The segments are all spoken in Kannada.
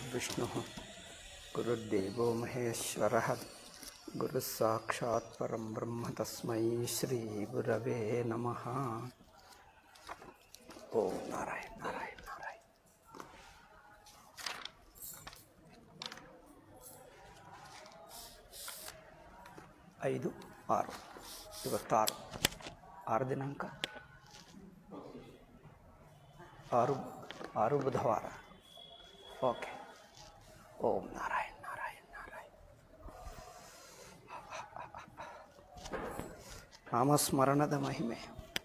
गुरुर्विष्णुः गुरुर्देवो महेश्वरः गुरुः साक्षात् परं ब्रह्म तस्मै श्रीगुरवे नमः ॐ नारायण नारायण नारायण ಐದು ಆರು ಇವತ್ತಾರು ಆರು ದಿನಾಂಕ ಆರು ಆರು ಬುಧವಾರ ಓಕೆ ಓಂ ನಾರಾಯಣ ನಾರಾಯಣ ನಾರಾಯಣ ನಾಮಸ್ಮರಣದ ಮಹಿಮೆ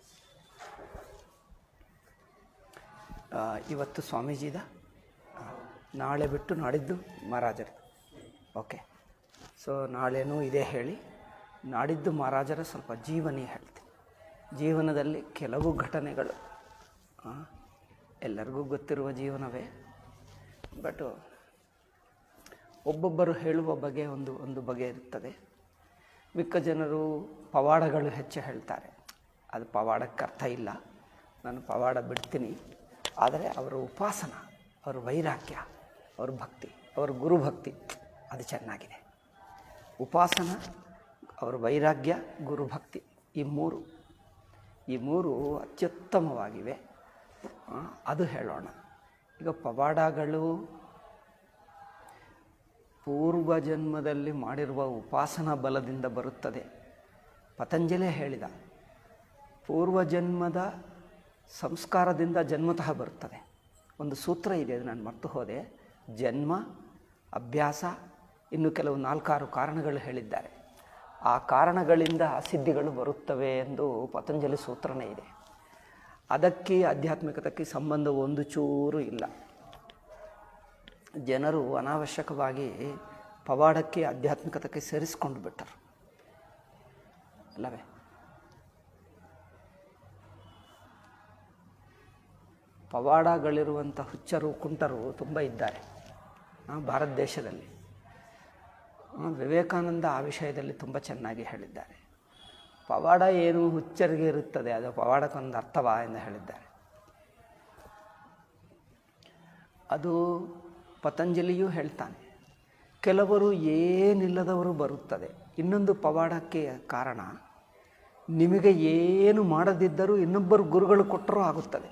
ಆ, ಇವತ್ತು ಸ್ವಾಮೀಜಿದ ಆ, ನಾಳೆ ಬಿಟ್ಟು ನಾಡಿದ್ದು ಮಹಾರಾಜರದು ಓಕೆ ಸೊ ನಾಳೆನೂ ಇದೇ ಹೇಳಿ ನಾಡಿದ್ದು ಮಹಾರಾಜರ ಸ್ವಲ್ಪ ಜೀವನಿ ಹೇಳ್ತೀನಿ ಜೀವನದಲ್ಲಿ ಕೆಲವು ಘಟನೆಗಳು ಆ, ಎಲ್ಲರಿಗೂ ಗೊತ್ತಿರುವ ಜೀವನವೇ ಬಟ್ ಒಬ್ಬೊಬ್ಬರು ಹೇಳುವ ಬಗೆ ಒಂದು ಒಂದು ಬಗೆ ಇರ್ತದೆ ಮಿಕ್ಕ ಜನರು ಪವಾಡಗಳು ಹೆಚ್ಚು ಹೇಳ್ತಾರೆ ಅದು ಪವಾಡಕ್ಕೆ ಅರ್ಥ ಇಲ್ಲ ನಾನು ಪವಾಡ ಬಿಡ್ತೀನಿ ಆದರೆ ಅವರ ಉಪಾಸನ ಅವರ ವೈರಾಗ್ಯ ಅವ್ರ ಭಕ್ತಿ ಅವರ ಗುರುಭಕ್ತಿ ಅದು ಚೆನ್ನಾಗಿದೆ ಉಪಾಸನ ಅವರ ವೈರಾಗ್ಯ ಗುರುಭಕ್ತಿ ಈ ಮೂರು ಈ ಮೂರು ಅತ್ಯುತ್ತಮವಾಗಿವೆ ಆ, ಅದು ಹೇಳೋಣ ಈಗ ಪವಾಡಗಳು ಪೂರ್ವ ಜನ್ಮದಲ್ಲಿ ಮಾಡಿರುವ ಉಪಾಸನಾ ಬಲದಿಂದ ಬರುತ್ತದೆ ಪತಂಜಲಿ ಹೇಳಿದ ಪೂರ್ವ ಜನ್ಮದ ಸಂಸ್ಕಾರದಿಂದ ಜನ್ಮತಃ ಬರುತ್ತದೆ ಒಂದು ಸೂತ್ರ ಇದೆ ಅದು ನಾನು ಮರ್ತು ಹೋದೆ ಜನ್ಮ ಅಭ್ಯಾಸ ಇನ್ನು ಕೆಲವು ನಾಲ್ಕಾರು ಕಾರಣಗಳು ಹೇಳಿದ್ದಾರೆ ಆ ಕಾರಣಗಳಿಂದ ಸಿದ್ಧಿಗಳು ಬರುತ್ತವೆ ಎಂದು ಪತಂಜಲಿ ಸೂತ್ರನೇ ಇದೆ ಅದಕ್ಕೆ ಆಧ್ಯಾತ್ಮಿಕತಕ್ಕೆ ಸಂಬಂಧ ಒಂದು ಚೂರು ಇಲ್ಲ ಜನರು ಅನಾವಶ್ಯಕವಾಗಿ ಪವಾಡಕ್ಕೆ ಆಧ್ಯಾತ್ಮಿಕತಕ್ಕೆ ಸೇರಿಸ್ಕೊಂಡು ಬಿಟ್ಟರು ಅಲ್ಲವೇ ಪವಾಡಗಳಿರುವಂಥ ಹುಚ್ಚರು ಕುಂಟರು ತುಂಬ ಇದ್ದಾರೆ ಆ, ಭಾರತ ದೇಶದಲ್ಲಿ ಆ, ವಿವೇಕಾನಂದ ಆ ವಿಷಯದಲ್ಲಿ ತುಂಬ ಚೆನ್ನಾಗಿ ಹೇಳಿದ್ದಾರೆ ಪವಾಡ ಏನು ಹುಚ್ಚರಿಗೆ ಇರುತ್ತದೆ ಅದು ಪವಾಡಕ್ಕೊಂದು ಅರ್ಥವಾ ಎಂದು ಹೇಳಿದ್ದಾರೆ ಅದು ಪತಂಜಲಿಯೂ ಹೇಳ್ತಾನೆ ಕೆಲವರು ಏನಿಲ್ಲದವರು ಬರುತ್ತದೆ ಇನ್ನೊಂದು ಪವಾಡಕ್ಕೆ ಕಾರಣ ನಿಮಗೆ ಏನು ಮಾಡದಿದ್ದರೂ ಇನ್ನೊಬ್ಬರು ಗುರುಗಳು ಕೊಟ್ಟರೂ ಆಗುತ್ತದೆ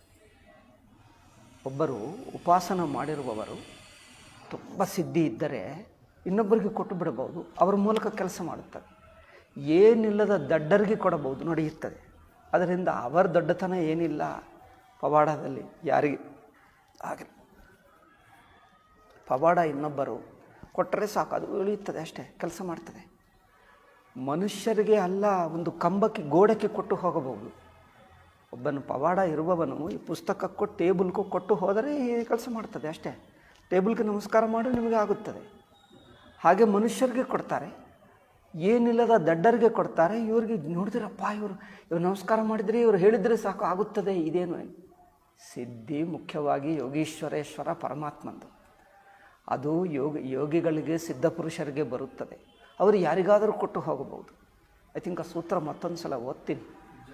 ಒಬ್ಬರು ಉಪಾಸನ ಮಾಡಿರುವವರು ತುಂಬ ಸಿದ್ಧಿ ಇದ್ದರೆ ಇನ್ನೊಬ್ಬರಿಗೆ ಕೊಟ್ಟು ಬಿಡಬಹುದು ಅವರ ಮೂಲಕ ಕೆಲಸ ಮಾಡುತ್ತದೆ ಏನಿಲ್ಲದ ದಡ್ಡರಿಗೆ ಕೊಡಬಹುದು ನಡೆಯುತ್ತದೆ ಅದರಿಂದ ಅವರ ದೊಡ್ಡತನ ಏನಿಲ್ಲ ಪವಾಡದಲ್ಲಿ ಯಾರಿಗೆ ಹಾಗೆ ಪವಾಡ ಇನ್ನೊಬ್ಬರು ಕೊಟ್ಟರೆ ಸಾಕು ಅದು ಉಳಿಯುತ್ತದೆ ಅಷ್ಟೇ ಕೆಲಸ ಮಾಡ್ತದೆ ಮನುಷ್ಯರಿಗೆ ಅಲ್ಲ ಒಂದು ಕಂಬಕ್ಕೆ ಗೋಡಕ್ಕೆ ಕೊಟ್ಟು ಹೋಗಬಹುದು ಒಬ್ಬನು ಪವಾಡ ಇರುವವನು ಈ ಪುಸ್ತಕ ಕೊಟ್ಟು ಟೇಬಲ್ಗೂ ಕೊಟ್ಟು ಹೋದರೆ ಈ ಕೆಲಸ ಮಾಡ್ತದೆ ಅಷ್ಟೇ ಟೇಬಲ್ಗೆ ನಮಸ್ಕಾರ ಮಾಡಿ ನಿಮಗೆ ಆಗುತ್ತದೆ ಹಾಗೆ ಮನುಷ್ಯರಿಗೆ ಕೊಡ್ತಾರೆ ಏನಿಲ್ಲದ ದಡ್ಡರಿಗೆ ಕೊಡ್ತಾರೆ ಇವ್ರಿಗೆ ನೋಡಿದ್ರಪ್ಪ ಇವರು ಇವ್ರು ನಮಸ್ಕಾರ ಮಾಡಿದರೆ ಇವರು ಹೇಳಿದರೆ ಸಾಕು ಆಗುತ್ತದೆ ಇದೇನು ಸಿದ್ಧಿ ಮುಖ್ಯವಾಗಿ ಯೋಗೀಶ್ವರೇಶ್ವರ ಪರಮಾತ್ಮಂದು ಅದು ಯೋಗ ಯೋಗಿಗಳಿಗೆ ಸಿದ್ಧ ಪುರುಷರಿಗೆ ಬರುತ್ತದೆ ಅವರು ಯಾರಿಗಾದರೂ ಕೊಟ್ಟು ಹೋಗಬಹುದು ಐ ಥಿಂಕ್ ಆ ಸೂತ್ರ ಮತ್ತೊಂದು ಸಲ ಓದ್ತೀನಿ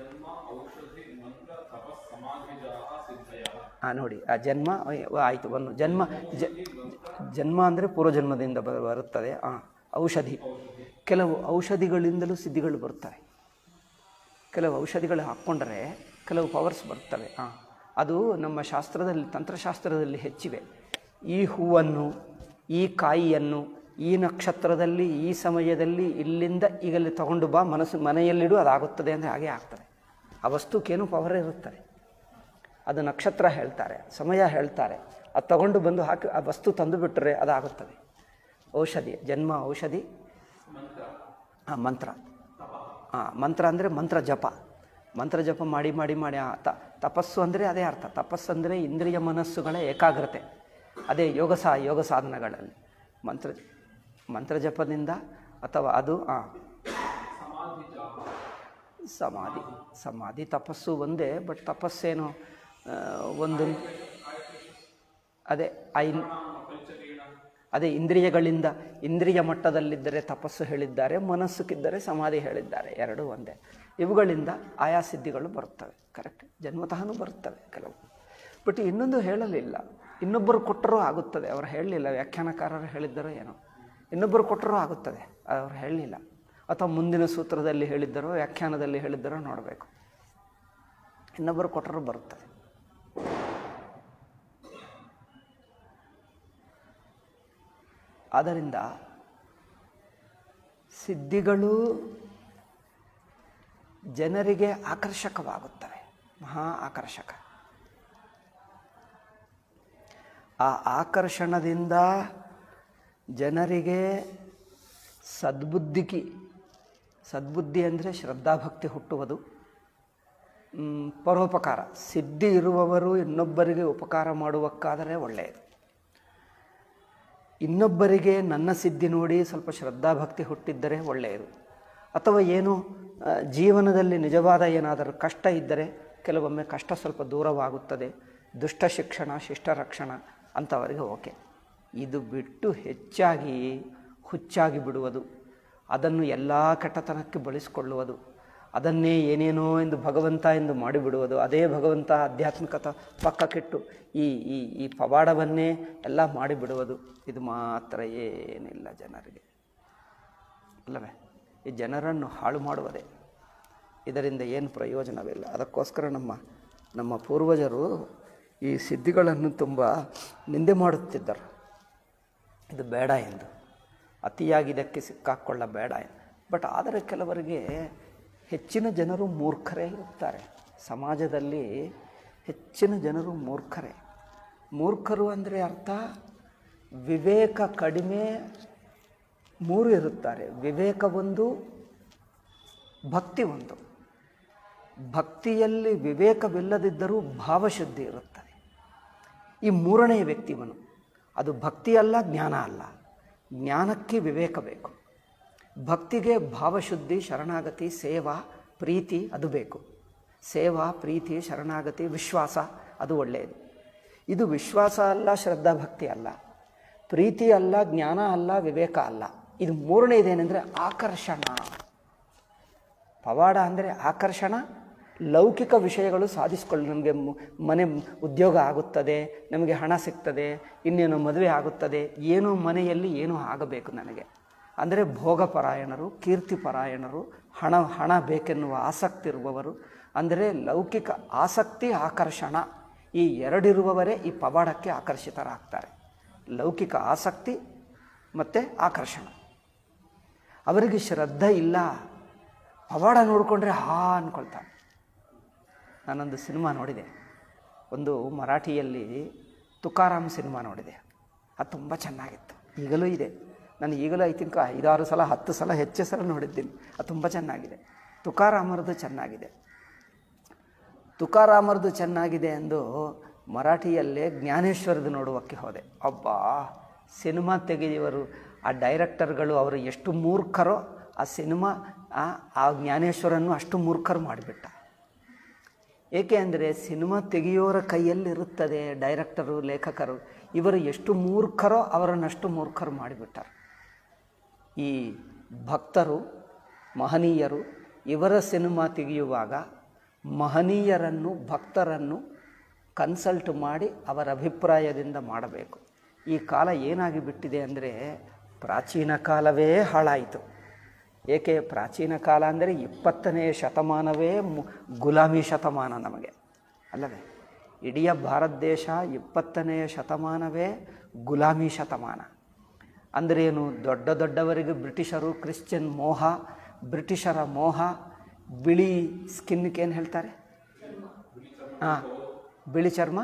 ಹಾಂ ನೋಡಿ ಆ ಜನ್ಮ ಆಯಿತು ಒಂದು ಜನ್ಮ ಜ ಜನ್ಮ ಅಂದರೆ ಪೂರ್ವಜನ್ಮದಿಂದ ಬ- ಬರುತ್ತದೆ ಹಾಂ ಔಷಧಿ ಕೆಲವು ಔಷಧಿಗಳಿಂದಲೂ ಸಿದ್ಧಿಗಳು ಬರುತ್ತವೆ ಕೆಲವು ಔಷಧಿಗಳು ಹಾಕ್ಕೊಂಡ್ರೆ ಕೆಲವು ಪವರ್ಸ್ ಬರ್ತವೆ ಹಾಂ ಅದು ನಮ್ಮ ಶಾಸ್ತ್ರದಲ್ಲಿ ತಂತ್ರಶಾಸ್ತ್ರದಲ್ಲಿ ಹೆಚ್ಚಿವೆ ಈ ಹೂವನ್ನು ಈ ಕಾಯಿಯನ್ನು ಈ ನಕ್ಷತ್ರದಲ್ಲಿ ಈ ಸಮಯದಲ್ಲಿ ಇಲ್ಲಿಂದ ಈಗಲ್ಲಿ ತಗೊಂಡು ಬಾ ಮನಸ್ಸು ಮನೆಯಲ್ಲಿಡು ಅದಾಗುತ್ತದೆ ಅಂದರೆ ಹಾಗೆ ಆಗ್ತದೆ ಆ ವಸ್ತುಕ್ಕೇನು ಪವರ್ ಇರುತ್ತದೆ ಅದು ನಕ್ಷತ್ರ ಹೇಳ್ತಾರೆ ಸಮಯ ಹೇಳ್ತಾರೆ ಅದು ತಗೊಂಡು ಬಂದು ಹಾಕಿ ಆ ವಸ್ತು ತಂದು ಬಿಟ್ಟರೆ ಅದಾಗುತ್ತದೆ ಔಷಧಿ ಜನ್ಮ ಔಷಧಿ ಹಾಂ ಮಂತ್ರ ಹಾಂ ಮಂತ್ರ ಅಂದರೆ ಮಂತ್ರ ಜಪ ಮಂತ್ರ ಜಪ ಮಾಡಿ ಮಾಡಿ ಮಾಡಿ ಆ ತ ತಪಸ್ಸು ಅಂದರೆ ಅದೇ ಅರ್ಥ ತಪಸ್ಸು ಅಂದರೆ ಇಂದ್ರಿಯ ಮನಸ್ಸುಗಳ ಏಕಾಗ್ರತೆ ಅದೇ ಯೋಗ ಸಾ ಯೋಗ ಸಾಧನಗಳಲ್ಲಿ ಮಂತ್ರ ಮಂತ್ರ ಜಪದಿಂದ ಅಥವಾ ಅದು ಹಾಂ ಸಮಾಧಿ ಸಮಾಧಿ ತಪಸ್ಸು ಒಂದೇ ಬಟ್ ತಪಸ್ಸೇನು ಆ, ಒಂದು ಅದೇ ಐ ಅದೇ ಇಂದ್ರಿಯಗಳಿಂದ ಇಂದ್ರಿಯ ಮಟ್ಟದಲ್ಲಿದ್ದರೆ ತಪಸ್ಸು ಹೇಳಿದ್ದಾರೆ ಮನಸ್ಸುಕ್ಕಿದ್ದರೆ ಸಮಾಧಿ ಹೇಳಿದ್ದಾರೆ ಎರಡೂ ಒಂದೇ ಇವುಗಳಿಂದ ಆಯಾ ಸಿದ್ಧಿಗಳು ಬರುತ್ತವೆ ಕರೆಕ್ಟ್ ಜನ್ಮತಃನೂ ಬರುತ್ತವೆ ಕೆಲವು ಬಟ್ ಇನ್ನೊಂದು ಹೇಳಲಿಲ್ಲ ಇನ್ನೊಬ್ಬರು ಕೊಟ್ಟರೂ ಆಗುತ್ತದೆ ಅವರು ಹೇಳಲಿಲ್ಲ ವ್ಯಾಖ್ಯಾನಕಾರರು ಹೇಳಿದ್ದರೋ ಏನೋ ಇನ್ನೊಬ್ಬರು ಕೊಟ್ಟರೂ ಆಗುತ್ತದೆ ಅವರು ಹೇಳಲಿಲ್ಲ ಅಥವಾ ಮುಂದಿನ ಸೂತ್ರದಲ್ಲಿ ಹೇಳಿದ್ದರೋ ವ್ಯಾಖ್ಯಾನದಲ್ಲಿ ಹೇಳಿದ್ದರೋ ನೋಡಬೇಕು ಇನ್ನೊಬ್ಬರು ಕೊಟ್ಟರೂ ಬರುತ್ತದೆ ಆದ್ದರಿಂದ ಸಿದ್ಧಿಗಳು ಜನರಿಗೆ ಆಕರ್ಷಕವಾಗುತ್ತವೆ ಮಹಾ ಆಕರ್ಷಕ ಆ ಆಕರ್ಷಣದಿಂದ ಜನರಿಗೆ ಸದ್ಬುದ್ಧಿಗೆ ಸದ್ಬುದ್ಧಿ ಅಂದರೆ ಶ್ರದ್ಧಾಭಕ್ತಿ ಹುಟ್ಟುವುದು ಮ್, ಪರೋಪಕಾರ ಸಿದ್ಧಿ ಇರುವವರು ಇನ್ನೊಬ್ಬರಿಗೆ ಉಪಕಾರ ಮಾಡುವಕ್ಕಾದರೆ ಒಳ್ಳೆಯದು ಇನ್ನೊಬ್ಬರಿಗೆ ನನ್ನ ಸಿದ್ಧಿ ನೋಡಿ ಸ್ವಲ್ಪ ಶ್ರದ್ಧಾಭಕ್ತಿ ಹುಟ್ಟಿದ್ದರೆ ಒಳ್ಳೆಯದು ಅಥವಾ ಏನು ಆ, ಜೀವನದಲ್ಲಿ ನಿಜವಾದ ಏನಾದರೂ ಕಷ್ಟ ಇದ್ದರೆ ಕೆಲವೊಮ್ಮೆ ಕಷ್ಟ ಸ್ವಲ್ಪ ದೂರವಾಗುತ್ತದೆ ದುಷ್ಟ ಶಿಕ್ಷಣ ಶಿಷ್ಟ ರಕ್ಷಣ ಅಂಥವರಿಗೆ ಓಕೆ ಇದು ಬಿಟ್ಟು ಹೆಚ್ಚಾಗಿ ಹುಚ್ಚಾಗಿ ಬಿಡುವುದು ಅದನ್ನು ಎಲ್ಲ ಕೆಟ್ಟತನಕ್ಕೆ ಬಳಸಿಕೊಳ್ಳುವುದು ಅದನ್ನೇ ಏನೇನೋ ಎಂದು ಭಗವಂತ ಎಂದು ಮಾಡಿಬಿಡುವುದು ಅದೇ ಭಗವಂತ ಆಧ್ಯಾತ್ಮಿಕತ ಪಕ್ಕಕ್ಕಿಟ್ಟು ಈ ಈ ಈ ಪವಾಡವನ್ನೇ ಎಲ್ಲ ಮಾಡಿಬಿಡುವುದು ಇದು ಮಾತ್ರ ಏನಿಲ್ಲ ಜನರಿಗೆ ಅಲ್ಲವೇ ಈ ಜನರನ್ನು ಹಾಳು ಮಾಡುವುದೇ ಇದರಿಂದ ಏನು ಪ್ರಯೋಜನವಿಲ್ಲ ಅದಕ್ಕೋಸ್ಕರ ನಮ್ಮ ನಮ್ಮ ಪೂರ್ವಜರು ಈ ಸಿದ್ಧಿಗಳನ್ನು ತುಂಬ ನಿಂದೆ ಮಾಡುತ್ತಿದ್ದರು ಇದು ಬೇಡ ಎಂದು ಅತಿಯಾಗಿ ಇದಕ್ಕೆ ಸಿಕ್ಕಾಕೊಳ್ಳಬೇಡ ಬಟ್ ಆದರೆ ಕೆಲವರಿಗೆ ಹೆಚ್ಚಿನ ಜನರು ಮೂರ್ಖರೇ ಇರುತ್ತಾರೆ ಸಮಾಜದಲ್ಲಿ ಹೆಚ್ಚಿನ ಜನರು ಮೂರ್ಖರೇ ಮೂರ್ಖರು ಅಂದರೆ ಅರ್ಥ ವಿವೇಕ ಕಡಿಮೆ ಮೂರು ಇರುತ್ತಾರೆ ವಿವೇಕ ಒಂದು ಭಕ್ತಿ ಒಂದು ಭಕ್ತಿಯಲ್ಲಿ ವಿವೇಕವಿಲ್ಲದಿದ್ದರೂ ಭಾವಶುದ್ಧಿ ಇರುತ್ತದೆ ಈ ಮೂರನೆಯ ವ್ಯಕ್ತಿವನು ಅದು ಭಕ್ತಿ ಅಲ್ಲ ಜ್ಞಾನ ಅಲ್ಲ ಜ್ಞಾನಕ್ಕೆ ವಿವೇಕ ಬೇಕು ಭಕ್ತಿಗೆ ಭಾವಶುದ್ಧಿ ಶರಣಾಗತಿ ಸೇವಾ ಪ್ರೀತಿ ಅದು ಬೇಕು ಸೇವಾ ಪ್ರೀತಿ ಶರಣಾಗತಿ ವಿಶ್ವಾಸ ಅದು ಒಳ್ಳೆಯದು ಇದು ವಿಶ್ವಾಸ ಅಲ್ಲ ಶ್ರದ್ಧಾ ಭಕ್ತಿ ಅಲ್ಲ ಪ್ರೀತಿ ಅಲ್ಲ ಜ್ಞಾನ ಅಲ್ಲ ವಿವೇಕ ಅಲ್ಲ ಇದು ಮೂರನೇದೇನೆಂದರೆ ಆಕರ್ಷಣ ಪವಾಡ ಅಂದರೆ ಆಕರ್ಷಣ ಲೌಕಿಕ ವಿಷಯಗಳು ಸಾಧಿಸ್ಕೊಳ್ಳಿ ನಮಗೆ ಮು- ಮನೆ ಉದ್ಯೋಗ ಆಗುತ್ತದೆ ನಮಗೆ ಹಣ ಸಿಗ್ತದೆ ಇನ್ನೇನು ಮದುವೆ ಆಗುತ್ತದೆ ಏನೋ ಮನೆಯಲ್ಲಿ ಏನೋ ಆಗಬೇಕು ನನಗೆ ಅಂದರೆ ಭೋಗಪರಾಯಣರು ಕೀರ್ತಿಪರಾಯಣರು ಹಣ ಹಣ ಬೇಕೆನ್ನುವ ಆಸಕ್ತಿ ಇರುವವರು ಅಂದರೆ ಲೌಕಿಕ ಆಸಕ್ತಿ ಆಕರ್ಷಣ ಈ ಎರಡಿರುವವರೇ ಈ ಪವಾಡಕ್ಕೆ ಆಕರ್ಷಿತರಾಗ್ತಾರೆ ಲೌಕಿಕ ಆಸಕ್ತಿ ಮತ್ತು ಆಕರ್ಷಣ ಅವರಿಗೆ ಶ್ರದ್ಧೆ ಇಲ್ಲ ಪವಾಡ ನೋಡಿಕೊಂಡ್ರೆ ಹಾ ಅಂದ್ಕೊಳ್ತಾರೆ ನಾನೊಂದು ಸಿನಿಮಾ ನೋಡಿದೆ ಒಂದು ಮರಾಠಿಯಲ್ಲಿ ತುಕಾರಾಮ್ ಸಿನಿಮಾ ನೋಡಿದೆ ಅದು ತುಂಬ ಚೆನ್ನಾಗಿತ್ತು ಈಗಲೂ ಇದೆ ನಾನು ಈಗಲೂ ಐ ತಿಂಕ್ ಐದಾರು ಸಲ ಹತ್ತು ಸಲ ಹೆಚ್ಚು ಸಲ ನೋಡಿದ್ದೀನಿ ಅದು ತುಂಬ ಚೆನ್ನಾಗಿದೆ ತುಕಾರಾಮರದು ಚೆನ್ನಾಗಿದೆ ತುಕಾರಾಮರದು ಚೆನ್ನಾಗಿದೆ ಎಂದು ಮರಾಠಿಯಲ್ಲೇ ಜ್ಞಾನೇಶ್ವರದು ನೋಡುವಕ್ಕೆ ಹೋದೆ ಅಬ್ಬಾ ಸಿನಿಮಾ ತೆಗೆಯುವರು ಆ ಡೈರೆಕ್ಟರ್ಗಳು ಅವರು ಎಷ್ಟು ಮೂರ್ಖರೋ ಆ ಸಿನಿಮಾ ಆ ಆ ಜ್ಞಾನೇಶ್ವರನ್ನು ಅಷ್ಟು ಮೂರ್ಖರು ಮಾಡಿಬಿಟ್ಟ ಏಕೆ ಅಂದರೆ ಸಿನಿಮಾ ತೆಗೆಯೋರ ಕೈಯಲ್ಲಿರುತ್ತದೆ ಡೈರೆಕ್ಟರು ಲೇಖಕರು ಇವರು ಎಷ್ಟು ಮೂರ್ಖರೋ ಅವರನ್ನಷ್ಟು ಮೂರ್ಖರು ಮಾಡಿಬಿಟ್ಟಾರೆ ಈ ಭಕ್ತರು ಮಹನೀಯರು ಇವರ ಸಿನಿಮಾ ತೆಗೆಯುವಾಗ ಮಹನೀಯರನ್ನು ಭಕ್ತರನ್ನು ಕನ್ಸಲ್ಟ್ ಮಾಡಿ ಅವರ ಅಭಿಪ್ರಾಯದಿಂದ ಮಾಡಬೇಕು ಈ ಕಾಲ ಏನಾಗಿ ಬಿಟ್ಟಿದೆ ಅಂದರೆ ಪ್ರಾಚೀನ ಕಾಲವೇ ಹಾಳಾಯಿತು ಏಕೆ ಪ್ರಾಚೀನ ಕಾಲ ಅಂದರೆ ಇಪ್ಪತ್ತನೇ ಶತಮಾನವೇ ಮು- ಗುಲಾಮಿ ಶತಮಾನ ನಮಗೆ ಅಲ್ಲವೇ ಇಡೀ ಭಾರತ ದೇಶ ಇಪ್ಪತ್ತನೆಯ ಶತಮಾನವೇ ಗುಲಾಮಿ ಶತಮಾನ ಅಂದ್ರೇನು ದೊಡ್ಡ ದೊಡ್ಡವರಿಗೆ ಬ್ರಿಟಿಷರು ಕ್ರಿಶ್ಚಿಯನ್ ಮೋಹ ಬ್ರಿಟಿಷರ ಮೋಹ ಬಿಳಿ ಸ್ಕಿನ್ಗೆ ಏನು ಹೇಳ್ತಾರೆ ಹಾಂ ಬಿಳಿ ಚರ್ಮ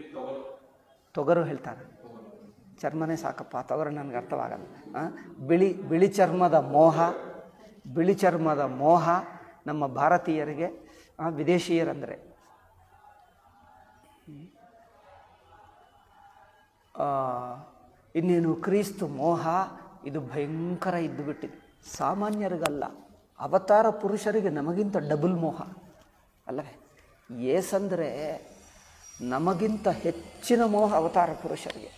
ತೊಗರು ಹೇಳ್ತಾರೆ ಚರ್ಮನೇ ಸಾಕಪ್ಪ ತೊಗರು ನನಗೆ ಅರ್ಥವಾಗಲ್ಲ ಆ? ಬಿಳಿ ಬಿಳಿ ಚರ್ಮದ ಮೋಹ ಬಿಳಿ ಚರ್ಮದ ಮೋಹ ನಮ್ಮ ಭಾರತೀಯರಿಗೆ ಆ, ವಿದೇಶೀಯರಂದರೆ ಆ, ಇನ್ನೇನು ಕ್ರೀಸ್ತು ಮೋಹ ಇದು ಭಯಂಕರ ಇದ್ದು ಬಿಟ್ಟಿದೆ ಸಾಮಾನ್ಯರಿಗಲ್ಲ ಅವತಾರ ಪುರುಷರಿಗೆ ನಮಗಿಂತ ಡಬಲ್ ಮೋಹ ಅಲ್ಲವೇ ಏಸಂದರೆ ನಮಗಿಂತ ಹೆಚ್ಚಿನ ಮೋಹ ಅವತಾರ ಪುರುಷರಿಗೆ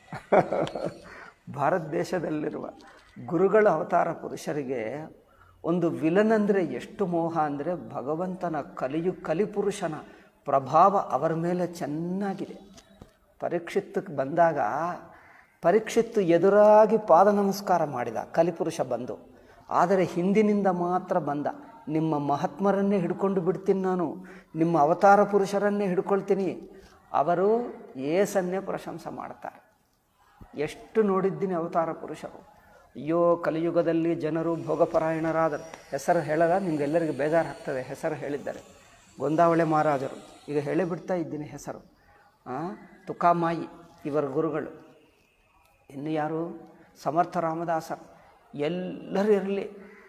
ಭಾರತ ದೇಶದಲ್ಲಿರುವ ಗುರುಗಳ ಅವತಾರ ಪುರುಷರಿಗೆ ಒಂದು ವಿಲನ್ ಅಂದರೆ ಎಷ್ಟು ಮೋಹ ಅಂದರೆ ಭಗವಂತನ ಕಲಿಯು ಕಲಿಪುರುಷನ ಪ್ರಭಾವ ಅವರ ಮೇಲೆ ಚೆನ್ನಾಗಿದೆ ಪರೀಕ್ಷಿತ್ತಕ್ಕೆ ಬಂದಾಗ ಪರೀಕ್ಷಿತ್ತು ಎದುರಾಗಿ ಪಾದ ನಮಸ್ಕಾರ ಮಾಡಿದ ಕಲಿಪುರುಷ ಬಂದು ಆದರೆ ಹಿಂದಿನಿಂದ ಮಾತ್ರ ಬಂದ ನಿಮ್ಮ ಮಹಾತ್ಮರನ್ನೇ ಹಿಡ್ಕೊಂಡು ಬಿಡ್ತೀನಿ ನಾನು ನಿಮ್ಮ ಅವತಾರ ಪುರುಷರನ್ನೇ ಹಿಡ್ಕೊಳ್ತೀನಿ ಅವರು ಏಸನ್ನೇ ಪ್ರಶಂಸೆ ಮಾಡ್ತಾರೆ ಎಷ್ಟು ನೋಡಿದ್ದೀನಿ ಅವತಾರ ಪುರುಷರು ಅಯ್ಯೋ ಕಲಿಯುಗದಲ್ಲಿ ಜನರು ಭೋಗಪರಾಯಣರಾದರು ಹೆಸರು ಹೇಳದ ನಿಮಗೆಲ್ಲರಿಗೂ ಬೇಜಾರಾಗ್ತದೆ ಹೆಸರು ಹೇಳಿದ್ದಾರೆ ಗೊಂದಾವಳೆ ಮಹಾರಾಜರು ಈಗ ಹೇಳಿಬಿಡ್ತಾ ಇದ್ದೀನಿ ಹೆಸರು ತುಕಾಮಾಯಿ ಇವರ ಗುರುಗಳು ಇನ್ನು ಯಾರು ಸಮರ್ಥ ರಾಮದಾಸರು ಎಲ್ಲರೂ ಇರಲಿ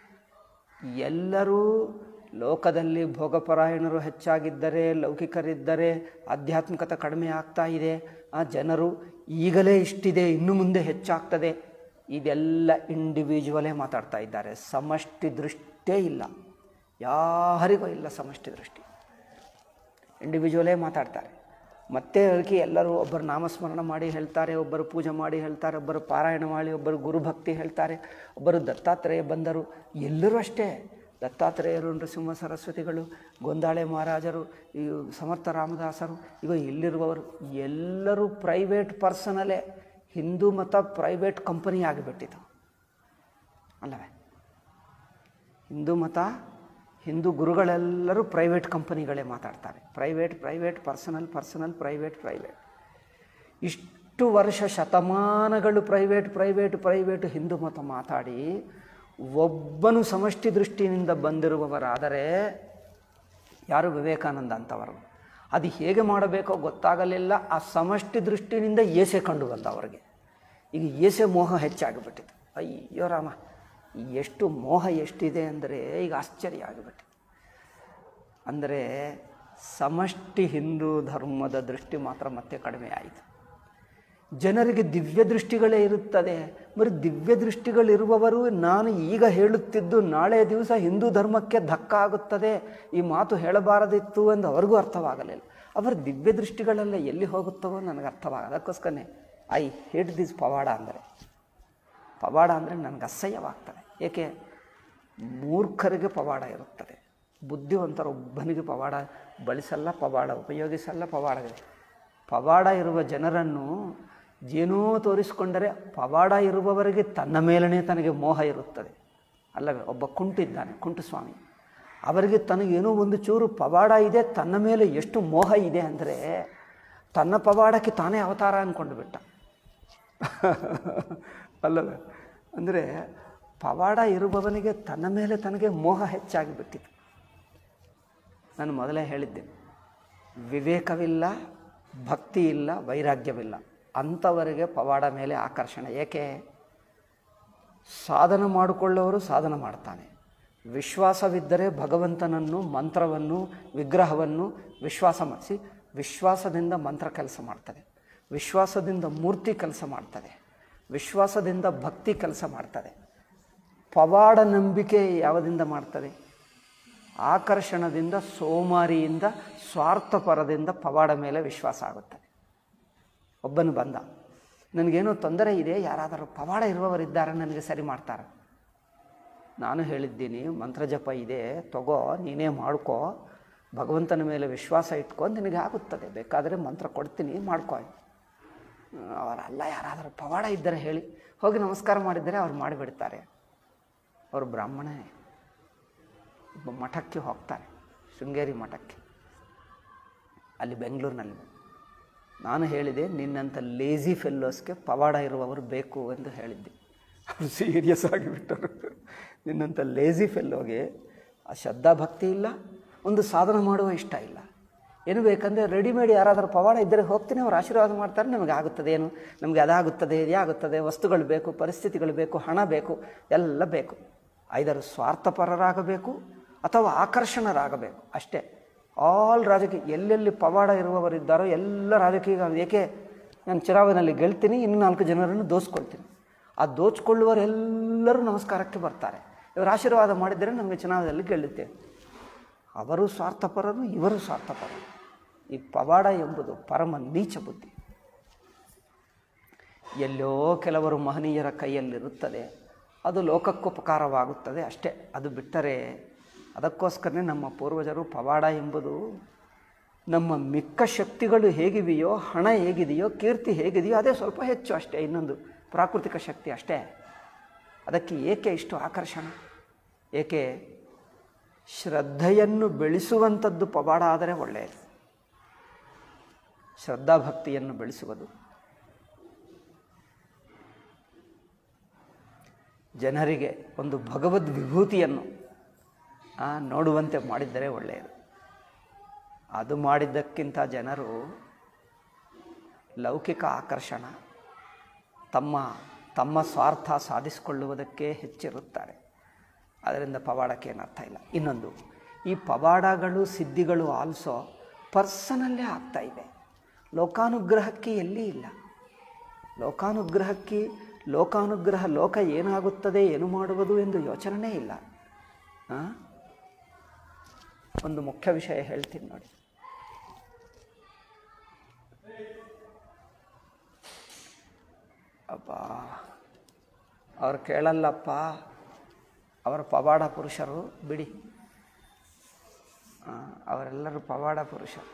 ಎಲ್ಲರೂ ಲೋಕದಲ್ಲಿ ಭೋಗಪರಾಯಣರು ಹೆಚ್ಚಾಗಿದ್ದರೆ ಲೌಕಿಕರಿದ್ದರೆ ಆಧ್ಯಾತ್ಮಿಕತೆ ಕಡಿಮೆ ಆಗ್ತಾ ಇದೆ ಆ ಜನರು ಈಗಲೇ ಇಷ್ಟಿದೆ ಇನ್ನು ಮುಂದೆ ಹೆಚ್ಚಾಗ್ತದೆ ಇದೆಲ್ಲ ಇಂಡಿವಿಜುವಲೇ ಮಾತಾಡ್ತಾ ಇದ್ದಾರೆ ಸಮಷ್ಟಿ ದೃಷ್ಟೇ ಇಲ್ಲ ಯಾರಿಗೂ ಇಲ್ಲ ಸಮಷ್ಟಿ ದೃಷ್ಟಿ ಇಂಡಿವಿಜುವಲೇ ಮಾತಾಡ್ತಾರೆ ಮತ್ತೆ ಅದಕ್ಕೆ ಎಲ್ಲರೂ ಒಬ್ಬರು ನಾಮಸ್ಮರಣ ಮಾಡಿ ಹೇಳ್ತಾರೆ ಒಬ್ಬರು ಪೂಜೆ ಮಾಡಿ ಹೇಳ್ತಾರೆ ಒಬ್ಬರು ಪಾರಾಯಣ ಮಾಡಿ ಒಬ್ಬರು ಗುರುಭಕ್ತಿ ಹೇಳ್ತಾರೆ ಒಬ್ಬರು ದತ್ತಾತ್ರೇಯ ಬಂದರು ಎಲ್ಲರೂ ಅಷ್ಟೇ ದತ್ತಾತ್ರೇಯರು ನರಸಿಂಹ ಸರಸ್ವತಿಗಳು ಗೊಂದಾಳೆ ಮಹಾರಾಜರು ಈ ಸಮರ್ಥ ರಾಮದಾಸರು ಈಗ ಇಲ್ಲಿರುವವರು ಎಲ್ಲರೂ ಪ್ರೈವೇಟ್ ಪರ್ಸನಲ್ಲೇ ಹಿಂದೂ ಮತ ಪ್ರೈವೇಟ್ ಕಂಪನಿ ಆಗಿಬಿಟ್ಟಿತು ಅಲ್ಲವೇ ಹಿಂದೂ ಮತ ಹಿಂದೂ ಗುರುಗಳೆಲ್ಲರೂ ಪ್ರೈವೇಟ್ ಕಂಪನಿಗಳೇ ಮಾತಾಡ್ತಾರೆ private private personal personal private private ಇಷ್ಟು ವರ್ಷ ಶತಮಾನಗಳು ಪ್ರೈವೇಟ್ ಪ್ರೈವೇಟ್ ಪ್ರೈವೇಟ್ ಹಿಂದೂ ಮತ ಮಾತಾಡಿ ಒಬ್ಬನು ಸಮಷ್ಟಿ ದೃಷ್ಟಿಯಿಂದ ಬಂದಿರುವವರಾದರೆ ಯಾರು ವಿವೇಕಾನಂದ ಅಂತವರು ಅದು ಹೇಗೆ ಮಾಡಬೇಕೋ ಗೊತ್ತಾಗಲಿಲ್ಲ ಆ ಸಮಷ್ಟಿ ದೃಷ್ಟಿನಿಂದ ಏಸೆ ಕಂಡು ಬಂದ ಅವರಿಗೆ ಈಗ ಏಸೆ ಮೋಹ ಹೆಚ್ಚಾಗಿಬಿಟ್ಟಿತ್ತು ಅಯ್ಯೋ ರಾಮ ಎಷ್ಟು ಮೋಹ ಎಷ್ಟಿದೆ ಅಂದರೆ ಈಗ ಆಶ್ಚರ್ಯ ಆಗಿಬಿಟ್ಟು ಅಂದರೆ ಸಮಷ್ಟಿ ಹಿಂದೂ ಧರ್ಮದ ದೃಷ್ಟಿ ಮಾತ್ರ ಮತ್ತೆ ಕಡಿಮೆ ಆಯಿತು ಜನರಿಗೆ ದಿವ್ಯ ದೃಷ್ಟಿಗಳೇ ಇರುತ್ತದೆ ಬರೀ ದಿವ್ಯ ದೃಷ್ಟಿಗಳಿರುವವರು ನಾನು ಈಗ ಹೇಳುತ್ತಿದ್ದು ನಾಳೆ ದಿವಸ ಹಿಂದೂ ಧರ್ಮಕ್ಕೆ ಧಕ್ಕ ಆಗುತ್ತದೆ ಈ ಮಾತು ಹೇಳಬಾರದಿತ್ತು ಎಂದು ಅವ್ರಿಗೂ ಅರ್ಥವಾಗಲಿಲ್ಲ ಅವರ ದಿವ್ಯ ದೃಷ್ಟಿಗಳೆಲ್ಲ ಎಲ್ಲಿ ಹೋಗುತ್ತವೋ ನನಗೆ ಅರ್ಥವಾಗ ಅದಕ್ಕೋಸ್ಕರನೇ ಐ ಹೇಟ್ ದಿಸ್ ಪವಾಡ ಅಂದರೆ ಪವಾಡ ಅಂದರೆ ನನಗೆ ಅಸಹ್ಯವಾಗ್ತದೆ ಏಕೆ ಮೂರ್ಖರಿಗೆ ಪವಾಡ ಇರುತ್ತದೆ ಬುದ್ಧಿವಂತರೊಬ್ಬನಿಗೆ ಪವಾಡ ಬಳಸಲ್ಲ ಪವಾಡ ಉಪಯೋಗಿಸಲ್ಲ ಪವಾಡಗಳಿದೆ ಪವಾಡ ಇರುವ ಜನರನ್ನು ಏನೋ ತೋರಿಸಿಕೊಂಡರೆ ಪವಾಡ ಇರುವವರಿಗೆ ತನ್ನ ಮೇಲೇ ತನಗೆ ಮೋಹ ಇರುತ್ತದೆ ಅಲ್ಲವೇ ಒಬ್ಬ ಕುಂಟಿದ್ದಾನೆ ಕುಂಟು ಸ್ವಾಮಿ ಅವರಿಗೆ ತನಗೇನೋ ಒಂದು ಚೂರು ಪವಾಡ ಇದೆ ತನ್ನ ಮೇಲೆ ಎಷ್ಟು ಮೋಹ ಇದೆ ಅಂದರೆ ತನ್ನ ಪವಾಡಕ್ಕೆ ತಾನೇ ಅವತಾರ ಅಂದ್ಕೊಂಡು ಬಿಟ್ಟ ಅಲ್ಲವೇ ಅಂದರೆ ಪವಾಡ ಇರುವವನಿಗೆ ತನ್ನ ಮೇಲೆ ತನಗೆ ಮೋಹ ಹೆಚ್ಚಾಗಿ ಬಿಟ್ಟಿತು ನಾನು ಮೊದಲೇ ಹೇಳಿದ್ದೇನೆ ವಿವೇಕವಿಲ್ಲ ಭಕ್ತಿ ಇಲ್ಲ ವೈರಾಗ್ಯವಿಲ್ಲ ಅಂಥವರಿಗೆ ಪವಾಡ ಮೇಲೆ ಆಕರ್ಷಣೆ ಏಕೆ ಸಾಧನ ಮಾಡಿಕೊಳ್ಳೋರು ಸಾಧನ ಮಾಡ್ತಾನೆ ವಿಶ್ವಾಸವಿದ್ದರೆ ಭಗವಂತನನ್ನು ಮಂತ್ರವನ್ನು ವಿಗ್ರಹವನ್ನು ವಿಶ್ವಾಸ ಮಾಡಿಸಿ ವಿಶ್ವಾಸದಿಂದ ಮಂತ್ರ ಕೆಲಸ ಮಾಡ್ತದೆ ವಿಶ್ವಾಸದಿಂದ ಮೂರ್ತಿ ಕೆಲಸ ಮಾಡ್ತದೆ ವಿಶ್ವಾಸದಿಂದ ಭಕ್ತಿ ಕೆಲಸ ಮಾಡ್ತದೆ ಪವಾಡ ನಂಬಿಕೆ ಯಾವುದಿಂದ ಮಾಡ್ತದೆ ಆಕರ್ಷಣದಿಂದ ಸೋಮಾರಿಯಿಂದ ಸ್ವಾರ್ಥಪರದಿಂದ ಪವಾಡ ಮೇಲೆ ವಿಶ್ವಾಸ ಆಗುತ್ತದೆ ಒಬ್ಬನು ಬಂದ ನನಗೇನೋ ತೊಂದರೆ ಇದೆ ಯಾರಾದರೂ ಪವಾಡ ಇರುವವರಿದ್ದಾರೆ ನನಗೆ ಸರಿ ಮಾಡ್ತಾರೆ ನಾನು ಹೇಳಿದ್ದೀನಿ ಮಂತ್ರಜಪ ಇದೆ ತಗೋ ನೀನೇ ಮಾಡ್ಕೋ ಭಗವಂತನ ಮೇಲೆ ವಿಶ್ವಾಸ ಇಟ್ಕೊ ನಿನಗೆ ಆಗುತ್ತದೆ ಬೇಕಾದರೆ ಮಂತ್ರ ಕೊಡ್ತೀನಿ ಮಾಡ್ಕೋ ಅವರಲ್ಲ ಯಾರಾದರೂ ಪವಾಡ ಇದ್ದರೆ ಹೇಳಿ ಹೋಗಿ ನಮಸ್ಕಾರ ಮಾಡಿದರೆ ಅವ್ರು ಮಾಡಿಬಿಡ್ತಾರೆ ಅವರು ಬ್ರಾಹ್ಮಣೇ ಒಬ್ಬ ಮಠಕ್ಕೆ ಹೋಗ್ತಾರೆ ಶೃಂಗೇರಿ ಮಠಕ್ಕೆ ಅಲ್ಲಿ ಬೆಂಗಳೂರಿನಲ್ಲಿ ನಾನು ಹೇಳಿದೆ ನಿನ್ನಂಥ ಲೇಜಿ ಫೆಲ್ಲೋಸ್ಗೆ ಪವಾಡ ಇರುವವರು ಬೇಕು ಎಂದು ಹೇಳಿದ್ದೆ ಅವರು ಸೀರಿಯಸ್ ಆಗಿಬಿಟ್ಟರು ನಿನ್ನಂಥ ಲೇಜಿ ಫೆಲ್ಲೋಗೆ ಆ ಶ್ರದ್ಧಾ ಭಕ್ತಿ ಇಲ್ಲ ಒಂದು ಸಾಧನ ಮಾಡುವ ಇಷ್ಟ ಇಲ್ಲ ಏನು ಬೇಕಂದರೆ ರೆಡಿಮೇಡ್ ಯಾರಾದರೂ ಪವಾಡ ಇದ್ದರೆ ಹೋಗ್ತೀನಿ ಅವ್ರು ಆಶೀರ್ವಾದ ಮಾಡ್ತಾರೆ ನಮಗೆ ಆಗುತ್ತದೆ ಏನು ನಮಗೆ ಅದಾಗುತ್ತದೆ ಇದೇ ಆಗುತ್ತದೆ ವಸ್ತುಗಳು ಬೇಕು ಪರಿಸ್ಥಿತಿಗಳು ಬೇಕು ಹಣ ಬೇಕು ಎಲ್ಲ ಬೇಕು ಐದರು ಸ್ವಾರ್ಥಪರರಾಗಬೇಕು ಅಥವಾ ಆಕರ್ಷಣರಾಗಬೇಕು ಅಷ್ಟೇ ಆಲ್ ರಾಜಕೀಯ ಎಲ್ಲೆಲ್ಲಿ ಪವಾಡ ಇರುವವರಿದ್ದಾರೋ ಎಲ್ಲ ರಾಜಕೀಯ ಏಕೆ ನಾನು ಚಿರಾವನಲ್ಲಿ ಗೆಲ್ತೀನಿ ಇನ್ನು ನಾಲ್ಕು ಜನರನ್ನು ದೋಸ್ಕೊಳ್ತೀನಿ ಆ ದೋಚ್ಕೊಳ್ಳುವರೆಲ್ಲರೂ ನಮಸ್ಕಾರಕ್ಕೆ ಬರ್ತಾರೆ ಇವರು ಆಶೀರ್ವಾದ ಮಾಡಿದರೆ ನಮಗೆ ಚುನಾವಣೆಯಲ್ಲಿ ಗೆಲ್ಲುತ್ತೇವೆ ಅವರು ಸ್ವಾರ್ಥಪರರು ಇವರು ಸ್ವಾರ್ಥಪರರು ಈ ಪವಾಡ ಎಂಬುದು ಪರಮ ನೀಚ ಬುದ್ಧಿ ಎಲ್ಲೋ ಕೆಲವರು ಮಹನೀಯರ ಕೈಯಲ್ಲಿರುತ್ತದೆ ಅದು ಲೋಕಕ್ಕೋಪಕಾರವಾಗುತ್ತದೆ ಅಷ್ಟೇ ಅದು ಬಿಟ್ಟರೆ ಅದಕ್ಕೋಸ್ಕರನೇ ನಮ್ಮ ಪೂರ್ವಜರು ಪವಾಡ ಎಂಬುದು ನಮ್ಮ ಮಿಕ್ಕ ಶಕ್ತಿಗಳು ಹೇಗಿವೆಯೋ ಹಣ ಹೇಗಿದೆಯೋ ಕೀರ್ತಿ ಹೇಗಿದೆಯೋ ಅದೇ ಸ್ವಲ್ಪ ಹೆಚ್ಚು ಅಷ್ಟೇ ಇನ್ನೊಂದು ಪ್ರಾಕೃತಿಕ ಶಕ್ತಿ ಅಷ್ಟೇ ಅದಕ್ಕೆ ಏಕೆ ಇಷ್ಟು ಆಕರ್ಷಣ ಏಕೆ ಶ್ರದ್ಧೆಯನ್ನು ಬೆಳೆಸುವಂಥದ್ದು ಪವಾಡ ಆದರೆ ಒಳ್ಳೆಯದು ಶ್ರದ್ಧಾಭಕ್ತಿಯನ್ನು ಬೆಳೆಸುವುದು ಜನರಿಗೆ ಒಂದು ಭಗವದ್ ವಿಭೂತಿಯನ್ನು ಆ, ನೋಡುವಂತೆ ಮಾಡಿದ್ದರೆ ಒಳ್ಳೆಯದು ಅದು ಮಾಡಿದ್ದಕ್ಕಿಂತ ಜನರು ಲೌಕಿಕ ಆಕರ್ಷಣ ತಮ್ಮ ತಮ್ಮ ಸ್ವಾರ್ಥ ಸಾಧಿಸಿಕೊಳ್ಳುವುದಕ್ಕೆ ಹೆಚ್ಚಿರುತ್ತಾರೆ ಅದರಿಂದ ಪವಾಡಕ್ಕೆ ಏನು ಅರ್ಥ ಇಲ್ಲ ಇನ್ನೊಂದು ಈ ಪವಾಡಗಳು ಸಿದ್ಧಿಗಳು ಆಲ್ಸೋ ಪರ್ಸನಲ್ಲೇ ಆಗ್ತಾ ಇದೆ ಲೋಕಾನುಗ್ರಹಕ್ಕೆ ಎಲ್ಲಿ ಇಲ್ಲ ಲೋಕಾನುಗ್ರಹಕ್ಕೆ ಲೋಕಾನುಗ್ರಹ ಲೋಕ ಏನಾಗುತ್ತದೆ ಏನು ಮಾಡುವುದು ಎಂದು ಯೋಚನೆ ಇಲ್ಲ ಆ? ಒಂದು ಮುಖ್ಯ ವಿಷಯ ಹೇಳ್ತೀನಿ ನೋಡಿ ಅಪ್ಪ ಅವ್ರು ಕೇಳಲ್ಲಪ್ಪ ಅವರ ಪವಾಡ ಪುರುಷರು ಬಿಡಿ ಆ, ಅವರೆಲ್ಲರೂ ಪವಾಡ ಪುರುಷರು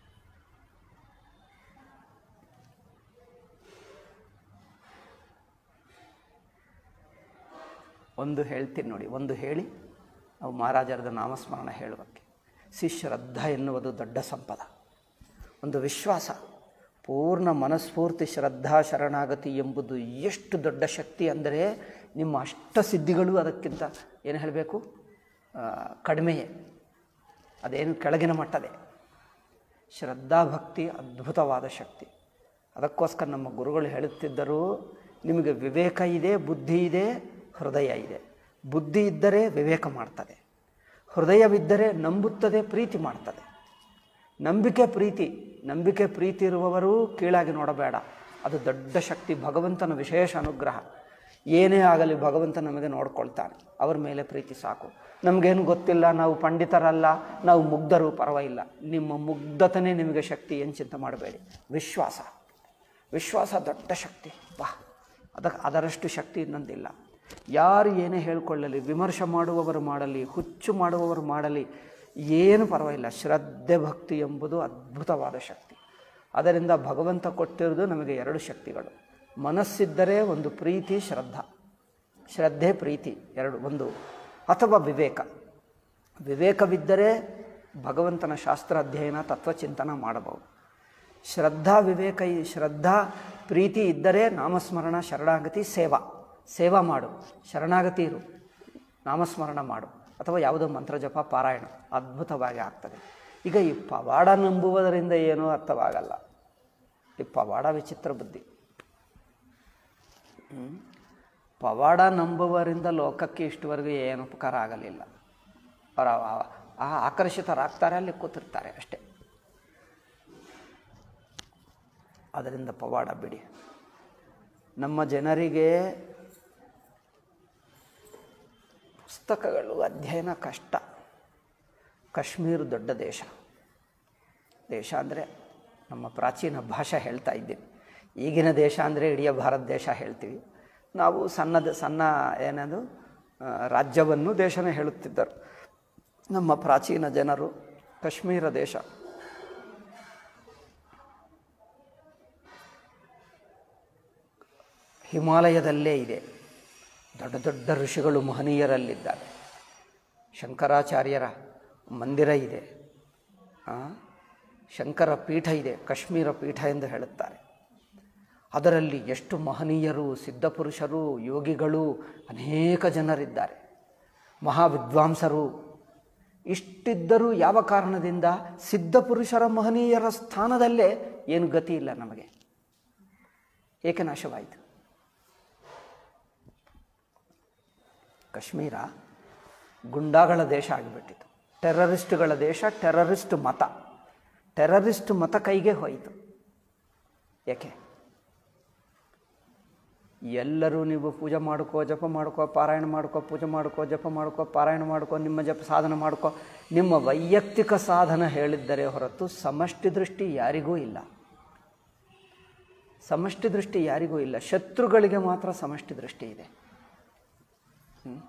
ಒಂದು ಹೇಳ್ತೀನಿ ನೋಡಿ ಒಂದು ಹೇಳಿ ನಾವು ಮಹಾರಾಜರದ ನಾಮಸ್ಮರಣ ಹೇಳುವಕ್ಕೆ ಸಿ ಶ್ರದ್ಧಾ ಎನ್ನುವುದು ದೊಡ್ಡ ಸಂಪದ ಒಂದು ವಿಶ್ವಾಸ ಪೂರ್ಣ ಮನಸ್ಫೂರ್ತಿ ಶ್ರದ್ಧಾ ಶರಣಾಗತಿ ಎಂಬುದು ಎಷ್ಟು ದೊಡ್ಡ ಶಕ್ತಿ ಅಂದರೆ ನಿಮ್ಮ ಅಷ್ಟ ಸಿದ್ಧಿಗಳು ಅದಕ್ಕಿಂತ ಏನು ಹೇಳಬೇಕು ಕಡಿಮೆಯೇ ಅದೇನು ಕೆಳಗಿನ ಮಟ್ಟದೇ ಶ್ರದ್ಧಾಭಕ್ತಿ ಅದ್ಭುತವಾದ ಶಕ್ತಿ ಅದಕ್ಕೋಸ್ಕರ ನಮ್ಮ ಗುರುಗಳು ಹೇಳುತ್ತಿದ್ದರು ನಿಮಗೆ ವಿವೇಕ ಇದೆ ಬುದ್ಧಿ ಇದೆ ಹೃದಯ ಇದೆ ಬುದ್ಧಿ ಇದ್ದರೆ ವಿವೇಕ ಮಾಡ್ತದೆ ಹೃದಯವಿದ್ದರೆ ನಂಬುತ್ತದೆ ಪ್ರೀತಿ ಮಾಡ್ತದೆ ನಂಬಿಕೆ ಪ್ರೀತಿ ನಂಬಿಕೆ ಪ್ರೀತಿ ಇರುವವರು ಕೀಳಾಗಿ ನೋಡಬೇಡ ಅದು ದೊಡ್ಡ ಶಕ್ತಿ ಭಗವಂತನ ವಿಶೇಷ ಅನುಗ್ರಹ ಏನೇ ಆಗಲಿ ಭಗವಂತ ನಮಗೆ ನೋಡ್ಕೊಳ್ತಾನೆ ಅವ್ರ ಮೇಲೆ ಪ್ರೀತಿ ಸಾಕು ನಮಗೇನು ಗೊತ್ತಿಲ್ಲ ನಾವು ಪಂಡಿತರಲ್ಲ ನಾವು ಮುಗ್ಧರು ಪರವಾಗಿಲ್ಲ ನಿಮ್ಮ ಮುಗ್ಧತನೇ ನಿಮಗೆ ಶಕ್ತಿ ಏನು ಚಿಂತೆ ಮಾಡಬೇಡಿ ವಿಶ್ವಾಸ ವಿಶ್ವಾಸ ದೊಡ್ಡ ಶಕ್ತಿ ವಾ ಅದಕ್ಕೆ ಅದರಷ್ಟು ಶಕ್ತಿ ಇನ್ನೊಂದಿಲ್ಲ ಯಾರು ಏನೇ ಹೇಳ್ಕೊಳ್ಳಲಿ ವಿಮರ್ಶೆ ಮಾಡುವವರು ಮಾಡಲಿ ಹುಚ್ಚು ಮಾಡುವವರು ಮಾಡಲಿ ಏನು ಪರವಾಗಿಲ್ಲ ಶ್ರದ್ಧೆ ಭಕ್ತಿ ಎಂಬುದು ಅದ್ಭುತವಾದ ಶಕ್ತಿ ಅದರಿಂದ ಭಗವಂತ ಕೊಟ್ಟಿರೋದು ನಮಗೆ ಎರಡು ಶಕ್ತಿಗಳು ಮನಸ್ಸಿದ್ದರೆ ಒಂದು ಪ್ರೀತಿ ಶ್ರದ್ಧಾ ಶ್ರದ್ಧೆ ಪ್ರೀತಿ ಎರಡು ಒಂದು ಅಥವಾ ವಿವೇಕ ವಿವೇಕವಿದ್ದರೆ ಭಗವಂತನ ಶಾಸ್ತ್ರ ಅಧ್ಯಯನ ತತ್ವಚಿಂತನ ಮಾಡಬಹುದು ಶ್ರದ್ಧಾ ವಿವೇಕ ಈ ಶ್ರದ್ಧಾ ಪ್ರೀತಿ ಇದ್ದರೆ ನಾಮಸ್ಮರಣ ಶರಣಾಗತಿ ಸೇವಾ ಸೇವಾ ಮಾಡು ಶರಣಾಗತಿ ಇರು ನಾಮಸ್ಮರಣ ಮಾಡು ಅಥವಾ ಯಾವುದೋ ಮಂತ್ರ ಜಪ ಪಾರಾಯಣ ಅದ್ಭುತವಾಗಿ ಆಗ್ತದೆ ಈಗ ಈ ಪವಾಡ ನಂಬುವುದರಿಂದ ಏನೂ ಅರ್ಥವಾಗಲ್ಲ ಈ ಪವಾಡ ವಿಚಿತ್ರ ಬುದ್ಧಿ ಹ್ಮ್? ಪವಾಡ ನಂಬುವರಿಂದ ಲೋಕಕ್ಕೆ ಇಷ್ಟವರೆಗೂ ಏನು ಉಪಕಾರ ಆಗಲಿಲ್ಲ ಅವರ ಆ- ಆ ಆಕರ್ಷಿತರಾಗ್ತಾರೆ ಅಲ್ಲಿ ಕೂತಿರ್ತಾರೆ ಅಷ್ಟೇ ಅದರಿಂದ ಪವಾಡ ಬಿಡಿ ನಮ್ಮ ಜನರಿಗೆ ಪುಸ್ತಕಗಳು ಅಧ್ಯಯನ ಕಷ್ಟ ಕಾಶ್ಮೀರ ದೊಡ್ಡ ದೇಶ ದೇಶ ಅಂದರೆ ನಮ್ಮ ಪ್ರಾಚೀನ ಭಾಷೆ ಹೇಳ್ತಾ ಇದ್ದೀನಿ ಈಗಿನ ದೇಶ ಅಂದರೆ ಇಡೀ ಭಾರತ ದೇಶ ಹೇಳ್ತೀವಿ ನಾವು ಸಣ್ಣದ ಸಣ್ಣ ಏನದು ಆ, ರಾಜ್ಯವನ್ನು ದೇಶನೇ ಹೇಳುತ್ತಿದ್ದರು ನಮ್ಮ ಪ್ರಾಚೀನ ಜನರು ಕಾಶ್ಮೀರ ದೇಶ ಹಿಮಾಲಯದಲ್ಲೇ ಇದೆ ದೊಡ್ಡ ದೊಡ್ಡ ಋಷಿಗಳು ಮಹನೀಯರಲ್ಲಿದ್ದಾರೆ ಶಂಕರಾಚಾರ್ಯರ ಮಂದಿರ ಇದೆ ಆ, ಶಂಕರ ಪೀಠ ಇದೆ ಕಾಶ್ಮೀರ ಪೀಠ ಎಂದು ಹೇಳುತ್ತಾರೆ ಅದರಲ್ಲಿ ಎಷ್ಟು ಮಹನೀಯರು ಸಿದ್ಧಪುರುಷರು ಯೋಗಿಗಳು ಅನೇಕ ಜನರಿದ್ದಾರೆ ಮಹಾವಿದ್ವಾಂಸರು ಇಷ್ಟಿದ್ದರೂ ಯಾವ ಕಾರಣದಿಂದ ಸಿದ್ಧಪುರುಷರ ಮಹನೀಯರ ಸ್ಥಾನದಲ್ಲೇ ಏನು ಗತಿ ಇಲ್ಲ ನಮಗೆ ಏಕೆ ನಾಶವಾಯಿತು ಕಾಶ್ಮೀರ ಗುಂಡಾಗಳ ದೇಶ ಆಗಿಬಿಟ್ಟಿತು ಟೆರರಿಸ್ಟ್ಗಳ ದೇಶ ಟೆರರಿಸ್ಟ್ ಮತ ಟೆರರಿಸ್ಟ್ ಮತ ಕೈಗೆ ಹೋಯಿತು ಏಕೆ ಎಲ್ಲರೂ ನೀವು ಪೂಜೆ ಮಾಡ್ಕೋ ಜಪ ಮಾಡ್ಕೋ ಪಾರಾಯಣ ಮಾಡ್ಕೋ ಪೂಜೆ ಮಾಡ್ಕೋ ಜಪ ಮಾಡ್ಕೋ ಪಾರಾಯಣ ಮಾಡ್ಕೋ ನಿಮ್ಮ ಜಪ ಸಾಧನ ಮಾಡ್ಕೋ ನಿಮ್ಮ ವೈಯಕ್ತಿಕ ಸಾಧನ ಹೇಳಿದ್ದರೆ ಹೊರತು ಸಮಷ್ಟಿ ದೃಷ್ಟಿ ಯಾರಿಗೂ ಇಲ್ಲ ಸಮಷ್ಟಿ ದೃಷ್ಟಿ ಯಾರಿಗೂ ಇಲ್ಲ ಶತ್ರುಗಳಿಗೆ ಮಾತ್ರ ಸಮಷ್ಟಿ ದೃಷ್ಟಿ ಇದೆ ಹ್ಮ್?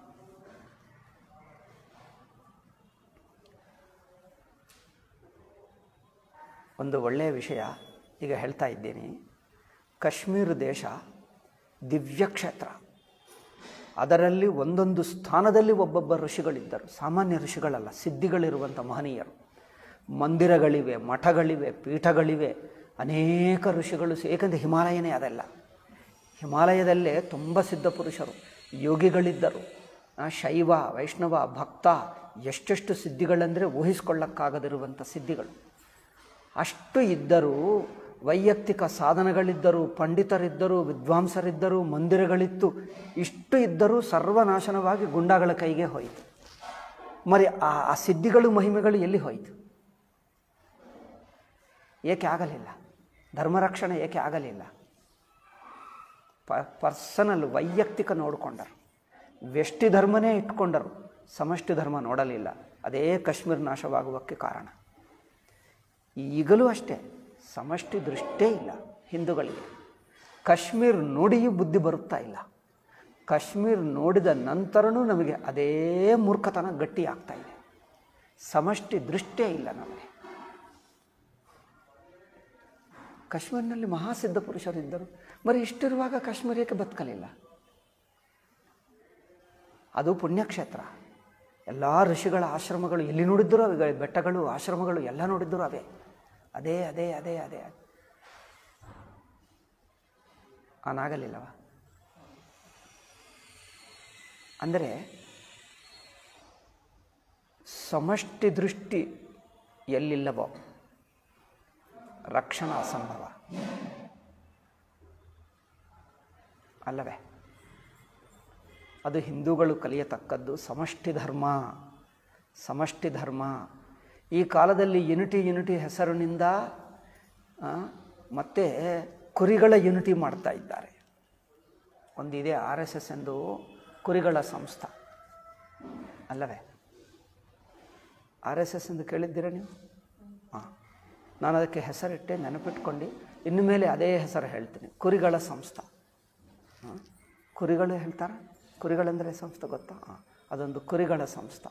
ಒಂದು ಒಳ್ಳೆಯ ವಿಷಯ ಈಗ ಹೇಳ್ತಾ ಇದ್ದೀನಿ ಕಾಶ್ಮೀರ ದೇಶ ದಿವ್ಯ ಕ್ಷೇತ್ರ ಅದರಲ್ಲಿ ಒಂದೊಂದು ಸ್ಥಾನದಲ್ಲಿ ಒಬ್ಬೊಬ್ಬ ಋಷಿಗಳಿದ್ದರು ಸಾಮಾನ್ಯ ಋಷಿಗಳಲ್ಲ ಸಿದ್ಧಿಗಳಿರುವಂಥ ಮಹನೀಯರು ಮಂದಿರಗಳಿವೆ ಮಠಗಳಿವೆ ಪೀಠಗಳಿವೆ ಅನೇಕ ಋಷಿಗಳು ಸೇ- ಏಕೆಂದರೆ ಹಿಮಾಲಯನೇ ಅದೆಲ್ಲ ಹಿಮಾಲಯದಲ್ಲೇ ತುಂಬ ಸಿದ್ಧ ಪುರುಷರು ಯೋಗಿಗಳಿದ್ದರು ಆ, ಶೈವ ವೈಷ್ಣವ ಭಕ್ತ ಎಷ್ಟೆಷ್ಟು ಸಿದ್ಧಿಗಳಂದರೆ ಊಹಿಸ್ಕೊಳ್ಳಕ್ಕಾಗದಿರುವಂಥ ಸಿದ್ಧಿಗಳು ಅಷ್ಟು ಇದ್ದರೂ ವೈಯಕ್ತಿಕ ಸಾಧನಗಳಿದ್ದರು ಪಂಡಿತರಿದ್ದರು ವಿದ್ವಾಂಸರಿದ್ದರು ಮಂದಿರಗಳಿತ್ತು ಇಷ್ಟು ಇದ್ದರೂ ಸರ್ವನಾಶನವಾಗಿ ಗುಂಡಾಗಳ ಕೈಗೆ ಹೋಯಿತು మరి ಆ ಆ ಸಿದ್ಧಿಗಳು ಮಹಿಮೆಗಳು ಎಲ್ಲಿ ಹೋಯಿತು ಏಕೆ ಆಗಲಿಲ್ಲ ಧರ್ಮರಕ್ಷಣೆ ಏಕೆ ಆಗಲಿಲ್ಲ ಪ ಪರ್ಸನಲ್ ವೈಯಕ್ತಿಕ ನೋಡಿಕೊಂಡರು ವ್ಯಷ್ಟಿ ಧರ್ಮನೇ ಇಟ್ಕೊಂಡರು ಸಮಷ್ಟಿ ಧರ್ಮ ನೋಡಲಿಲ್ಲ ಅದೇ ಕಾಶ್ಮೀರ ನಾಶವಾಗುವಕ್ಕೆ ಕಾರಣ ಈಗಲೂ ಅಷ್ಟೇ ಸಮಷ್ಟಿ ದೃಷ್ಟೇ ಇಲ್ಲ ಹಿಂದೂಗಳಿಗೆ ಕಾಶ್ಮೀರ್ ನೋಡಿಯೂ ಬುದ್ಧಿ ಬರುತ್ತಾ ಇಲ್ಲ ಕಾಶ್ಮೀರ್ ನೋಡಿದ ನಂತರನೂ ನಮಗೆ ಅದೇ ಮೂರ್ಖತನ ಗಟ್ಟಿ ಆಗ್ತಾ ಇದೆ ಸಮಷ್ಟಿ ದೃಷ್ಟೇ ಇಲ್ಲ ನಮಗೆ ಕಾಶ್ಮೀರಿನಲ್ಲಿ ಮಹಾಸಿದ್ಧ ಪುರುಷರಿದ್ದರು ಬರೀ ಇಷ್ಟಿರುವಾಗ ಕಾಶ್ಮೀರಕ್ಕೆ ಬದುಕಲಿಲ್ಲ ಅದು ಪುಣ್ಯಕ್ಷೇತ್ರ ಎಲ್ಲ ಋಷಿಗಳ ಆಶ್ರಮಗಳು ಎಲ್ಲಿ ನೋಡಿದ್ದರೂ ಅವೇ ಬೆಟ್ಟಗಳು ಆಶ್ರಮಗಳು ಎಲ್ಲ ನೋಡಿದ್ದರೂ ಅವೇ ಅದೇ ಅದೇ ಅದೇ ಅದೇ ಅನಾಗಲಿಲ್ಲವ ಅಂದರೆ ಸಮಷ್ಟಿ ದೃಷ್ಟಿ ಎಲ್ಲಿಲ್ಲವೋ ರಕ್ಷಣಾ ಅಸಂಭವ ಅಲ್ಲವೇ ಅದು ಹಿಂದೂಗಳು ಕಲಿಯತಕ್ಕದ್ದು ಸಮಷ್ಟಿ ಧರ್ಮ ಸಮಷ್ಟಿ ಧರ್ಮ ಈ ಕಾಲದಲ್ಲಿ ಯುನಿಟಿ ಯುನಿಟಿ ಹೆಸರಿನಿಂದ ಆ, ಮತ್ತೆ ಕುರಿಗಳ ಯುನಿಟಿ ಮಾಡ್ತಾ ಇದ್ದಾರೆ ಒಂದಿದೆ ಆರ್ ಎಸ್ ಎಸ್ ಎಂದು ಕುರಿಗಳ ಸಂಸ್ಥೆ ಅಲ್ಲವೇ ಆರ್ ಎಸ್ ಎಸ್ ಎಂದು ಕೇಳಿದ್ದೀರಾ ನೀವು ಹಾಂ ನಾನು ಅದಕ್ಕೆ ಹೆಸರಿಟ್ಟೆ ನೆನಪಿಟ್ಕೊಂಡು ಇನ್ನು ಮೇಲೆ ಅದೇ ಹೆಸರು ಹೇಳ್ತೀನಿ ಕುರಿಗಳ ಸಂಸ್ಥೆ ಹಾಂ ಕುರಿಗಳು ಹೇಳ್ತಾರೆ ಕುರಿಗಳೆಂದರೆ ಸಂಸ್ಥೆ ಗೊತ್ತಾ ಹಾಂ ಅದೊಂದು ಕುರಿಗಳ ಸಂಸ್ಥೆ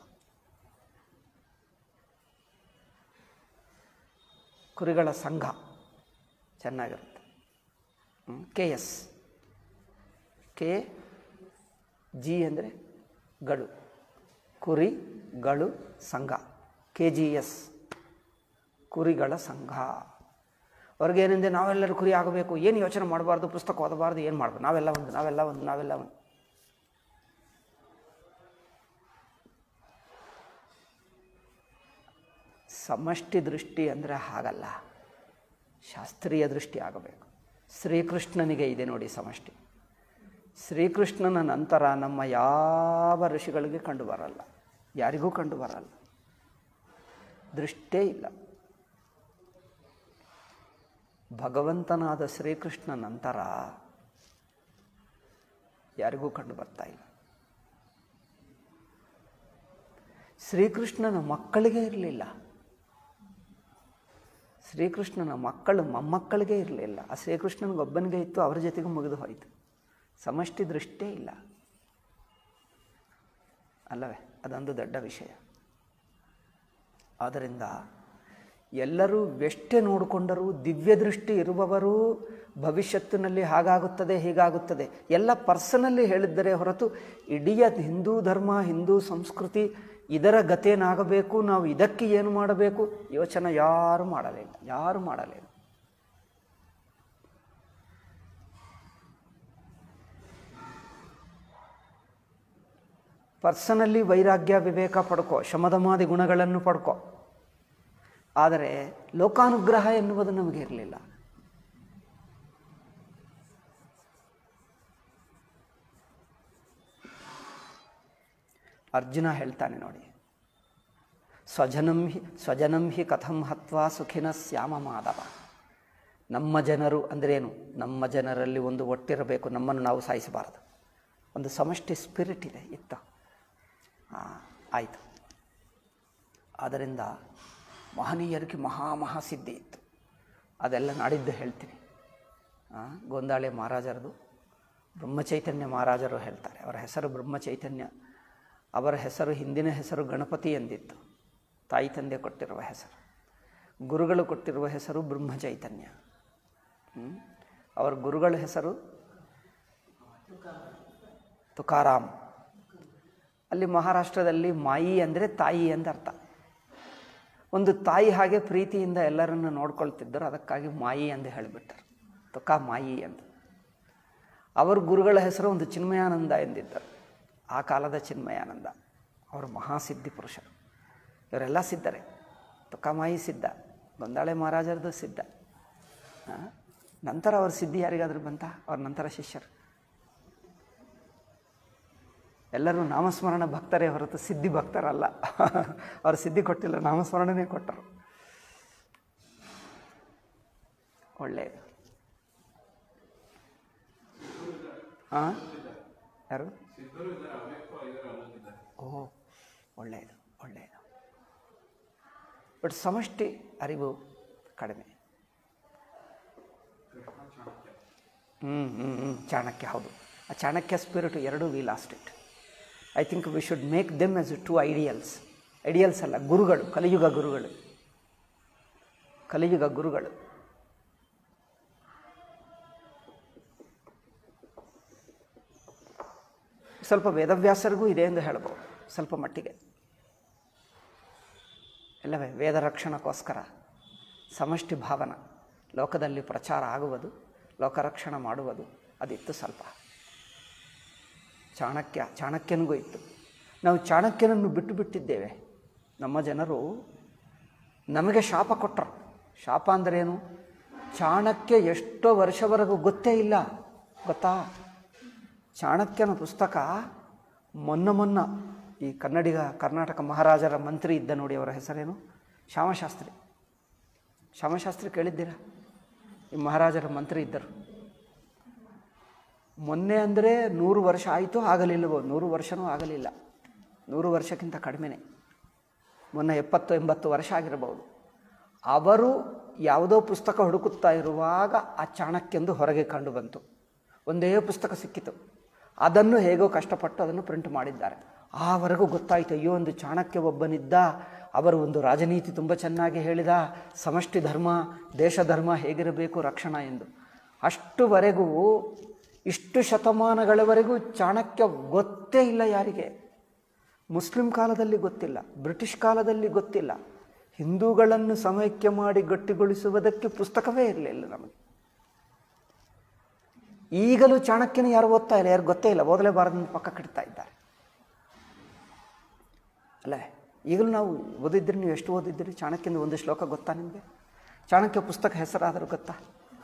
ಕುರಿಗಳ ಸಂಘ ಚೆನ್ನಾಗಿರುತ್ತೆ ಕೆ ಎಸ್ ಕೆ ಜಿ ಅಂದರೆ ಗಳು ಕುರಿ ಗಳು ಸಂಘ ಕೆ ಜಿ ಎಸ್ ಕುರಿಗಳ ಸಂಘ ಅವ್ರಿಗೇನೆಂದರೆ ನಾವೆಲ್ಲರೂ ಕುರಿ ಆಗಬೇಕು ಏನು ಯೋಚನೆ ಮಾಡಬಾರ್ದು ಪುಸ್ತಕ ಓದಬಾರ್ದು ಏನು ಮಾಡಬಾರ್ದು ನಾವೆಲ್ಲ ಒಂದು ನಾವೆಲ್ಲ ಒಂದು ನಾವೆಲ್ಲ ಒಂದು ಸಮಷ್ಟಿ ದೃಷ್ಟಿ ಅಂದರೆ ಹಾಗಲ್ಲ ಶಾಸ್ತ್ರೀಯ ದೃಷ್ಟಿ ಆಗಬೇಕು ಶ್ರೀಕೃಷ್ಣನಿಗೆ ಇದೆ ನೋಡಿ ಸಮಷ್ಟಿ ಶ್ರೀಕೃಷ್ಣನ ನಂತರ ನಮ್ಮ ಯಾವ ಋಷಿಗಳಿಗೆ ಕಂಡು ಬರಲ್ಲ ಯಾರಿಗೂ ಕಂಡು ಬರಲ್ಲ ದೃಷ್ಟೇ ಇಲ್ಲ ಭಗವಂತನಾದ ಶ್ರೀಕೃಷ್ಣ ನಂತರ ಯಾರಿಗೂ ಕಂಡು ಬರ್ತಾ ಇಲ್ಲ ಶ್ರೀಕೃಷ್ಣನ ಮಕ್ಕಳಿಗೆ ಇರಲಿಲ್ಲ ಶ್ರೀಕೃಷ್ಣನ ಮಕ್ಕಳು ಮೊಮ್ಮಕ್ಕಳಿಗೆ ಇರಲಿಲ್ಲ ಆ ಶ್ರೀಕೃಷ್ಣನಿಗೊಬ್ಬನಿಗೆ ಇತ್ತು ಅವರ ಜೊತೆಗೂ ಮುಗಿದು ಹೋಯಿತು ಸಮಷ್ಟಿ ದೃಷ್ಟೇ ಇಲ್ಲ ಅಲ್ಲವೇ ಅದೊಂದು ದೊಡ್ಡ ವಿಷಯ ಆದ್ದರಿಂದ ಎಲ್ಲರೂ ವ್ಯಷ್ಟೆ ನೋಡಿಕೊಂಡರೂ ದಿವ್ಯ ದೃಷ್ಟಿ ಇರುವವರು ಭವಿಷ್ಯತ್ತಿನಲ್ಲಿ ಹಾಗಾಗುತ್ತದೆ ಹೀಗಾಗುತ್ತದೆ ಎಲ್ಲ ಪರ್ಸನಲ್ಲಿ ಹೇಳಿದ್ದರೆ ಹೊರತು ಇಡೀ ಹಿಂದೂ ಧರ್ಮ ಹಿಂದೂ ಸಂಸ್ಕೃತಿ ಇದರ ಗತೇನಾಗಬೇಕು ನಾವು ಇದಕ್ಕೆ ಏನು ಮಾಡಬೇಕು ಯೋಚನೆ ಯಾರು ಮಾಡಲಿಲ್ಲ ಯಾರು ಮಾಡಲಿಲ್ಲ ಪರ್ಸನಲ್ಲಿ ವೈರಾಗ್ಯ ವಿವೇಕ ಪಡ್ಕೋ ಶಮದಮಾದಿ ಗುಣಗಳನ್ನು ಪಡ್ಕೋ ಆದರೆ ಲೋಕಾನುಗ್ರಹ ಎನ್ನುವುದು ನಮಗೆ ಇರಲಿಲ್ಲ ಅರ್ಜುನ ಹೇಳ್ತಾನೆ ನೋಡಿ ಸ್ವಜನಂ ಹಿ ಸ್ವಜನಂ ಹಿ ಕಥಂ ಹತ್ವಾ ಸುಖಿನ ಶ್ಯಾಮ ಮಾಧವ ನಮ್ಮ ಜನರು ಅಂದ್ರೇನು ನಮ್ಮ ಜನರಲ್ಲಿ ಒಂದು ಒಟ್ಟಿರಬೇಕು ನಮ್ಮನ್ನು ನಾವು ಸಾಯಿಸಬಾರದು ಒಂದು ಸಮಷ್ಟಿ ಸ್ಪಿರಿಟ್ ಇದೆ ಇತ್ತ ಆಯಿತು ಆದ್ದರಿಂದ ಮಹನೀಯರಿಗೆ ಮಹಾ ಮಹಾಸಿದ್ಧಿ ಇತ್ತು ಅದೆಲ್ಲ ನಾಡಿದ್ದು ಹೇಳ್ತೀನಿ ಆ, ಗೋಂದಾಳೆ ಮಹಾರಾಜರದು ಬ್ರಹ್ಮಚೈತನ್ಯ ಮಹಾರಾಜರು ಹೇಳ್ತಾರೆ ಅವರ ಹೆಸರು ಬ್ರಹ್ಮಚೈತನ್ಯ ಅವರ ಹೆಸರು ಹಿಂದಿನ ಹೆಸರು ಗಣಪತಿ ಎಂದಿತ್ತು ತಾಯಿ ತಂದೆ ಕೊಟ್ಟಿರುವ ಹೆಸರು ಗುರುಗಳು ಕೊಟ್ಟಿರುವ ಹೆಸರು ಬ್ರಹ್ಮ ಚೈತನ್ಯ ಹ್ಮ್? ಅವರ ಗುರುಗಳ ಹೆಸರು ತುಕಾರಾಮ್ ಅಲ್ಲಿ ಮಹಾರಾಷ್ಟ್ರದಲ್ಲಿ ಮಾಯಿ ಅಂದರೆ ತಾಯಿ ಅಂತ ಅರ್ಥ ಒಂದು ತಾಯಿ ಹಾಗೆ ಪ್ರೀತಿಯಿಂದ ಎಲ್ಲರನ್ನು ನೋಡ್ಕೊಳ್ತಿದ್ದರು ಅದಕ್ಕಾಗಿ ಮಾಯಿ ಎಂದು ಹೇಳಿಬಿಟ್ಟರು ತುಕಾ ಮಾಯಿ ಅಂತ ಅವರ ಗುರುಗಳ ಹೆಸರು ಒಂದು ಚಿನ್ಮಯಾನಂದ ಎಂದಿದ್ದರು ಆ ಕಾಲದ ಚಿನ್ಮಯಾನಂದ ಅವರು ಮಹಾಸಿದ್ಧಿ ಪುರುಷರು ಇವರೆಲ್ಲ ಸಿದ್ಧರೇ ತುಕಾಮಾಯಿ ಸಿದ್ಧ ಗೊಂದಾಳೆ ಮಹಾರಾಜರದು ಸಿದ್ಧ ಆ? ನಂತರ ಅವ್ರ ಸಿದ್ಧಿ ಯಾರಿಗಾದ್ರೂ ಬಂತ ಅವ್ರ ನಂತರ ಶಿಷ್ಯರು ಎಲ್ಲರೂ ನಾಮಸ್ಮರಣ ಭಕ್ತರೇ ಹೊರತು ಸಿದ್ಧಿ ಭಕ್ತರಲ್ಲ ಅವ್ರು ಸಿದ್ಧಿ ಕೊಟ್ಟಿಲ್ಲ ನಾಮಸ್ಮರಣನೇ ಕೊಟ್ಟರು ಒಳ್ಳೆಯದು ಹಾಂ ಯಾರು ಓ ಒಳ್ಳೆಯದು ಒಳ್ಳೆಯದು ಬಟ್ ಸಮಷ್ಟಿ ಅರಿವು ಕಡಿಮೆ ಹ್ಞೂ ಹ್ಞೂ ಹ್ಞೂ ಚಾಣಕ್ಯ ಹೌದು ಆ ಚಾಣಕ್ಯ ಸ್ಪಿರಿಟ್ ಎರಡೂ we lost it I think we should make them as to ideals ideals ಅಲ್ಲ ಗುರುಗಳು ಕಲಿಯುಗ ಗುರುಗಳು ಕಲಿಯುಗ ಗುರುಗಳು ಸ್ವಲ್ಪ ವೇದವ್ಯಾಸರಿಗೂ ಇದೆ ಎಂದು ಹೇಳ್ಬೋದು ಸ್ವಲ್ಪ ಮಟ್ಟಿಗೆ ಎಲ್ಲವೇ ವೇದ ರಕ್ಷಣಕ್ಕೋಸ್ಕರ ಸಮಷ್ಟಿ ಭಾವನ ಲೋಕದಲ್ಲಿ ಪ್ರಚಾರ ಆಗುವುದು ಲೋಕರಕ್ಷಣೆ ಮಾಡುವುದು ಅದಿತ್ತು ಸ್ವಲ್ಪ ಚಾಣಕ್ಯ ಚಾಣಕ್ಯನಿಗೂ ಇತ್ತು ನಾವು ಚಾಣಕ್ಯನನ್ನು ಬಿಟ್ಟು ಬಿಟ್ಟಿದ್ದೇವೆ ನಮ್ಮ ಜನರು ನಮಗೆ ಶಾಪ ಕೊಟ್ಟರು ಶಾಪ ಅಂದ್ರೇನು ಚಾಣಕ್ಯ ಎಷ್ಟೋ ವರ್ಷವರೆಗೂ ಗೊತ್ತೇ ಇಲ್ಲ ಗೊತ್ತಾ ಚಾಣಕ್ಯನ ಪುಸ್ತಕ ಮೊನ್ನ ಮೊನ್ನ ಈ ಕನ್ನಡಿಗ ಕರ್ನಾಟಕ ಮಹಾರಾಜರ ಮಂತ್ರಿ ಇದ್ದ ನೋಡಿ ಅವರ ಹೆಸರೇನು ಶ್ಯಾಮಶಾಸ್ತ್ರಿ ಶ್ಯಾಮಶಾಸ್ತ್ರಿ ಕೇಳಿದ್ದೀರಾ ಈ ಮಹಾರಾಜರ ಮಂತ್ರಿ ಇದ್ದರು ಮೊನ್ನೆ ಅಂದರೆ ನೂರು ವರ್ಷ ಆಯಿತು ಆಗಲಿಲ್ಲವೋ ನೂರು ವರ್ಷವೂ ಆಗಲಿಲ್ಲ ನೂರು ವರ್ಷಕ್ಕಿಂತ ಕಡಿಮೆನೇ ಮೊನ್ನೆ ಎಪ್ಪತ್ತು ಎಂಬತ್ತು ವರ್ಷ ಆಗಿರಬಹುದು ಅವರು ಯಾವುದೋ ಪುಸ್ತಕ ಹುಡುಕುತ್ತಾ ಇರುವಾಗ ಆ ಚಾಣಕ್ಯಂದು ಹೊರಗೆ ಕಂಡು ಬಂತು ಒಂದೇ ಪುಸ್ತಕ ಸಿಕ್ಕಿತು ಅದನ್ನು ಹೇಗೋ ಕಷ್ಟಪಟ್ಟು ಅದನ್ನು ಪ್ರಿಂಟ್ ಮಾಡಿದ್ದಾರೆ ಆವರೆಗೂ ಗೊತ್ತಾಯಿತು ಅಯ್ಯೋ ಒಂದು ಚಾಣಕ್ಯ ಒಬ್ಬನಿದ್ದ ಅವರು ಒಂದು ರಾಜನೀತಿ ತುಂಬ ಚೆನ್ನಾಗಿ ಹೇಳಿದ ಸಮಷ್ಟಿ ಧರ್ಮ ದೇಶ ಧರ್ಮ ಹೇಗಿರಬೇಕು ರಕ್ಷಣಾ ಎಂದು ಅಷ್ಟುವರೆಗೂ ಇಷ್ಟು ಶತಮಾನಗಳವರೆಗೂ ಚಾಣಕ್ಯ ಗೊತ್ತೇ ಇಲ್ಲ ಯಾರಿಗೆ ಮುಸ್ಲಿಂ ಕಾಲದಲ್ಲಿ ಗೊತ್ತಿಲ್ಲ ಬ್ರಿಟಿಷ್ ಕಾಲದಲ್ಲಿ ಗೊತ್ತಿಲ್ಲ ಹಿಂದೂಗಳನ್ನು ಸಮೈಕ್ಯ ಮಾಡಿ ಗಟ್ಟಿಗೊಳಿಸುವುದಕ್ಕೆ ಪುಸ್ತಕವೇ ಇರಲಿಲ್ಲ ನಮಗೆ ಈಗಲೂ ಚಾಣಕ್ಯನ ಯಾರು ಓದ್ತಾ ಇಲ್ಲ ಯಾರು ಗೊತ್ತೇ ಇಲ್ಲ ಓದಲೇಬಾರದು ಪಕ್ಕ ಕಟ್ತಾ ಇದ್ದಾರೆ ಅಲ್ಲೇ ಈಗಲೂ ನಾವು ಓದಿದ್ರಿ ನೀವು ಎಷ್ಟು ಓದಿದ್ದೀರಿ ಚಾಣಕ್ಯನ ಒಂದು ಶ್ಲೋಕ ಗೊತ್ತಾ ನಿಮಗೆ ಚಾಣಕ್ಯ ಪುಸ್ತಕ ಹೆಸರಾದರೂ ಗೊತ್ತಾ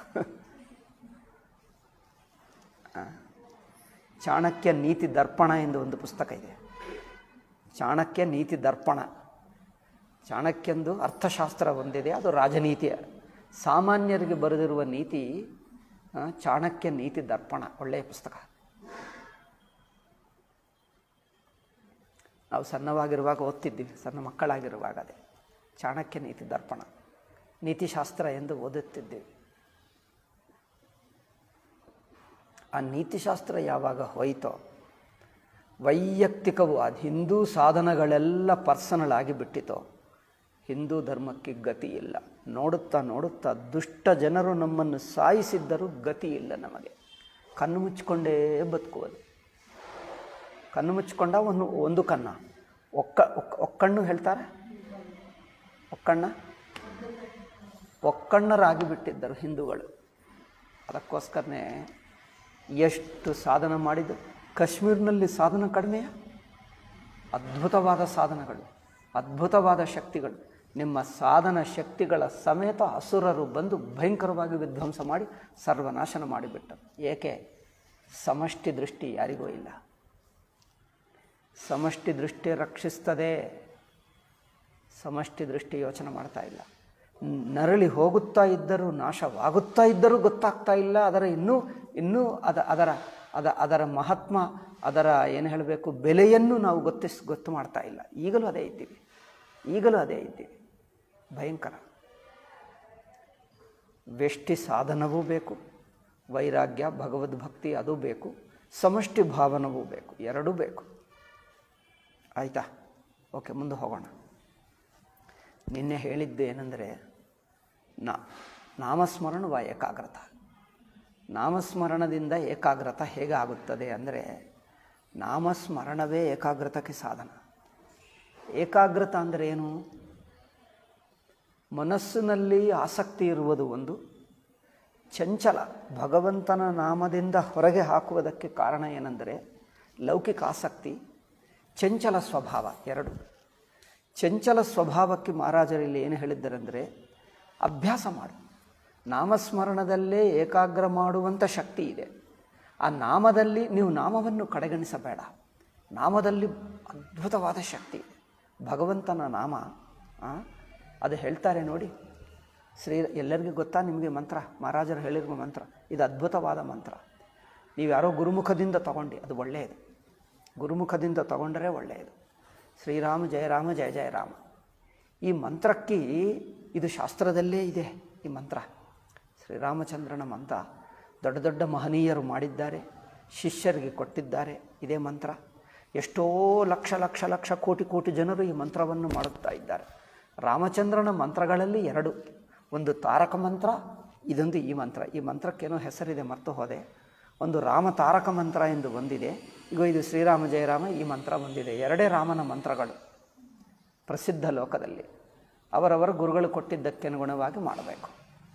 ಆ. ಚಾಣಕ್ಯ ನೀತಿ ದರ್ಪಣ ಎಂದು ಒಂದು ಪುಸ್ತಕ ಇದೆ ಚಾಣಕ್ಯ ನೀತಿ ದರ್ಪಣ ಚಾಣಕ್ಯಂದು ಅರ್ಥಶಾಸ್ತ್ರ ಒಂದಿದೆ ಅದು ರಾಜನೀತಿಯ ಸಾಮಾನ್ಯರಿಗೆ ಬರೆದಿರುವ ನೀತಿ ಆ, ಚಾಣಕ್ಯ ನೀತಿ ದರ್ಪಣ ಒಳ್ಳೆಯ ಪುಸ್ತಕ ನಾವು ಸಣ್ಣವಾಗಿರುವಾಗ ಓದ್ತಿದ್ದೀವಿ ಸಣ್ಣ ಮಕ್ಕಳಾಗಿರುವಾಗ ಅದೇ ಚಾಣಕ್ಯ ನೀತಿ ದರ್ಪಣ ನೀತಿಶಾಸ್ತ್ರ ಎಂದು ಓದುತ್ತಿದ್ದೀವಿ ಆ ನೀತಿಶಾಸ್ತ್ರ ಯಾವಾಗ ಹೋಯಿತೋ ವೈಯಕ್ತಿಕವು ಅದು ಹಿಂದೂ ಸಾಧನಗಳೆಲ್ಲ ಪರ್ಸನಲ್ ಆಗಿ ಬಿಟ್ಟಿತೋ ಹಿಂದೂ ಧರ್ಮಕ್ಕೆ ಗತಿ ಇಲ್ಲ ನೋಡುತ್ತಾ ನೋಡುತ್ತಾ ದುಷ್ಟ ಜನರು ನಮ್ಮನ್ನು ಸಾಯಿಸಿದ್ದರೂ ಗತಿ ಇಲ್ಲ ನಮಗೆ ಕಣ್ಣು ಮುಚ್ಚಿಕೊಂಡೇ ಬದುಕುವುದು ಕಣ್ಣು ಮುಚ್ಚಿಕೊಂಡ ಒಂದು ಒಂದು ಕನ್ನ ಒಕ್ಕ ಒಕ್ಕ ಒಕ್ಕಣ್ಣು ಹೇಳ್ತಾರೆ ಒಕ್ಕಣ್ಣ ಒಕ್ಕಣ್ಣರಾಗಿ ಬಿಟ್ಟಿದ್ದರು ಹಿಂದೂಗಳು ಅದಕ್ಕೋಸ್ಕರನೇ ಎಷ್ಟು ಸಾಧನ ಮಾಡಿದ್ದು ಕಾಶ್ಮೀರ್ನಲ್ಲಿ ಸಾಧನ ಕಡಿಮೆಯ ಅದ್ಭುತವಾದ ಸಾಧನಗಳು ಅದ್ಭುತವಾದ ಶಕ್ತಿಗಳು ನಿಮ್ಮ ಸಾಧನ ಶಕ್ತಿಗಳ ಸಮೇತ ಅಸುರರು ಬಂದು ಭಯಂಕರವಾಗಿ ವಿಧ್ವಂಸ ಮಾಡಿ ಸರ್ವನಾಶನ ಮಾಡಿಬಿಟ್ಟರು ಏಕೆ ಸಮಷ್ಟಿ ದೃಷ್ಟಿ ಯಾರಿಗೂ ಇಲ್ಲ ಸಮಷ್ಟಿ ದೃಷ್ಟಿ ರಕ್ಷಿಸ್ತದೆ ಸಮಷ್ಟಿ ದೃಷ್ಟಿ ಯೋಚನೆ ಮಾಡ್ತಾ ಇಲ್ಲ ನರಳಿ ಹೋಗುತ್ತಾ ಇದ್ದರೂ ನಾಶವಾಗುತ್ತಾ ಇದ್ದರೂ ಗೊತ್ತಾಗ್ತಾ ಇಲ್ಲ ಅದರ ಇನ್ನೂ ಇನ್ನೂ ಅದ ಅದರ ಅದ ಅದರ ಮಹಾತ್ಮ ಅದರ ಏನು ಹೇಳಬೇಕು ಬೆಲೆಯನ್ನು ನಾವು ಗೊತ್ತಿಸ್ ಗೊತ್ತು ಮಾಡ್ತಾ ಇಲ್ಲ ಈಗಲೂ ಅದೇ ಇದ್ದೀವಿ ಈಗಲೂ ಅದೇ ಇದ್ದೀವಿ ಭಯಂಕರ ವ್ಯಷ್ಟಿ ಸಾಧನವೂ ಬೇಕು ವೈರಾಗ್ಯ ಭಗವದ್ಭಕ್ತಿ ಅದು ಬೇಕು ಸಮಷ್ಟಿ ಭಾವನವೂ ಬೇಕು ಎರಡೂ ಬೇಕು ಆಯಿತಾ ಓಕೆ ಮುಂದೆ ಹೋಗೋಣ ನಿನ್ನೆ ಹೇಳಿದ್ದು ಏನಂದರೆ ನಾ ನಾಮಸ್ಮರಣ ವ ಏಕಾಗ್ರತ ನಾಮಸ್ಮರಣದಿಂದ ಏಕಾಗ್ರತ ಹೇಗೆ ಆಗುತ್ತದೆ ಅಂದರೆ ನಾಮಸ್ಮರಣವೇ ಏಕಾಗ್ರತಕ್ಕೆ ಸಾಧನ ಏಕಾಗ್ರತ ಅಂದರೆ ಏನು ಮನಸ್ಸಿನಲ್ಲಿ ಆಸಕ್ತಿ ಇರುವುದು ಒಂದು ಚಂಚಲ ಭಗವಂತನ ನಾಮದಿಂದ ಹೊರಗೆ ಹಾಕುವುದಕ್ಕೆ ಕಾರಣ ಏನೆಂದರೆ ಲೌಕಿಕ ಆಸಕ್ತಿ ಚಂಚಲ ಸ್ವಭಾವ ಎರಡು ಚಂಚಲ ಸ್ವಭಾವಕ್ಕೆ ಮಹಾರಾಜರಲ್ಲಿ ಏನು ಹೇಳಿದ್ದರೆಂದರೆ ಅಭ್ಯಾಸ ಮಾಡು ನಾಮಸ್ಮರಣದಲ್ಲೇ ಏಕಾಗ್ರ ಮಾಡುವಂಥ ಶಕ್ತಿ ಇದೆ ಆ ನಾಮದಲ್ಲಿ ನೀವು ನಾಮವನ್ನು ಕಡೆಗಣಿಸಬೇಡ ನಾಮದಲ್ಲಿ ಅದ್ಭುತವಾದ ಶಕ್ತಿ ಇದೆ ಭಗವಂತನ ನಾಮ ಆ, ಅದು ಹೇಳ್ತಾರೆ ನೋಡಿ ಶ್ರೀ ಎಲ್ಲರಿಗೂ ಗೊತ್ತಾ ನಿಮಗೆ ಮಂತ್ರ ಮಹಾರಾಜರು ಹೇಳಿರುವ ಮಂತ್ರ ಇದು ಅದ್ಭುತವಾದ ಮಂತ್ರ ನೀವು ಯಾರೋ ಗುರುಮುಖದಿಂದ ತಗೊಂಡು ಅದು ಒಳ್ಳೆಯದು ಗುರುಮುಖದಿಂದ ತಗೊಂಡರೆ ಒಳ್ಳೆಯದು ಶ್ರೀರಾಮ ಜಯರಾಮ ಜಯ ಜಯ ರಾಮ ಈ ಮಂತ್ರಕ್ಕೆ ಇದು ಶಾಸ್ತ್ರದಲ್ಲೇ ಇದೆ ಈ ಮಂತ್ರ ಶ್ರೀರಾಮಚಂದ್ರನ ಮಂತ್ರ ದೊಡ್ಡ ದೊಡ್ಡ ಮಹನೀಯರು ಮಾಡಿದ್ದಾರೆ ಶಿಷ್ಯರಿಗೆ ಕೊಟ್ಟಿದ್ದಾರೆ ಇದೇ ಮಂತ್ರ ಎಷ್ಟೋ ಲಕ್ಷ ಲಕ್ಷ ಲಕ್ಷ ಕೋಟಿ ಕೋಟಿ ಜನರು ಈ ಮಂತ್ರವನ್ನು ಮಾಡುತ್ತಾ ಇದ್ದಾರೆ ರಾಮಚಂದ್ರನ ಮಂತ್ರಗಳಲ್ಲಿ ಎರಡು ಒಂದು ತಾರಕ ಮಂತ್ರ ಇದೊಂದು ಈ ಮಂತ್ರ ಈ ಮಂತ್ರಕ್ಕೇನೋ ಹೆಸರಿದೆ ಮರ್ತು ಹೋದೆ ಒಂದು ರಾಮ ತಾರಕ ಮಂತ್ರ ಎಂದು ಒಂದಿದೆ ಈಗ ಇದು ಶ್ರೀರಾಮ ಜಯರಾಮ ಈ ಮಂತ್ರ ಒಂದಿದೆ ಎರಡೇ ರಾಮನ ಮಂತ್ರಗಳು ಪ್ರಸಿದ್ಧ ಲೋಕದಲ್ಲಿ ಅವರವರ ಗುರುಗಳು ಕೊಟ್ಟಿದ್ದಕ್ಕೆ ಅನುಗುಣವಾಗಿ ಮಾಡಬೇಕು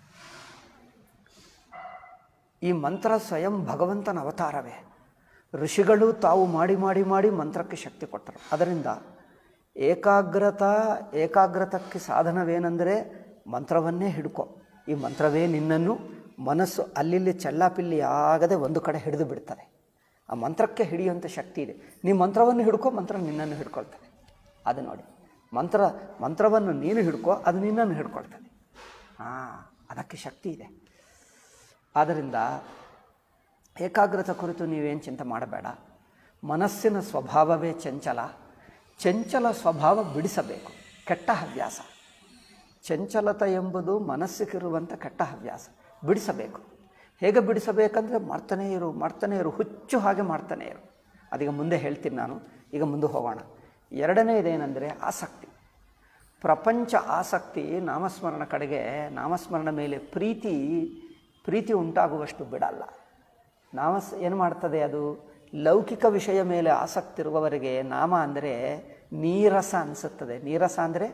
ಈ ಮಂತ್ರ ಸ್ವಯಂ ಭಗವಂತನ ಅವತಾರವೇ ಋಷಿಗಳು ತಾವು ಮಾಡಿ ಮಾಡಿ ಮಾಡಿ ಮಂತ್ರಕ್ಕೆ ಶಕ್ತಿ ಕೊಟ್ಟರು ಅದರಿಂದ ಏಕಾಗ್ರತ ಏಕಾಗ್ರತಕ್ಕೆ ಸಾಧನವೇನೆಂದರೆ ಮಂತ್ರವನ್ನೇ ಹಿಡ್ಕೊ ಈ ಮಂತ್ರವೇ ನಿನ್ನನ್ನು ಮನಸ್ಸು ಅಲ್ಲಿಲ್ಲಿ ಚೆಲ್ಲಾಪಿಲ್ಲಿ ಆಗದೆ ಒಂದು ಕಡೆ ಹಿಡಿದು ಬಿಡ್ತದೆ ಆ ಮಂತ್ರಕ್ಕೆ ಹಿಡಿಯುವಂಥ ಶಕ್ತಿ ಇದೆ ನೀವು ಮಂತ್ರವನ್ನು ಹಿಡ್ಕೊ ಮಂತ್ರ ನಿನ್ನನ್ನು ಹಿಡ್ಕೊಳ್ತದೆ ಅದು ನೋಡಿ ಮಂತ್ರ ಮಂತ್ರವನ್ನು ನೀನು ಹಿಡ್ಕೊ ಅದು ನಿನ್ನನ್ನು ಹಿಡ್ಕೊಳ್ತದೆ ಹಾಂ ಅದಕ್ಕೆ ಶಕ್ತಿ ಇದೆ ಆದ್ದರಿಂದ ಏಕಾಗ್ರತೆ ಕುರಿತು ನೀವೇನು ಚಿಂತೆ ಮಾಡಬೇಡ ಮನಸ್ಸಿನ ಸ್ವಭಾವವೇ ಚಂಚಲ ಚಂಚಲ ಸ್ವಭಾವ ಬಿಡಿಸಬೇಕು ಕೆಟ್ಟ ಹವ್ಯಾಸ ಚಂಚಲತೆ ಎಂಬುದು ಮನಸ್ಸಿಗಿರುವಂಥ ಕೆಟ್ಟ ಹವ್ಯಾಸ ಬಿಡಿಸಬೇಕು ಹೇಗೆ ಬಿಡಿಸಬೇಕಂದ್ರೆ ಮಾಡ್ತಾನೇ ಇರು ಮಾಡ್ತಾನೇ ಇರು ಹುಚ್ಚು ಹಾಗೆ ಮಾಡ್ತಾನೇ ಇರು ಅದೀಗ ಮುಂದೆ ಹೇಳ್ತೀನಿ ನಾನು ಈಗ ಮುಂದೆ ಹೋಗೋಣ ಎರಡನೇದೇನೆಂದರೆ ಆಸಕ್ತಿ ಪ್ರಪಂಚ ಆಸಕ್ತಿ ನಾಮಸ್ಮರಣ ಕಡೆಗೆ ನಾಮಸ್ಮರಣ ಮೇಲೆ ಪ್ರೀತಿ ಪ್ರೀತಿ ಉಂಟಾಗುವಷ್ಟು ಬಿಡಲ್ಲ ನಾಮಸ್ ಏನು ಮಾಡ್ತದೆ ಅದು ಲೌಕಿಕ ವಿಷಯ ಮೇಲೆ ಆಸಕ್ತಿ ಇರುವವರಿಗೆ ನಾಮ ಅಂದರೆ ನೀರಸ ಅನಿಸುತ್ತದೆ ನೀರಸ ಅಂದರೆ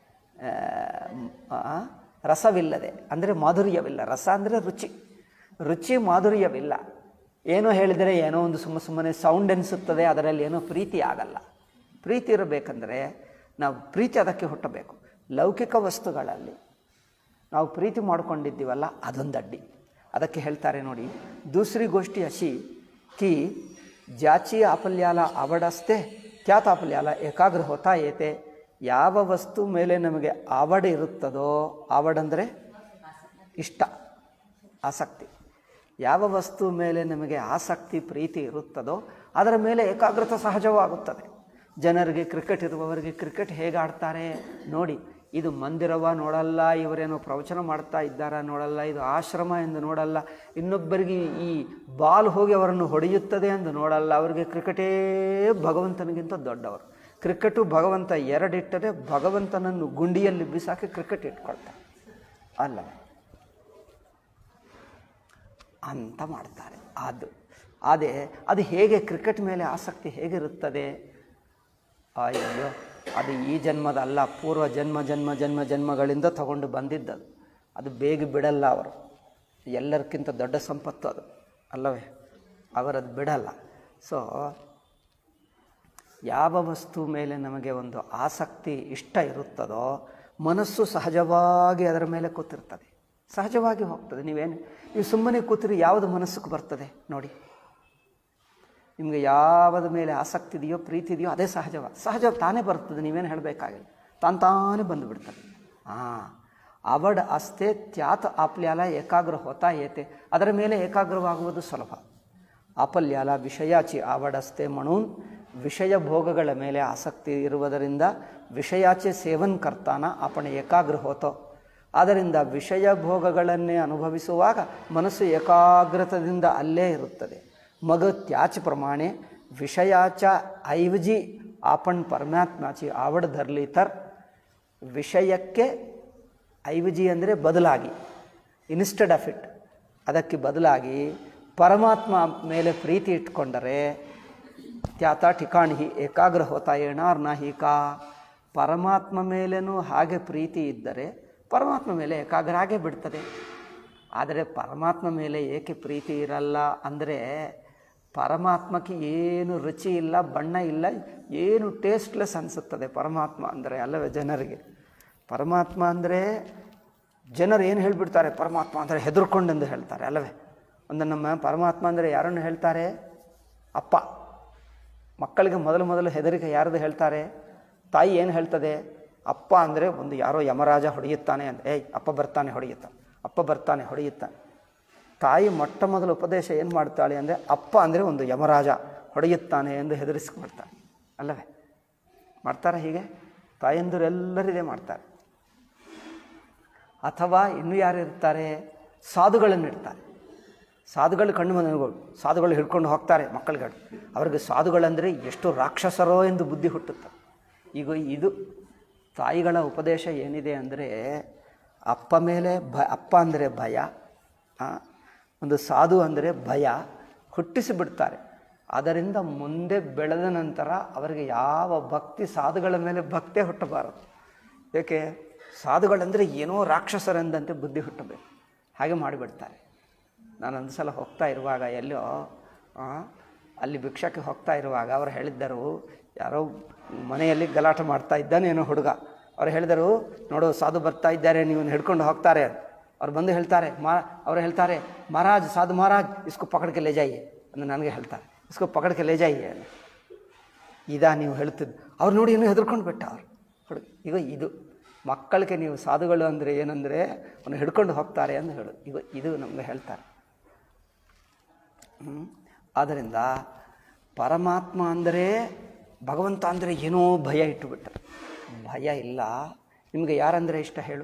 ಆ, ರಸವಿಲ್ಲದೆ ಅಂದರೆ ಮಾಧುರ್ಯವಿಲ್ಲ ರಸ ಅಂದರೆ ರುಚಿ ರುಚಿ ಮಾಧುರ್ಯವಿಲ್ಲ ಏನೋ ಹೇಳಿದರೆ ಏನೋ ಒಂದು ಸುಮ್ಮ ಸುಮ್ಮನೆ ಸೌಂಡ್ ಅನಿಸುತ್ತದೆ ಅದರಲ್ಲಿ ಏನೋ ಪ್ರೀತಿ ಆಗಲ್ಲ ಪ್ರೀತಿ ಇರಬೇಕಂದ್ರೆ ನಾವು ಪ್ರೀತಿ ಅದಕ್ಕೆ ಹುಟ್ಟಬೇಕು ಲೌಕಿಕ ವಸ್ತುಗಳಲ್ಲಿ ನಾವು ಪ್ರೀತಿ ಮಾಡ್ಕೊಂಡಿದ್ದೀವಲ್ಲ ಅದೊಂದು ಅಡ್ಡಿ ಅದಕ್ಕೆ ಹೇಳ್ತಾರೆ ನೋಡಿ ದೂಸರಿ ಗೋಷ್ಠಿ ಅಶಿ ಕಿ ಜಾಚಿ ಆಪಲ್ಯಾಲ ಅವಡಸ್ತೆ ಕ್ಯಾತ್ ಆಪಲ್ಯಾಲ ಏಕಾಗ್ರ ಹೋತಾ ಏತೆ ಯಾವ ವಸ್ತು ಮೇಲೆ ನಮಗೆ ಆವಡ ಇರುತ್ತದೋ ಆವಡಂದರೆ ಇಷ್ಟ ಆಸಕ್ತಿ ಯಾವ ವಸ್ತು ಮೇಲೆ ನಮಗೆ ಆಸಕ್ತಿ ಪ್ರೀತಿ ಇರುತ್ತದೋ ಅದರ ಮೇಲೆ ಏಕಾಗ್ರತೆ ಸಹಜವಾಗುತ್ತದೆ ಜನರಿಗೆ ಕ್ರಿಕೆಟ್ ಇರುವವರಿಗೆ ಕ್ರಿಕೆಟ್ ಹೇಗೆ ಆಡ್ತಾರೆ ನೋಡಿ ಇದು ಮಂದಿರವ ನೋಡಲ್ಲ ಇವರೇನೋ ಪ್ರವಚನ ಮಾಡ್ತಾ ಇದ್ದಾರಾ ನೋಡಲ್ಲ ಇದು ಆಶ್ರಮ ಎಂದು ನೋಡಲ್ಲ ಇನ್ನೊಬ್ಬರಿಗೆ ಈ ಬಾಲ್ ಹೋಗಿ ಅವರನ್ನು ಹೊಡೆಯುತ್ತದೆ ಎಂದು ನೋಡಲ್ಲ ಅವರಿಗೆ ಕ್ರಿಕೆಟೇ ಭಗವಂತನಿಗಿಂತ ದೊಡ್ಡವರು ಕ್ರಿಕೆಟು ಭಗವಂತ ಎರಡಿಟ್ಟರೆ ಭಗವಂತನನ್ನು ಗುಂಡಿಯಲ್ಲಿ ಬಿಸಾಕಿ ಕ್ರಿಕೆಟ್ ಇಟ್ಕೊಳ್ತಾರೆ ಅಲ್ಲವೇ ಅಂತ ಮಾಡ್ತಾರೆ ಅದು ಅದೇ ಅದು ಹೇಗೆ ಕ್ರಿಕೆಟ್ ಮೇಲೆ ಆಸಕ್ತಿ ಹೇಗಿರುತ್ತದೆ ಅಯ್ಯೋ ಅದು ಈ ಜನ್ಮದಲ್ಲ ಪೂರ್ವ ಜನ್ಮ ಜನ್ಮ ಜನ್ಮ ಜನ್ಮಗಳಿಂದ ತಗೊಂಡು ಬಂದಿದ್ದದು ಅದು ಬೇಗ ಬಿಡಲ್ಲ ಅವರು ಎಲ್ಲರಿಗಿಂತ ದೊಡ್ಡ ಸಂಪತ್ತು ಅದು ಅಲ್ಲವೇ ಅವರದು ಬಿಡಲ್ಲ ಸೊ ಯಾವ ವಸ್ತು ಮೇಲೆ ನಮಗೆ ಒಂದು ಆಸಕ್ತಿ ಇಷ್ಟ ಇರುತ್ತದೋ ಮನಸ್ಸು ಸಹಜವಾಗಿ ಅದರ ಮೇಲೆ ಕೂತಿರ್ತದೆ ಸಹಜವಾಗಿ ಹೋಗ್ತದೆ ನೀವೇನು ನೀವು ಸುಮ್ಮನೆ ಕೂತಿರಿ ಯಾವುದು ಮನಸ್ಸಿಗೆ ಬರ್ತದೆ ನೋಡಿ ನಿಮಗೆ ಯಾವದ ಮೇಲೆ ಆಸಕ್ತಿ ಇದೆಯೋ ಪ್ರೀತಿ ಇದೆಯೋ ಅದೇ ಸಹಜವ ಸಹಜ ತಾನೇ ಬರ್ತದೆ ನೀವೇನು ಹೇಳಬೇಕಾಗಿಲ್ಲ ತಾನು ತಾನೇ ಬಂದುಬಿಡ್ತದೆ ಹಾಂ ಅವಡ್ ಅಸ್ತೆ ತ್ಯಾತ ಆಪ್ಲ್ಯಾಲ ಏಕಾಗ್ರ ಹೋತಾ ಏತೆ ಅದರ ಮೇಲೆ ಏಕಾಗ್ರವಾಗುವುದು ಸುಲಭ ಆಪಲ್ಯಾಲ ವಿಷಯಾಚಿ ಆವಡಸ್ತೆ ಮಣೂನ್ ವಿಷಯ ಭೋಗಗಳ ಮೇಲೆ ಆಸಕ್ತಿ ಇರುವುದರಿಂದ ವಿಷಯಾಚೆ ಸೇವನ್ ಕರ್ತಾನ ಅಪಣ ಏಕಾಗ್ರ ಹೋತೋ ಆದ್ದರಿಂದ ವಿಷಯ ಭೋಗಗಳನ್ನೇ ಅನುಭವಿಸುವಾಗ ಮನಸ್ಸು ಏಕಾಗ್ರತದಿಂದ ಅಲ್ಲೇ ಇರುತ್ತದೆ मग त्याचप्रमाणे विषयाच्या ऐवजी आपण परमात्म्याची आवड धरली तर विषयಕ್ಕೆ ಐವಜಿ ಅಂದರೆ ಬದಲಾಗಿ ಇನ್ಸ್ಟೆಡ್ ಆಫ್ ಇಟ್ ಅದಕ್ಕೆ ಬದಲಾಗಿ ಪರಮಾತ್ಮ ಮೇಲೆ ಪ್ರೀತಿ ಇಟ್ಕೊಂಡರೆ ತ್ಯಾತ ಠಿಕಾಣಿ ಏಕಾಗ್ರ ಹೋತ ಏನಾರ್ ನಾಹಿಕಾ ಪರಮಾತ್ಮ ಮೇಲೇನೂ ಹಾಗೆ ಪ್ರೀತಿ ಇದ್ದರೆ ಪರಮಾತ್ಮ ಮೇಲೆ ಏಕಾಗ್ರ ಆಗೇ ಬಿಡ್ತದೆ ಆದರೆ ಪರಮಾತ್ಮ ಮೇಲೆ ಏಕೆ ಪ್ರೀತಿ ಇರಲ್ಲ ಅಂದರೆ ಪರಮಾತ್ಮಕ್ಕೆ ಏನು ರುಚಿ ಇಲ್ಲ ಬಣ್ಣ ಇಲ್ಲ ಏನು ಟೇಸ್ಟ್ಲೆಸ್ ಅನಿಸುತ್ತದೆ ಪರಮಾತ್ಮ ಅಂದರೆ ಅಲ್ಲವೇ ಜನರಿಗೆ ಪರಮಾತ್ಮ ಅಂದರೆ ಜನರು ಏನು ಹೇಳಿಬಿಡ್ತಾರೆ ಪರಮಾತ್ಮ ಅಂದರೆ ಹೆದರ್ಕೊಂಡೆಂದು ಹೇಳ್ತಾರೆ ಅಲ್ಲವೇ ಒಂದು ನಮ್ಮ ಪರಮಾತ್ಮ ಅಂದರೆ ಯಾರನ್ನು ಹೇಳ್ತಾರೆ ಅಪ್ಪ ಮಕ್ಕಳಿಗೆ ಮೊದಲು ಮೊದಲು ಹೆದರಿಕೆ ಯಾರದು ಹೇಳ್ತಾರೆ ತಾಯಿ ಏನು ಹೇಳ್ತದೆ ಅಪ್ಪ ಅಂದರೆ ಒಂದು ಯಾರೋ ಯಮರಾಜ ಹೊಡೆಯುತ್ತಾನೆ ಅಂತ ಏಯ್ ಅಪ್ಪ ಬರ್ತಾನೆ ಹೊಡೆಯುತ್ತ ಅಪ್ಪ ಬರ್ತಾನೆ ಹೊಡೆಯುತ್ತಾನೆ ತಾಯಿ ಮೊಟ್ಟ ಮೊದಲ ಉಪದೇಶ ಏನು ಮಾಡ್ತಾಳೆ ಅಂದರೆ ಅಪ್ಪ ಅಂದರೆ ಒಂದು ಯಮರಾಜ ಹೊಡೆಯುತ್ತಾನೆ ಎಂದು ಹೆದರಿಸ್ಕೊಳ್ತಾಳೆ ಅಲ್ಲವೇ ಮಾಡ್ತಾರೆ ಹೀಗೆ ತಾಯಂದಿರೆಲ್ಲರಿದೆ ಮಾಡ್ತಾರೆ ಅಥವಾ ಇನ್ನೂ ಯಾರು ಇರ್ತಾರೆ ಸಾಧುಗಳನ್ನು ಇಡ್ತಾರೆ ಸಾಧುಗಳು ಕಣ್ಣು ಮನೆಗಳು ಸಾಧುಗಳು ಹಿಡ್ಕೊಂಡು ಹೋಗ್ತಾರೆ ಮಕ್ಕಳಿಗೆ ಅವ್ರಿಗೆ ಸಾಧುಗಳಂದರೆ ಎಷ್ಟು ರಾಕ್ಷಸರೋ ಎಂದು ಬುದ್ಧಿ ಹುಟ್ಟುತ್ತೆ ಈಗ ಇದು ತಾಯಿಗಳ ಉಪದೇಶ ಏನಿದೆ ಅಂದರೆ ಅಪ್ಪ ಮೇಲೆ ಭ ಅಪ್ಪ ಅಂದರೆ ಭಯ ಆ, ಒಂದು ಸಾಧು ಅಂದರೆ ಭಯ ಹುಟ್ಟಿಸಿಬಿಡ್ತಾರೆ ಅದರಿಂದ ಮುಂದೆ ಬೆಳೆದ ನಂತರ ಅವರಿಗೆ ಯಾವ ಭಕ್ತಿ ಸಾಧುಗಳ ಮೇಲೆ ಭಕ್ತೇ ಹುಟ್ಟಬಾರದು ಏಕೆ ಸಾಧುಗಳಂದರೆ ಏನೋ ರಾಕ್ಷಸರೆಂದಂತೆ ಬುದ್ಧಿ ಹುಟ್ಟಬೇಕು ಹಾಗೆ ಮಾಡಿಬಿಡ್ತಾರೆ ನಾನು ಒಂದು ಸಲ ಹೋಗ್ತಾ ಇರುವಾಗ ಎಲ್ಲೋ ಆ, ಅಲ್ಲಿ ಭಿಕ್ಷಕ್ಕೆ ಹೋಗ್ತಾ ಇರುವಾಗ ಅವ್ರು ಹೇಳಿದ್ದರು ಯಾರೋ ಮನೆಯಲ್ಲಿ ಗಲಾಟೆ ಮಾಡ್ತಾ ಇದ್ದಾನೇನೋ ಹುಡುಗ ಅವ್ರು ಹೇಳಿದರು ನೋಡು ಸಾಧು ಬರ್ತಾ ಇದ್ದಾರೆ ನೀವು ಹಿಡ್ಕೊಂಡು ಹೋಗ್ತಾರೆ ಅವ್ರು ಬಂದು ಹೇಳ್ತಾರೆ ಮಾ ಅವ್ರು ಹೇಳ್ತಾರೆ ಮಹಾರಾಜ್ ಸಾಧು ಮಹಾರಾಜ್ ಇಸ್ಕೋ ಪಕಡ್ಕೆ ಲೇ ಜಾಯಿಯೇ ಅಂತ ನನಗೆ ಹೇಳ್ತಾರೆ ಇಸ್ಕೋ ಪಕಡ್ಕೆ ಲೇ ಜಾಯಿಯೇ ಅಂತ. ಇದಾ ನೀವು ಹೇಳ್ತಿದ್ದು ಅವ್ರು ನೋಡಿ ಇನ್ನೂ ಹೆದರ್ಕೊಂಡು ಬಿಟ್ಟ ಅವ್ರು ಹುಡುಗ ಈಗ ಇದು ಮಕ್ಕಳಿಗೆ ನೀವು ಸಾಧುಗಳು ಅಂದರೆ ಏನಂದರೆ ಅವನು ಹಿಡ್ಕೊಂಡು ಹೋಗ್ತಾರೆ ಅಂತ ಹೇಳು ಈಗ ಇದು ನಮಗೆ ಹೇಳ್ತಾರೆ ಹ್ಮ್? ಆದ್ದರಿಂದ ಪರಮಾತ್ಮ ಅಂದರೆ ಭಗವಂತ ಅಂದರೆ ಏನೋ ಭಯ ಇಟ್ಟುಬಿಟ್ಟ ಭಯ ಇಲ್ಲ ನಿಮಗೆ ಯಾರಂದರೆ ಇಷ್ಟ ಹೇಳು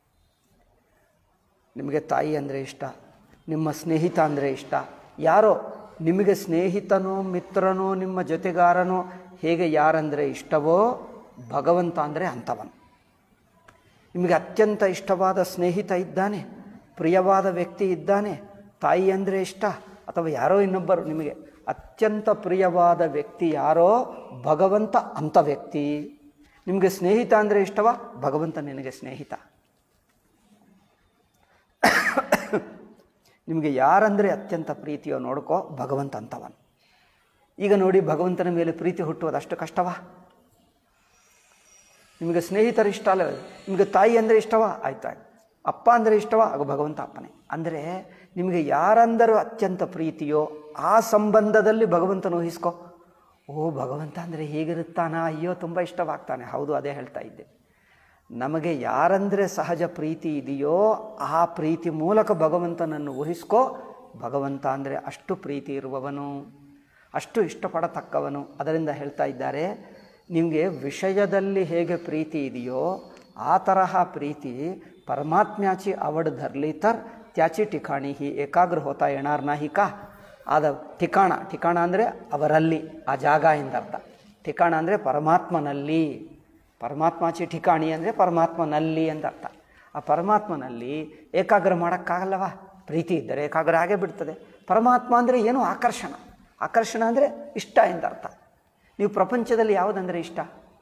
ನಿಮಗೆ ತಾಯಿ ಅಂದರೆ ಇಷ್ಟ ನಿಮ್ಮ ಸ್ನೇಹಿತ ಅಂದರೆ ಇಷ್ಟ ಯಾರೋ ನಿಮಗೆ ಸ್ನೇಹಿತನೋ ಮಿತ್ರನೋ ನಿಮ್ಮ ಜೊತೆಗಾರನೋ ಹೇಗೆ ಯಾರಂದರೆ ಇಷ್ಟವೋ ಭಗವಂತ ಅಂದರೆ ಅಂಥವನು ನಿಮಗೆ ಅತ್ಯಂತ ಇಷ್ಟವಾದ ಸ್ನೇಹಿತ ಇದ್ದಾನೆ ಪ್ರಿಯವಾದ ವ್ಯಕ್ತಿ ಇದ್ದಾನೆ ತಾಯಿ ಅಂದರೆ ಇಷ್ಟ ಅಥವಾ ಯಾರೋ ಇನ್ನೊಬ್ಬರು ನಿಮಗೆ ಅತ್ಯಂತ ಪ್ರಿಯವಾದ ವ್ಯಕ್ತಿ ಯಾರೋ ಭಗವಂತ ಅಂಥ ವ್ಯಕ್ತಿ ನಿಮಗೆ ಸ್ನೇಹಿತ ಅಂದರೆ ಇಷ್ಟವ ಭಗವಂತ ನಿನಗೆ ಸ್ನೇಹಿತ ನಿಮಗೆ ಯಾರಂದರೆ ಅತ್ಯಂತ ಪ್ರೀತಿಯೋ ನೋಡ್ಕೋ ಭಗವಂತ ಅಂತವನು ಈಗ ನೋಡಿ ಭಗವಂತನ ಮೇಲೆ ಪ್ರೀತಿ ಹುಟ್ಟುವುದು ಅಷ್ಟು ಕಷ್ಟವಾ ನಿಮಗೆ ಸ್ನೇಹಿತರು ಇಷ್ಟ ಅಲ್ಲ ನಿಮಗೆ ತಾಯಿ ಅಂದರೆ ಇಷ್ಟವಾ ಆಯ್ತಾಯ್ತು ಅಪ್ಪ ಅಂದರೆ ಇಷ್ಟವಾ ಆಗ ಭಗವಂತ ಅಪ್ಪನೇ ಅಂದರೆ ನಿಮಗೆ ಯಾರಂದರೂ ಅತ್ಯಂತ ಪ್ರೀತಿಯೋ ಆ ಸಂಬಂಧದಲ್ಲಿ ಭಗವಂತನ ಊಹಿಸ್ಕೋ ಓ ಭಗವಂತ ಅಂದರೆ ಹೇಗಿರುತ್ತಾನ ಅಯ್ಯೋ ತುಂಬ ಇಷ್ಟವಾಗ್ತಾನೆ ಹೌದು ಅದೇ ಹೇಳ್ತಾ ಇದ್ದೆ ನಮಗೆ ಯಾರಂದರೆ ಸಹಜ ಪ್ರೀತಿ ಇದೆಯೋ ಆ ಪ್ರೀತಿ ಮೂಲಕ ಭಗವಂತನನ್ನು ಊಹಿಸ್ಕೋ ಭಗವಂತ ಅಂದರೆ ಅಷ್ಟು ಪ್ರೀತಿ ಇರುವವನು ಅಷ್ಟು ಇಷ್ಟಪಡತಕ್ಕವನು ಅದರಿಂದ ಹೇಳ್ತಾ ಇದ್ದಾರೆ ನಿಮಗೆ ವಿಷಯದಲ್ಲಿ ಹೇಗೆ ಪ್ರೀತಿ ಇದೆಯೋ ಆ ತರಹ ಪ್ರೀತಿ ಪರಮಾತ್ಮ್ಯಾಚಿ ಅವಡ್ ಧರ್ಲಿತರ್ ತ್ಯಾಚಿ ಠಿಕಾಣಿ ಹಿ ಏಕಾಗ್ರ ಹೋತಾ ಎಣಾರ್ ನಾಹಿಕ ಆದ ಠಿಕಾಣ ಠಿಕಾಣ ಅಂದರೆ ಅವರಲ್ಲಿ ಆ ಜಾಗ ಎಂದರ್ಥ ಠಿಕಾಣ ಅಂದರೆ ಪರಮಾತ್ಮನಲ್ಲಿ ಪರಮಾತ್ಮಾಚಿ ಠಿಕಾಣಿ ಅಂದರೆ ಪರಮಾತ್ಮನಲ್ಲಿ ಅಂತ ಅರ್ಥ ಆ ಪರಮಾತ್ಮನಲ್ಲಿ ಏಕಾಗ್ರ ಮಾಡೋಕ್ಕಾಗಲ್ಲವಾ ಪ್ರೀತಿ ಇದ್ದರೆ ಏಕಾಗ್ರ ಆಗೇ ಬಿಡ್ತದೆ ಪರಮಾತ್ಮ ಅಂದರೆ ಏನು ಆಕರ್ಷಣ ಆಕರ್ಷಣ ಅಂದರೆ ಇಷ್ಟ ಎಂದ ಅರ್ಥ ನೀವು ಪ್ರಪಂಚದಲ್ಲಿ ಯಾವುದಂದರೆ ಇಷ್ಟ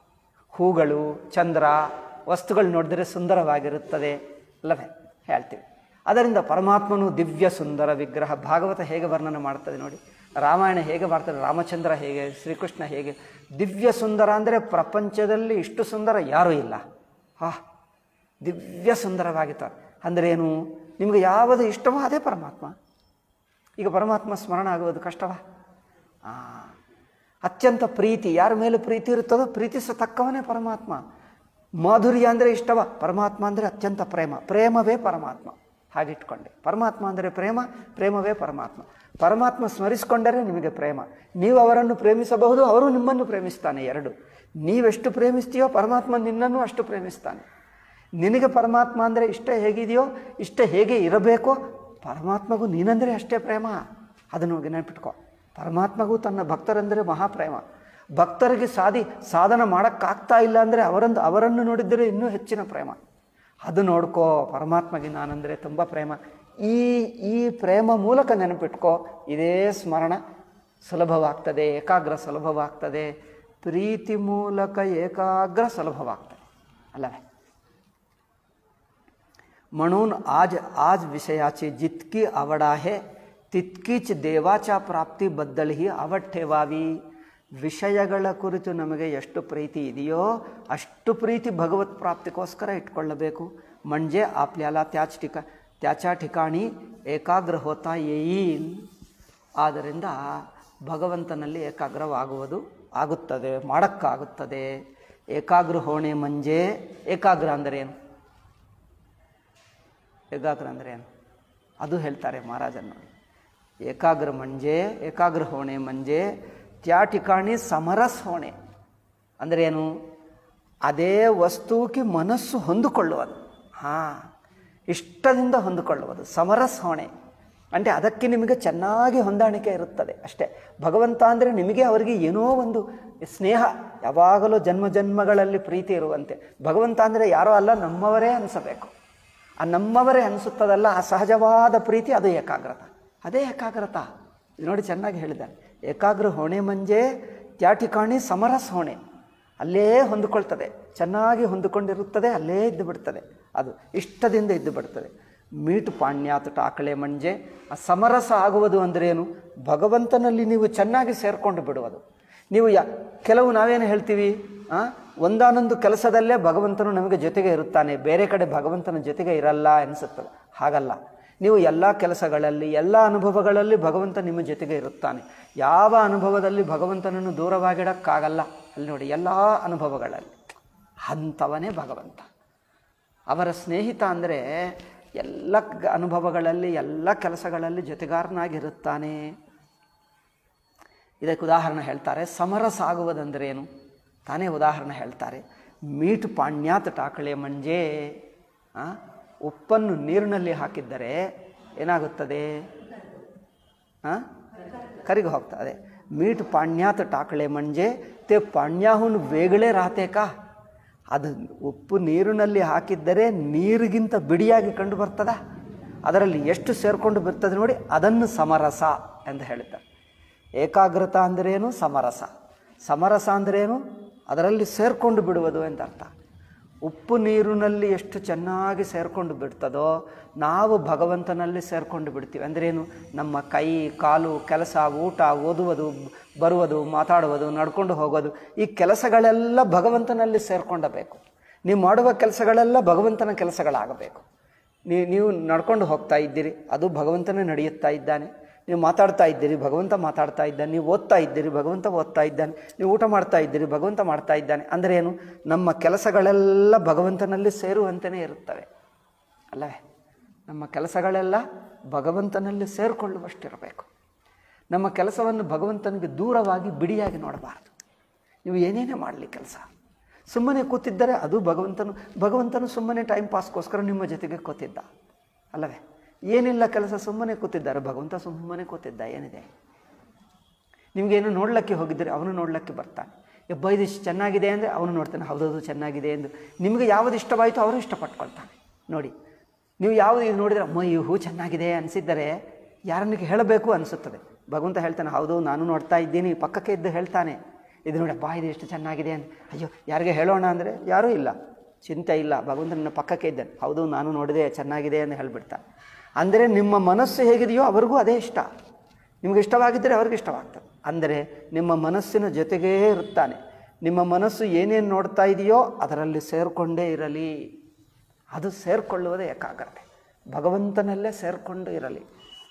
ಹೂಗಳು ಚಂದ್ರ ವಸ್ತುಗಳು ನೋಡಿದರೆ ಸುಂದರವಾಗಿರುತ್ತದೆ ಅಲ್ಲವೇ ಹೇಳ್ತೀವಿ ಅದರಿಂದ ಪರಮಾತ್ಮನು ದಿವ್ಯ ಸುಂದರ ವಿಗ್ರಹ ಭಾಗವತ ಹೇಗೆ ವರ್ಣನೆ ಮಾಡ್ತದೆ ನೋಡಿ ರಾಮಾಯಣ ಹೇಗೆ ಮಾಡ್ತದೆ ರಾಮಚಂದ್ರ ಹೇಗೆ ಶ್ರೀಕೃಷ್ಣ ಹೇಗೆ ದಿವ್ಯ ಸುಂದರ ಅಂದರೆ ಪ್ರಪಂಚದಲ್ಲಿ ಇಷ್ಟು ಸುಂದರ ಯಾರೂ ಇಲ್ಲ ಹಾ ದಿವ್ಯ ಸುಂದರವಾಗಿರ್ತಾರೆ ಅಂದರೆ ಏನು ನಿಮಗೆ ಯಾವುದು ಇಷ್ಟವೋ ಅದೇ ಪರಮಾತ್ಮ ಈಗ ಪರಮಾತ್ಮ ಸ್ಮರಣ ಆಗುವುದು ಕಷ್ಟವಾ ಆ, ಅತ್ಯಂತ ಪ್ರೀತಿ ಯಾರ ಮೇಲೆ ಪ್ರೀತಿ ಇರುತ್ತದೋ ಪ್ರೀತಿಸತಕ್ಕವನೇ ಪರಮಾತ್ಮ ಮಾಧುರ್ಯ ಅಂದರೆ ಇಷ್ಟವ ಪರಮಾತ್ಮ ಅಂದರೆ ಅತ್ಯಂತ ಪ್ರೇಮ ಪ್ರೇಮವೇ ಪರಮಾತ್ಮ ಹಾಗಿಟ್ಕೊಂಡೆ ಪರಮಾತ್ಮ ಅಂದರೆ ಪ್ರೇಮ ಪ್ರೇಮವೇ ಪರಮಾತ್ಮ ಪರಮಾತ್ಮ ಸ್ಮರಿಸಿಕೊಂಡರೆ ನಿಮಗೆ ಪ್ರೇಮ ನೀವು ಅವರನ್ನು ಪ್ರೇಮಿಸಬಹುದು ಅವರು ನಿಮ್ಮನ್ನು ಪ್ರೇಮಿಸ್ತಾನೆ ಎರಡು ನೀವೆಷ್ಟು ಪ್ರೇಮಿಸ್ತೀಯೋ ಪರಮಾತ್ಮ ನಿನ್ನನ್ನು ಅಷ್ಟು ಪ್ರೇಮಿಸ್ತಾನೆ ನಿನಗೆ ಪರಮಾತ್ಮ ಅಂದರೆ ಇಷ್ಟ ಹೇಗಿದೆಯೋ ಇಷ್ಟ ಹೇಗೆ ಇರಬೇಕೋ ಪರಮಾತ್ಮಗೂ ನೀನಂದರೆ ಅಷ್ಟೇ ಪ್ರೇಮ ಅದನ್ನು ನೆನಪಿಟ್ಕೋ ಪರಮಾತ್ಮಗೂ ತನ್ನ ಭಕ್ತರೆಂದರೆ ಮಹಾಪ್ರೇಮ ಭಕ್ತರಿಗೆ ಸಾಧಿ ಸಾಧನ ಮಾಡೋಕ್ಕಾಗ್ತಾ ಇಲ್ಲ ಅಂದರೆ ಅವರಂದು ಅವರನ್ನು ನೋಡಿದ್ದರೆ ಇನ್ನೂ ಹೆಚ್ಚಿನ ಪ್ರೇಮ ಅದು ನೋಡ್ಕೋ ಪರಮಾತ್ಮಗೆ ನಾನಂದರೆ ತುಂಬ ಪ್ರೇಮ ಈ ಈ ಪ್ರೇಮ ಮೂಲಕ ನೆನಪಿಟ್ಕೋ ಇದೇ ಸ್ಮರಣ ಸುಲಭವಾಗ್ತದೆ ಏಕಾಗ್ರ ಸುಲಭವಾಗ್ತದೆ ಪ್ರೀತಿ ಮೂಲಕ ಏಕಾಗ್ರ ಸುಲಭವಾಗ್ತದೆ ಅಲ್ಲವೇ म्हणून आज आज विषयाची जितकी आवड आहे तितकीच देवाच्या ಪ್ರಾಪ್ತಿಬದ್ಧಳಿಗೆ आवड ठेवावी ವಿಷಯಗಳ ಕುರಿತು ನಮಗೆ ಎಷ್ಟು ಪ್ರೀತಿ ಇದೆಯೋ ಅಷ್ಟು ಪ್ರೀತಿ ಭಗವತ್ ಪ್ರಾಪ್ತಿಗೋಸ್ಕರ ಇಟ್ಕೊಳ್ಳಬೇಕು म्हणजे आपल्याला त्याच ठिका त्याच्या ठिकाणी ಏಕಾಗ್ರ ಹೋತಾ येईल ಆದ್ದರಿಂದ ಭಗವಂತನಲ್ಲಿ ಏಕಾಗ್ರವಾಗುವುದು ಆಗುತ್ತದೆ ಮಾಡೋಕ್ಕಾಗುತ್ತದೆ ಏಕಾಗ್ರ ಹೋಣೆ ಮಂಜೆ ಏಕಾಗ್ರ ಅಂದರೆ ಏನು ಏಕಾಗ್ರ ಅಂದರೆ ಏನು ಅದು ಹೇಳ್ತಾರೆ ಮಹಾರಾಜನ್ ನೋಡಿ ಏಕಾಗ್ರ ಮಂಜೆ ಏಕಾಗ್ರ ಹೋಣೆ ಮಂಜೆ ತ್ಯಾ ಠಿಕಾಣಿ ಸಮರಸ್ ಹೋಣೆ ಅಂದರೆ ಏನು ಅದೇ ವಸ್ತುವಿಗೆ ಮನಸ್ಸು ಹೊಂದಿಕೊಳ್ಳುವುದು ಹಾಂ ಇಷ್ಟದಿಂದ ಹೊಂದಿಕೊಳ್ಳುವುದು ಸಮರಸ್ ಹೊಣೆ ಅಂದರೆ ಅದಕ್ಕೆ ನಿಮಗೆ ಚೆನ್ನಾಗಿ ಹೊಂದಾಣಿಕೆ ಇರುತ್ತದೆ ಅಷ್ಟೇ ಭಗವಂತ ಅಂದರೆ ನಿಮಗೆ ಅವರಿಗೆ ಏನೋ ಒಂದು ಸ್ನೇಹ ಯಾವಾಗಲೂ ಜನ್ಮ ಜನ್ಮಗಳಲ್ಲಿ ಪ್ರೀತಿ ಇರುವಂತೆ ಭಗವಂತ ಅಂದರೆ ಯಾರೋ ಅಲ್ಲ ನಮ್ಮವರೇ ಅನಿಸಬೇಕು ಆ ನಮ್ಮವರೇ ಅನಿಸುತ್ತದಲ್ಲ ಆ ಸಹಜವಾದ ಪ್ರೀತಿ ಅದು ಏಕಾಗ್ರತ ಅದೇ ಏಕಾಗ್ರತ ಇದು ನೋಡಿ ಚೆನ್ನಾಗಿ ಹೇಳಿದ್ದಾರೆ ಏಕಾಗ್ರ ಹೊಣೆ ಮಂಜೆ ತ್ಯಾ ಠಿಕಾಣಿ ಸಮರಸ್ ಹೊಣೆ ಅಲ್ಲೇ ಹೊಂದಿಕೊಳ್ತದೆ ಚೆನ್ನಾಗಿ ಹೊಂದಿಕೊಂಡಿರುತ್ತದೆ ಅಲ್ಲೇ ಇದ್ದು ಬಿಡ್ತದೆ ಅದು ಇಷ್ಟದಿಂದ ಇದ್ದು ಬಿಡ್ತದೆ ಮೀಟು ಪಾಣ್ಯಾತ ಟಾಕಳೆ ಮಂಜೆ ಆ ಸಮರಸ ಆಗುವುದು ಅಂದ್ರೇನು ಭಗವಂತನಲ್ಲಿ ನೀವು ಚೆನ್ನಾಗಿ ಸೇರಿಕೊಂಡು ಬಿಡುವುದು ನೀವು ಯ ಕೆಲವು ನಾವೇನು ಹೇಳ್ತೀವಿ ಆ, ಒಂದಾನೊಂದು ಕೆಲಸದಲ್ಲೇ ಭಗವಂತನು ನಮಗೆ ಜೊತೆಗೆ ಇರುತ್ತಾನೆ ಬೇರೆ ಕಡೆ ಭಗವಂತನ ಜೊತೆಗೆ ಇರಲ್ಲ ಅನಿಸುತ್ತದೆ ಹಾಗಲ್ಲ ನೀವು ಎಲ್ಲ ಕೆಲಸಗಳಲ್ಲಿ ಎಲ್ಲ ಅನುಭವಗಳಲ್ಲಿ ಭಗವಂತ ನಿಮ್ಮ ಜೊತೆಗೆ ಇರುತ್ತಾನೆ ಯಾವ ಅನುಭವದಲ್ಲಿ ಭಗವಂತನನ್ನು ದೂರವಾಗಿಡೋಕ್ಕಾಗಲ್ಲ ಅಲ್ಲಿ ನೋಡಿ ಎಲ್ಲ ಅನುಭವಗಳಲ್ಲಿ ಅಂಥವನೇ ಭಗವಂತ ಅವರ ಸ್ನೇಹಿತ ಅಂದರೆ ಎಲ್ಲ ಗ- ಅನುಭವಗಳಲ್ಲಿ ಎಲ್ಲ ಕೆಲಸಗಳಲ್ಲಿ ಜೊತೆಗಾರನಾಗಿರುತ್ತಾನೆ ಇದಕ್ಕೆ ಉದಾಹರಣೆ ಹೇಳ್ತಾರೆ ಸಮರಸ ಆಗುವುದಂದ್ರೆ ಏನು ತಾನೇ ಉದಾಹರಣೆ ಹೇಳ್ತಾರೆ ಮೀಟು ಪಾಣ್ಯಾತ ಟಾಕಳೆ ಮಂಜೆ ಆ, ಉಪ್ಪನ್ನು ನೀರಿನಲ್ಲಿ ಹಾಕಿದ್ದರೆ ಏನಾಗುತ್ತದೆ ಆ? ಕರಿಗೆ ಹೋಗ್ತದೆ ಮೀಟ್ ಪಾಣ್ಯಾತ ಟಾಕಳೆ ಮಂಜೆ ते पाण्याहून वेगळे राहते का ಅದು ಉಪ್ಪು ನೀರಿನಲ್ಲಿ ಹಾಕಿದ್ದರೆ ನೀರಿಗಿಂತ ಬಿಡಿಯಾಗಿ ಕಂಡು ಬರ್ತದ ಅದರಲ್ಲಿ ಎಷ್ಟು ಸೇರಿಕೊಂಡು ಬರ್ತದೆ ನೋಡಿ ಅದನ್ನು ಸಮರಸ ಎಂದು ಹೇಳ್ತಾರೆ ಏಕಾಗ್ರತ ಅಂದ್ರೇನು ಸಮರಸ ಸಮರಸ ಅಂದ್ರೇನು ಅದರಲ್ಲಿ ಸೇರಿಕೊಂಡು ಬಿಡುವುದು ಅಂತ ಅರ್ಥ ಉಪ್ಪು ನೀರಿನಲ್ಲಿ ಎಷ್ಟು ಚೆನ್ನಾಗಿ ಸೇರಿಕೊಂಡು ಬಿಡ್ತದೋ ನಾವು ಭಗವಂತನಲ್ಲಿ ಸೇರಿಕೊಂಡು ಬಿಡ್ತೀವಿ ಅಂದ್ರೇನು ನಮ್ಮ ಕೈ ಕಾಲು ಕೆಲಸ ಊಟ ಓದುವುದು ಬರುವುದು ಮಾತಾಡುವುದು ನಡ್ಕೊಂಡು ಹೋಗೋದು ಈ ಕೆಲಸಗಳೆಲ್ಲ ಭಗವಂತನಲ್ಲಿ ಸೇರ್ಕೊಂಡಬೇಕು ನೀವು ಮಾಡುವ ಕೆಲಸಗಳೆಲ್ಲ ಭಗವಂತನ ಕೆಲಸಗಳಾಗಬೇಕು ನೀವು ನೀವು ನಡ್ಕೊಂಡು ಹೋಗ್ತಾ ಇದ್ದೀರಿ ಅದು ಭಗವಂತನೇ ನಡೆಯುತ್ತಾ ಇದ್ದಾನೆ ನೀವು ಮಾತಾಡ್ತಾ ಇದ್ದೀರಿ ಭಗವಂತ ಮಾತಾಡ್ತಾ ಇದ್ದಾನೆ ನೀವು ಓದ್ತಾ ಇದ್ದೀರಿ ಭಗವಂತ ಓದ್ತಾ ಇದ್ದಾನೆ ನೀವು ಊಟ ಮಾಡ್ತಾ ಇದ್ದೀರಿ ಭಗವಂತ ಮಾಡ್ತಾ ಇದ್ದಾನೆ ಅಂದರೆ ಏನು ನಮ್ಮ ಕೆಲಸಗಳೆಲ್ಲ ಭಗವಂತನಲ್ಲಿ ಸೇರುವಂತೆಯೇ ಇರುತ್ತವೆ ಅಲ್ಲವೇ ನಮ್ಮ ಕೆಲಸಗಳೆಲ್ಲ ಭಗವಂತನಲ್ಲಿ ಸೇರಿಕೊಳ್ಳುವಷ್ಟಿರಬೇಕು ನಮ್ಮ ಕೆಲಸವನ್ನು ಭಗವಂತನಿಗೆ ದೂರವಾಗಿ ಬಿಡಿಯಾಗಿ ನೋಡಬಾರ್ದು ನೀವು ಏನೇನೇ ಮಾಡಲಿ ಕೆಲಸ ಸುಮ್ಮನೆ ಕೂತಿದ್ದರೆ ಅದು ಭಗವಂತನು ಭಗವಂತನು ಸುಮ್ಮನೆ ಟೈಮ್ ಪಾಸ್ಗೋಸ್ಕರ ನಿಮ್ಮ ಜೊತೆಗೆ ಕೂತಿದ್ದ ಅಲ್ಲವೇ ಏನಿಲ್ಲ ಕೆಲಸ ಸುಮ್ಮನೆ ಕೂತಿದ್ದಾರೆ ಭಗವಂತ ಸುಮ್ಮನೆ ಕೂತಿದ್ದ ಏನಿದೆ ನಿಮಗೇನು ನೋಡ್ಲಿಕ್ಕೆ ಹೋಗಿದ್ದರೆ ಅವನು ನೋಡ್ಲಿಕ್ಕೆ ಬರ್ತಾನೆ ಒಬ್ಬ ಇದು ಇಷ್ಟು ಚೆನ್ನಾಗಿದೆ ಅಂದರೆ ಅವನು ನೋಡ್ತಾನೆ ಹೌದೌದು ಚೆನ್ನಾಗಿದೆ ಎಂದು ನಿಮಗೆ ಯಾವುದು ಇಷ್ಟವಾಯಿತು ಅವರು ಇಷ್ಟಪಟ್ಕೊಳ್ತಾನೆ ನೋಡಿ ನೀವು ಯಾವುದು ಇದು ನೋಡಿದರೆ ಅಮ್ಮ ಈ ಹೂ ಚೆನ್ನಾಗಿದೆ ಅನಿಸಿದ್ದರೆ ಯಾರನ್ನಿಗೆ ಹೇಳಬೇಕು ಅನಿಸುತ್ತದೆ ಭಗವಂತ ಹೇಳ್ತಾನೆ ಹೌದು ನಾನು ನೋಡ್ತಾ ಇದ್ದೀನಿ ಪಕ್ಕಕ್ಕೆ ಇದ್ದು ಹೇಳ್ತಾನೆ ಇದು ನೋಡಿ ಅಬ್ಬಾ ಇದು ಎಷ್ಟು ಚೆನ್ನಾಗಿದೆ ಅಂತ ಅಯ್ಯೋ ಯಾರಿಗೆ ಹೇಳೋಣ ಅಂದರೆ ಯಾರೂ ಇಲ್ಲ ಚಿಂತೆ ಇಲ್ಲ ಭಗವಂತ ನನ್ನ ಪಕ್ಕಕ್ಕೆ ಇದ್ದಾನೆ ಹೌದು ನಾನು ನೋಡಿದೆ ಚೆನ್ನಾಗಿದೆ ಅಂತ ಹೇಳಿಬಿಡ್ತಾನೆ ಅಂದರೆ ನಿಮ್ಮ ಮನಸ್ಸು ಹೇಗಿದೆಯೋ ಅವರಿಗೂ ಅದೇ ಇಷ್ಟ ನಿಮಗೆ ಇಷ್ಟವಾಗಿದ್ದರೆ ಅವ್ರಿಗೆ ಇಷ್ಟವಾಗ್ತದೆ ಅಂದರೆ ನಿಮ್ಮ ಮನಸ್ಸಿನ ಜೊತೆಗೇ ಇರುತ್ತಾನೆ ನಿಮ್ಮ ಮನಸ್ಸು ಏನೇನು ನೋಡ್ತಾ ಇದೆಯೋ ಅದರಲ್ಲಿ ಸೇರಿಕೊಂಡೇ ಇರಲಿ ಅದು ಸೇರಿಕೊಳ್ಳುವುದೇ ಏಕಾಗ್ರತೆ ಭಗವಂತನಲ್ಲೇ ಸೇರಿಕೊಂಡು ಇರಲಿ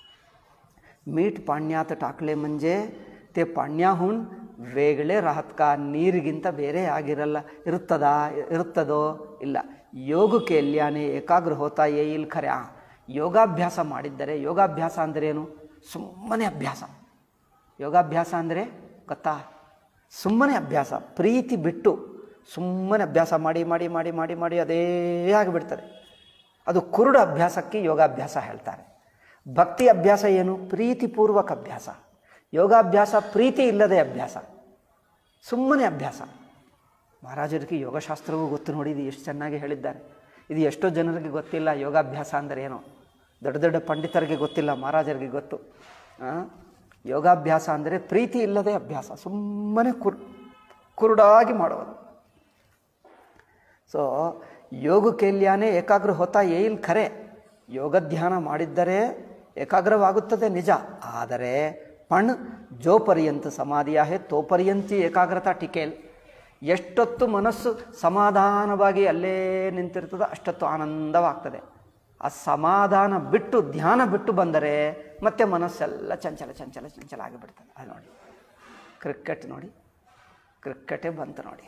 मीठ पाण्यात टाकले म्हणजे ते पाण्याहून वेगळे राहत का ನೀರಿಗಿಂತ ಬೇರೆ ಆಗಿರಲ್ಲ ಇರುತ್ತದಾ ಇರುತ್ತದೋ ಇಲ್ಲ ಯೋಗ ಕೇಲ್ಯಾನೆ ಏಕಾಗ್ರ ಹೋತಾ ಏಯಿಲ್ ಖರೆ ಆ, ಯೋಗಾಭ್ಯಾಸ ಮಾಡಿದ್ದರೆ ಯೋಗಾಭ್ಯಾಸ ಅಂದ್ರೇನು ಸುಮ್ಮನೆ ಅಭ್ಯಾಸ ಯೋಗಾಭ್ಯಾಸ ಅಂದರೆ ಗೊತ್ತಾ ಸುಮ್ಮನೆ ಅಭ್ಯಾಸ ಪ್ರೀತಿ ಬಿಟ್ಟು ಸುಮ್ಮನೆ ಅಭ್ಯಾಸ ಮಾಡಿ ಮಾಡಿ ಮಾಡಿ ಮಾಡಿ ಮಾಡಿ ಅದೇ ಆಗಿಬಿಡ್ತದೆ ಅದು ಕುರುಡು ಅಭ್ಯಾಸಕ್ಕೆ ಯೋಗಾಭ್ಯಾಸ ಹೇಳ್ತಾರೆ ಭಕ್ತಿ ಅಭ್ಯಾಸ ಏನು ಪ್ರೀತಿಪೂರ್ವಕ ಅಭ್ಯಾಸ ಯೋಗಾಭ್ಯಾಸ ಪ್ರೀತಿ ಇಲ್ಲದೆ ಅಭ್ಯಾಸ ಸುಮ್ಮನೆ ಅಭ್ಯಾಸ ಮಹಾರಾಜರಿಗೆ ಯೋಗಶಾಸ್ತ್ರವೂ ಗೊತ್ತು ನೋಡಿ ಇದು ಎಷ್ಟು ಚೆನ್ನಾಗಿ ಹೇಳಿದ್ದಾರೆ ಇದು ಎಷ್ಟೋ ಜನರಿಗೆ ಗೊತ್ತಿಲ್ಲ ಯೋಗಾಭ್ಯಾಸ ಅಂದರೆ ಏನು ದೊಡ್ಡ ದೊಡ್ಡ ಪಂಡಿತರಿಗೆ ಗೊತ್ತಿಲ್ಲ ಮಹಾರಾಜರಿಗೆ ಗೊತ್ತು ಆ? ಯೋಗಾಭ್ಯಾಸ ಅಂದರೆ ಪ್ರೀತಿ ಇಲ್ಲದೆ ಅಭ್ಯಾಸ ಸುಮ್ಮನೆ ಕುರ್ ಕುರುಡಾಗಿ ಮಾಡುವುದು ಸೊ ಯೋಗ ಕೇಲ್ಯಾನೇ ಏಕಾಗ್ರ ಹೋತಾ ಏಲ್ ಖರೆ ಯೋಗ ಧ್ಯಾನ ಮಾಡಿದ್ದರೆ ಏಕಾಗ್ರವಾಗುತ್ತದೆ ನಿಜ ಆದರೆ ಪಣ್ ಜೋ ಪರ್ಯಂತ ಸಮಾಧಿಯ ಹೇ ತೋ ಪರ್ಯಂತಿ ಏಕಾಗ್ರತಾ ಟಿಕೇಲ್ ಎಷ್ಟೊತ್ತು ಮನಸ್ಸು ಸಮಾಧಾನವಾಗಿ ಅಲ್ಲೇ ನಿಂತಿರ್ತದೋ ಅಷ್ಟೊತ್ತು ಆನಂದವಾಗ್ತದೆ ಆ ಸಮಾಧಾನ ಬಿಟ್ಟು ಧ್ಯಾನ ಬಿಟ್ಟು ಬಂದರೆ ಮತ್ತೆ ಮನಸ್ಸೆಲ್ಲ ಚಂಚಲ ಚಂಚಲ ಚಂಚಲ ಆಗಿಬಿಡ್ತದೆ ಅದು ನೋಡಿ ಕ್ರಿಕೆಟ್ ನೋಡಿ ಕ್ರಿಕೆಟೇ ಬಂತು ನೋಡಿ